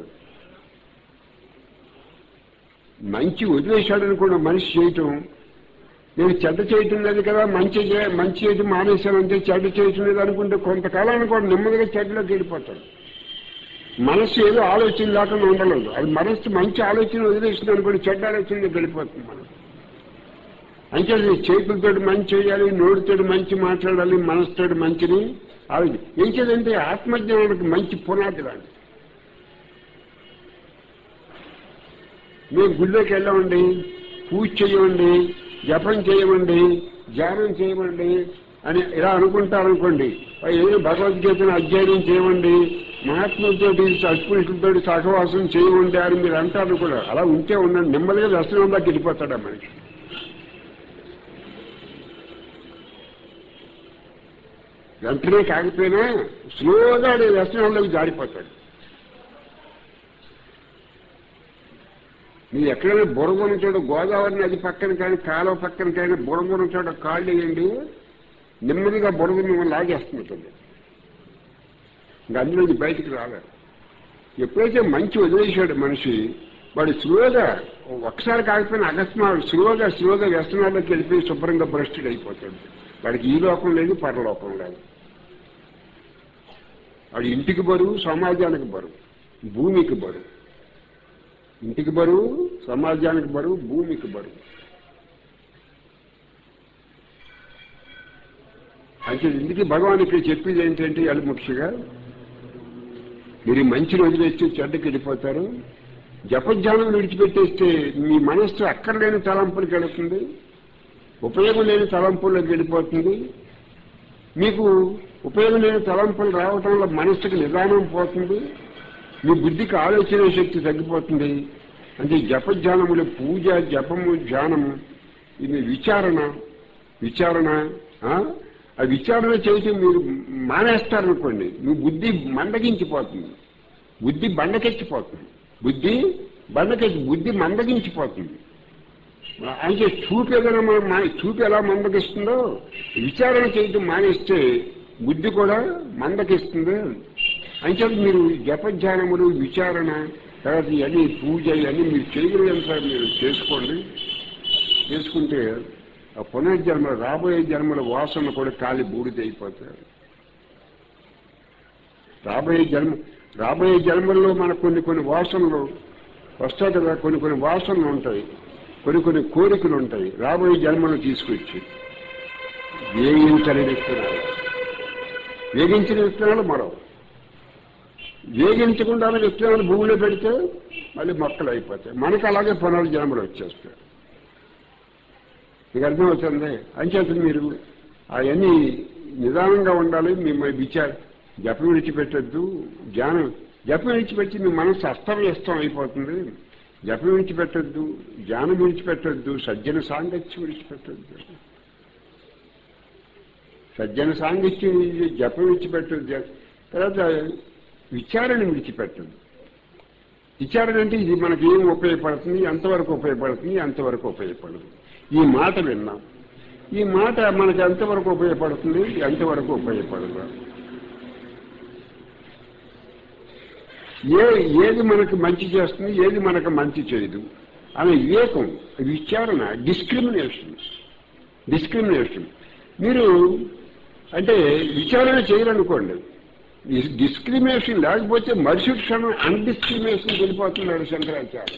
మంచి వదిలేశాడని కూడా మనిషి చేయటం నేను చెడ్డ చేయటం లేదు కదా మంచి చే- మంచి చేయటం మానేశానంటే చెడ్డ చేయటం లేదు అనుకుంటే కొంతకాలానికి కూడా నెమ్మదిగా చెడ్డలోకి వెళ్ళిపోతాడు మనస్సు ఏదో ఆలోచన లేకుండా ఉండలేదు అది మనస్సు మంచి ఆలోచన వదిలేసింది అనుకోండి చెడ్డ ఆలోచనకి వెళ్ళిపోతుంది మనం అంటే చేతులతో మంచి చేయాలి నోటితో మంచి మాట్లాడాలి మనసుతో మంచిని ఆలోచన ఏం చేయాలంటే ఆత్మజ్ఞానానికి మంచి పునాది లాంటి మేము గుళ్ళోకి వెళ్ళమండి పూజ చేయమండి జపం చేయమండి ధ్యానం చేయమండి అని ఇలా అనుకుంటారనుకోండి ఏదో భగవద్గీతను అధ్యయనం చేయమండి మహాత్ములతో సత్పురుషులతో సహవాసం చేయమండి అని మీరు అంటారు కూడా అలా ఉంటే ఉండండి నెమ్మదిగా దర్శనంలోకి వెళ్ళిపోతాడు ఆ మనిషి వెంటనే కాకపోయినా స్లోగా వ్యసనంలోకి జారిపోతాడు మీరు ఎక్కడైనా బురగొన్న చోట గోదావరి నది పక్కన కానీ కాలువ పక్కన కానీ బురగొన్న చోట కాళ్ళు వేయండి నెమ్మదిగా బురద మిమ్మల్ని లాగేస్తుంటుంది ఇంకా అందులోంచి బయటికి రాలేరు ఎప్పుడైతే మంచి వదిలేశాడు మనిషి వాడు స్లోగా ఒకసారి కాకపోయినా అకస్మాత్ స్లోగా స్లోగా వ్యసనాల్లోకి వెళ్ళిపోయి శుభ్రంగా భ్రష్టుడు అయిపోతాడు వాడికి ఈ లోకం లేదు పరలోకం లేదు వాడు ఇంటికి బరువు సమాజానికి బరువు భూమికి బరువు ఇంటికి బరువు సమాజానికి బరువు భూమికి బరువు అంటే ఇందుకే భగవాన్ ఇక్కడ చెప్పేది ఏంటంటే అలుముక్షిగా మీరు ఈ మంచిని వదిలేస్తే చెడ్డకి వెళ్ళిపోతారు జపజ్ఞానం విడిచిపెట్టేస్తే మీ మనస్సు అక్కర్లేని తలంపులకు వెళుతుంది ఉపయోగం లేని తలంపుల్లోకి వెళ్ళిపోతుంది మీకు ఉపయోగం లేని తలంపులు రావటం వల్ల మనస్సుకి నిదానం పోతుంది మీ బుద్ధికి ఆలోచన శక్తి తగ్గిపోతుంది అంటే జపధ్యానములు పూజ జపము ధ్యానము ఇది విచారణ విచారణ ఆ? ఆ విచారణ చేయటం మీరు మానేస్తారనుకోండి మీ బుద్ధి మందగించిపోతుంది బుద్ధి బండకెచ్చిపోతుంది బుద్ధి బండకెచ్చి బుద్ధి మందగించిపోతుంది అంటే చూపు ఏదైనా మనం మా- చూపు ఎలా మందకిస్తుందో విచారణ చేయటం మానేస్తే బుద్ధి కూడా మందకిస్తుంది అంటే మీరు జపధ్యానములు విచారణ తర్వాత ఇవన్నీ పూజ ఇవన్నీ మీరు చేయగలిగినంత మీరు చేసుకోండి చేసుకుంటే ఆ పునర్జన్మ రాబోయే జన్మల వాసన కూడా కాలి బూడిదైపోతాయి రాబోయే జన్మ రాబోయే జన్మల్లో మనకు కొన్ని కొన్ని వాసనలు వస్తాయి కదా కొన్ని కొన్ని వాసనలు ఉంటాయి కొన్ని కొన్ని కోరికలు ఉంటాయి రాబోయే జన్మలు తీసుకొచ్చి వేగించని విత్తనాలు వేగించిన విత్తనాలు మరో వేగించకుండా విత్తనాలు భూమిలో పెడితే మళ్ళీ మొక్కలు అయిపోతాయి మనకు అలాగే పునర్జన్మలు వచ్చేస్తాయి మీకు అర్థమవుతుంది అంచేత మీరు అవన్నీ నిదానంగా ఉండాలి మిమ్మల్ని విచార జపం విడిచిపెట్టద్దు జ్ఞానం జపం విడిచిపెట్టి మీ మనసు అస్తవ్యస్తం అయిపోతుంది జపం విడిచిపెట్టద్దు జ్ఞానం విడిచిపెట్టద్దు సజ్జన సాంగత్యం విడిచిపెట్టద్దు సజ్జన సాంగత్యం విడిచి- జపం విడిచిపెట్టద్దు తర్వాత విచారణ విడిచిపెట్టద్దు విచారణ అంటే ఇది మనకి ఏం ఉపయోగపడుతుంది ఎంతవరకు ఉపయోగపడుతుంది ఎంతవరకు ఉపయోగపడదు ఈ మాట విన్నాం ఈ మాట మనకి ఎంతవరకు ఉపయోగపడుతుంది ఎంతవరకు ఉపయోగపడదు ఏ ఏది మనకు మంచి చేస్తుంది ఏది మనకు మంచి చేయదు అనే వివేకం విచారణ డిస్క్రిమినేషన్ డిస్క్రిమినేషన్ మీరు అంటే విచారణ చేయరనుకోండి డిస్క్రిమినేషన్ లేకపోతే మరుసటి క్షణం అన్డిస్క్రిమినేషన్ వెళ్ళిపోతున్నాడు శంకరాచార్య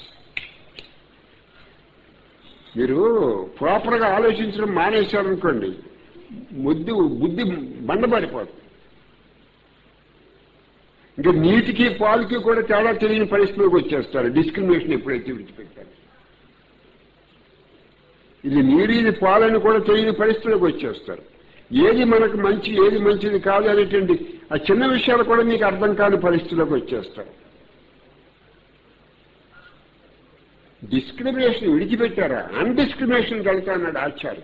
మీరు ప్రాపర్గా ఆలోచించడం మానేశారనుకోండి ముద్దు బుద్ధి బండబడిపోతుంది ఇంకా నీటికి పాలుకి కూడా తేడా తెలియని పరిస్థితిలోకి వచ్చేస్తారు డిస్క్రిమినేషన్ ఎప్పుడైతే విడిచిపెట్టారు ఇది నీరు ఇది పాలని కూడా తెలియని పరిస్థితిలోకి వచ్చేస్తారు ఏది మనకు మంచి ఏది మంచిది కాదు అనేటువంటి ఆ చిన్న విషయాలు కూడా మీకు అర్థం కాని పరిస్థితిలోకి వచ్చేస్తారు డిస్క్రిమినేషన్ విడిచిపెట్టారా అన్డిస్క్రిమినేషన్ వెళ్తా అన్నాడు ఆచార్య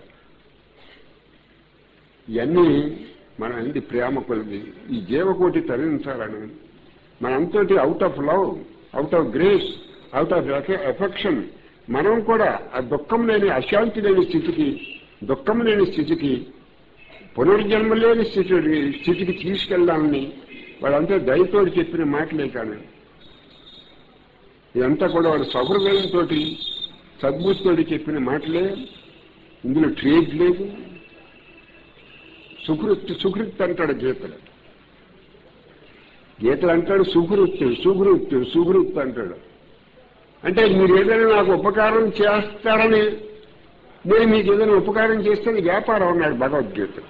ఇవన్నీ మన అంది ప్రేమ కొలిది ఈ జీవకోటి తరించాలని మనంతటి out of love out of grace out of affection మనం కూడా ఆ దుఃఖం లేని అశాంతి లేని స్థితికి దుఃఖం లేని స్థితికి పునర్జన్మ లేని స్థితి స్థితికి తీసుకెళ్లాలని వాళ్ళంతా దయతో చెప్పిన మాటలే కానీ ఇదంతా కూడా వాడు సహృదయంతో సద్బుద్ధితో చెప్పిన మాటలే ఇందులో ట్రేడ్ లేదు సుకృత్ సుకృత్ అంటాడు గీతలు గీతలు అంటాడు సుకృత్ సుకృత్ సుకృత్ అంటాడు అంటే మీరు ఏదైనా నాకు ఉపకారం చేస్తారని నేను మీకు ఏదైనా ఉపకారం చేస్తే అది వ్యాపారం అన్నాడు భగవద్గీత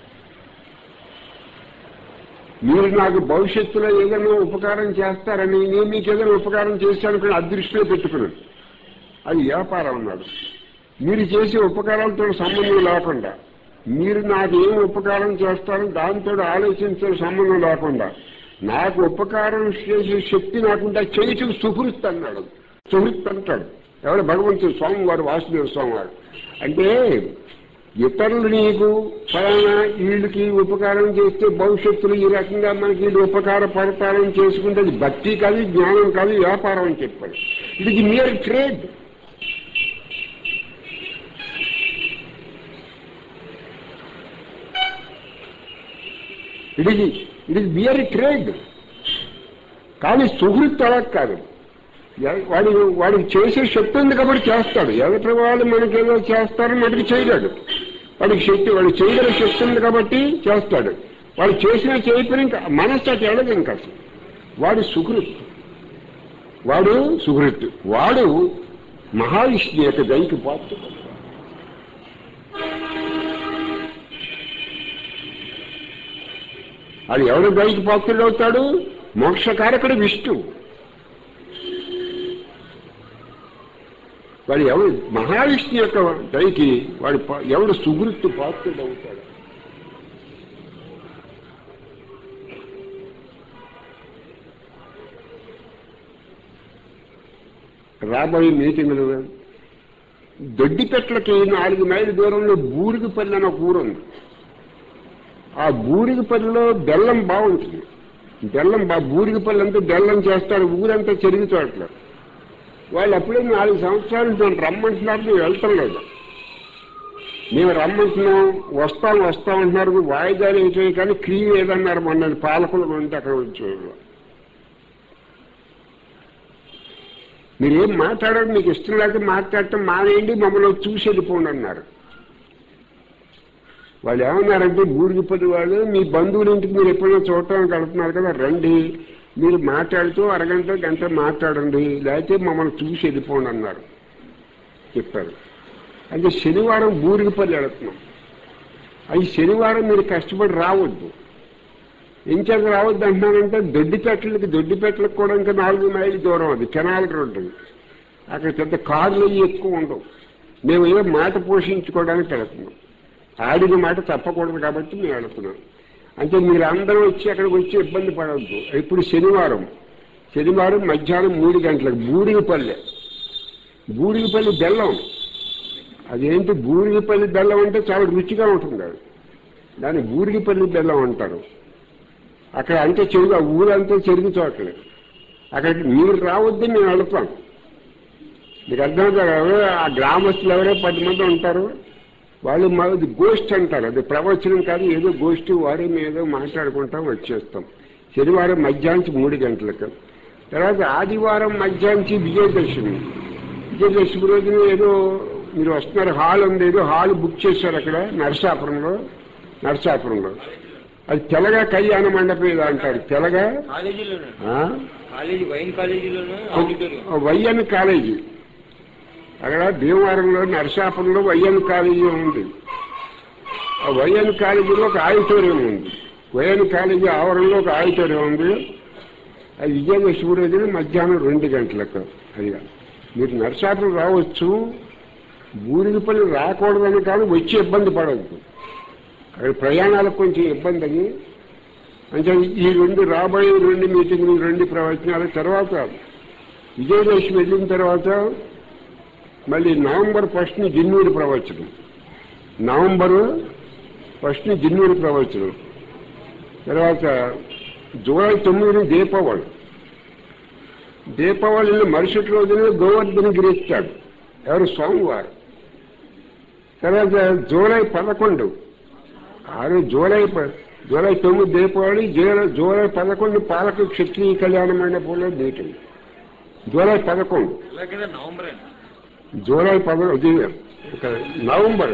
మీరు నాకు భవిష్యత్తులో ఏదైనా ఉపకారం చేస్తారని నేను మీకు ఏదైనా ఉపకారం చేస్తాను కూడా అదృష్టిలో పెట్టుకున్నాను అది వ్యాపారం అన్నాడు మీరు చేసే ఉపకారాలతో సంబంధం లేకుండా మీరు నాకు ఏం ఉపకారం చేస్తారో దాంతో ఆలోచించే సంబంధం లేకుండా నాకు ఉపకారం చేసే శక్తి నాకుంటే చేయటం సుహృత్ అన్నాడు సుహృత్ అంటాడు ఎవరు భగవంతుడు స్వామివారు వాసుదేవ స్వామివారు అంటే ఇతరులు నీకు ఫలానా వీళ్ళకి ఉపకారం చేస్తే భవిష్యత్తులో ఈ రకంగా మనకి వీళ్ళు ఉపకారపడతారని చేసుకుంటే అది భక్తి కాదు జ్ఞానం కాదు వ్యాపారం అని చెప్పాడు ఇది మియర్ ట్రేడ్ ఇట్ ఇది ఇట్ ఇస్ బియర్ ట్రేడ్ కానీ సుహృత్ అలా కాదు ఎ- వాడి వాడికి చేసే శక్తి ఉంది కాబట్టి చేస్తాడు ఎదుటి వాళ్ళు మనకేదో చేస్తారని మటుకు చేయలేడు వాడికి శక్తి వాడు చేయగల శక్తి ఉంది కాబట్టి చేస్తాడు వాడు చేసినా చేయకపోయినా ఇంకా మనస్సు అటు వెళ్ళదు ఇంకా అసలు వాడు సుహృత్ వాడు సుహృత్ వాడు మహావిష్ణు యొక్క దైకి పాత్రుడు అది ఎవడు దైకి పాత్రుడు అవుతాడు మోక్షకారకుడు విష్ణు వాడు ఎవడు మహావిష్ణు యొక్క దయకి వాడు పా- ఎవడు సుహృత్తు పాత్రుడు అవుతాడు రాబోయే మీటింగులు దొడ్డిపెట్లకి నాలుగు మైళ్ళ దూరంలో బూరిగిపల్లి అని ఒక ఊరు ఉంది ఆ బూరిగిపల్లిలో బెల్లం బాగుంటుంది బెల్లం బా బూరిగిపల్లి అంతా బెల్లం చేస్తారు ఊరంతా చెరుగు చోట్ల వాళ్ళు అప్పుడే నాలుగు సంవత్సరాలు నన్ను రమ్మంటున్నారు మేము వెళ్తాం లేదు మేము రమ్మంటున్నాం వస్తాం వస్తాం అంటున్నారు వాయిదాలు ఏంటో కానీ క్రియ ఏదన్నారు మొన్న పాలకులు ఉంటే అక్కడ వచ్చేవాళ్ళు మీరేం మాట్లాడారు మీకు ఇష్టం లేక మాట్లాడటం మానేయండి మమ్మల్ని చూసి వెళ్ళిపోండి అన్నారు వాళ్ళు ఏమన్నారంటే బూరిగిపల్లి వాళ్ళు మీ బంధువుల ఇంటికి మీరు ఎప్పుడైనా చూడటానికి వెళ్తున్నారు కదా రండి మీరు మాట్లాడుతూ అరగంట గంట మాట్లాడండి లేకపోతే మమ్మల్ని చూసి వెళ్ళిపోండి అన్నారు చెప్పారు అంటే శనివారం బూరిగిపల్లి వెళుతున్నాం అది శనివారం మీరు కష్టపడి రావద్దు ఇంకేక రావద్దు అంటున్నానంటే దొడ్డిపెట్టలకి దొడ్డిపెట్టలకు కూడా ఇంకా నాలుగు మైళ్ళు దూరం అది కెనాల్ రోడ్డు అక్కడ పెద్ద కార్లు అవి ఎక్కువ ఉండవు మేము ఏదో మాట పోషించుకోవడానికి వెళుతున్నాం ఆడిన మాట తప్పకూడదు కాబట్టి మేము వెళుతున్నాం అంటే మీరు అందరూ వచ్చి అక్కడికి వచ్చి ఇబ్బంది పడవద్దు ఇప్పుడు శనివారం శనివారం మధ్యాహ్నం మూడు గంటలకు బూడిగపల్లె బూడిగపల్లి బెల్లం అదేంటి బూడిగపల్లి బెల్లం అంటే చాలా రుచిగా ఉంటుంది అది దాన్ని బూడిగపల్లి బెల్లం అంటారు అక్కడ అంతే చెరుగు ఆ ఊరంతా చెరుగు చోట్లే అక్కడికి మీరు రావద్దు మేము వెళతాం మీకు అర్థమవుతుంది ఎవరో ఆ గ్రామస్తులు ఎవరో పది మంది ఉంటారు వాళ్ళు మాది గోష్ఠి అంటారు అది ప్రవచనం కాదు ఏదో గోష్ఠి వారే మేము ఏదో మాట్లాడుకుంటాం వచ్చేస్తాం శనివారం మధ్యాహ్నం మూడు గంటలకు తర్వాత ఆదివారం మధ్యాహ్నం విజయదశమి విజయదశమి రోజున ఏదో మీరు వస్తున్నారు హాల్ ఉంది ఏదో హాల్ బుక్ చేశారు అక్కడ నరసాపురంలో నరసాపురంలో అది తెలగా కళ్యాణ మండపం ఏదో అంటారు తెలగా కాలేజీలోనే ఆ? కాలేజీ వైన్ కాలేజీలోనే ఆడిటోరియం వైఎన్ కాలేజీ అక్కడ భీమవరంలో నరసాపురంలో వైఎన్ కాలేజీ ఉంది ఆ వైఎన్ కాలేజీలో ఒక ఆడిటోరియం ఉంది వైఎన్ కాలేజీ ఆవరణలో ఒక ఆడిటోరియం ఉంది అది విజయదశమి రోజున మధ్యాహ్నం రెండు గంటలకు అది మీరు నరసాపురం రావచ్చు బూరిగిపల్లి రాకూడదని కాదు వచ్చి ఇబ్బంది పడవద్దు అక్కడ ప్రయాణాలకు కొంచెం ఇబ్బంది అని అంటే ఈ రెండు రాబోయే రెండు మీటింగ్లు రెండు ప్రవచనాల తర్వాత విజయదశమి వెళ్ళిన తర్వాత మళ్ళీ నవంబర్ ఫస్ట్ని జిన్నూరు ప్రవచనం నవంబరు ఫస్ట్ని జిన్నూరు ప్రవచనం తర్వాత జూలై తొమ్మిదిని దీపావళి దీపావళిని మరుసటి రోజున గోవర్ధన గిరిస్తాడు ఎవరు సోమవారం తర్వాత జూలై పదకొండు ఆరు జూలై ప- జూలై తొమ్మిది దీపావళి జూలై జూలై పదకొండు పాలకు క్షత్రియ కళ్యాణ మండపంలో మీటింగ్ జూలై పదకొండు ఇలాగే నవంబర్ అండి జూలై పద ఇది ఇక్కడ నవంబర్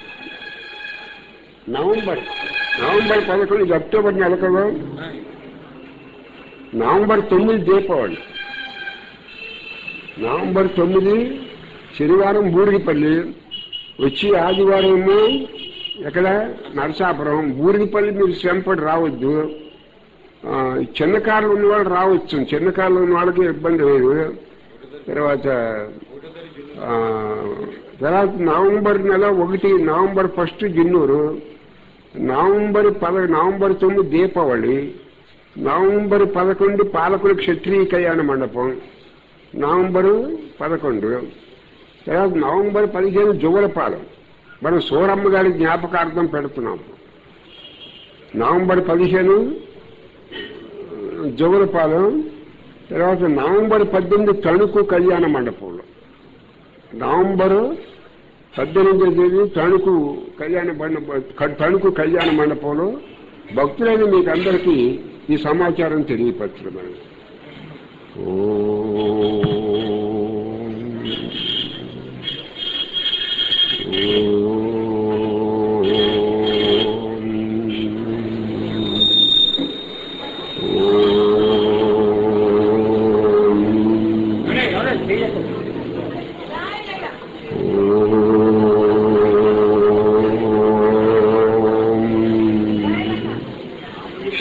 నవంబర్ నవంబర్ పదకొండు ఇది అక్టోబర్ నెల కదా నవంబర్ తొమ్మిది దీపావళి నవంబర్ తొమ్మిది శనివారం బూరిగిపల్లి వచ్చి ఆదివారము ఎక్కడ నరసాపురం బూరిగిపల్లి మీరు శ్రమపడి రావద్దు ఆ, చిన్న కార్లు ఉన్న వాళ్ళు రావచ్చు చిన్న కార్లు ఉన్న వాళ్ళకి ఇబ్బంది లేదు తర్వాత ఆ, తర్వాత నవంబర్ నెల ఒకటి నవంబర్ ఫస్ట్ జిన్నూరు నవంబర్ పద నవంబర్ తొమ్మిది దీపావళి నవంబర్ పదకొండు పాలకుల క్షత్రియ కళ్యాణ మండపం నవంబరు పదకొండు తర్వాత నవంబర్ పదిహేను జువలపాలెం మనం సూరమ్మ గారి జ్ఞాపకార్థం పెడుతున్నాం నవంబర్ పదిహేను జోగులపాలెం తర్వాత నవంబర్ పద్దెనిమిది తణుకు కళ్యాణ మండపంలో నవంబరు పద్దెనిమిదో తేదీ తణుకు కళ్యాణ మండప తణుకు కళ్యాణ మండపంలో భక్తులైన మీకు అందరికీ ఈ సమాచారం తెలియపరచడం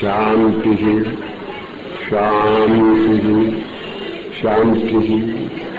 శాంతి శాంతి శాంతి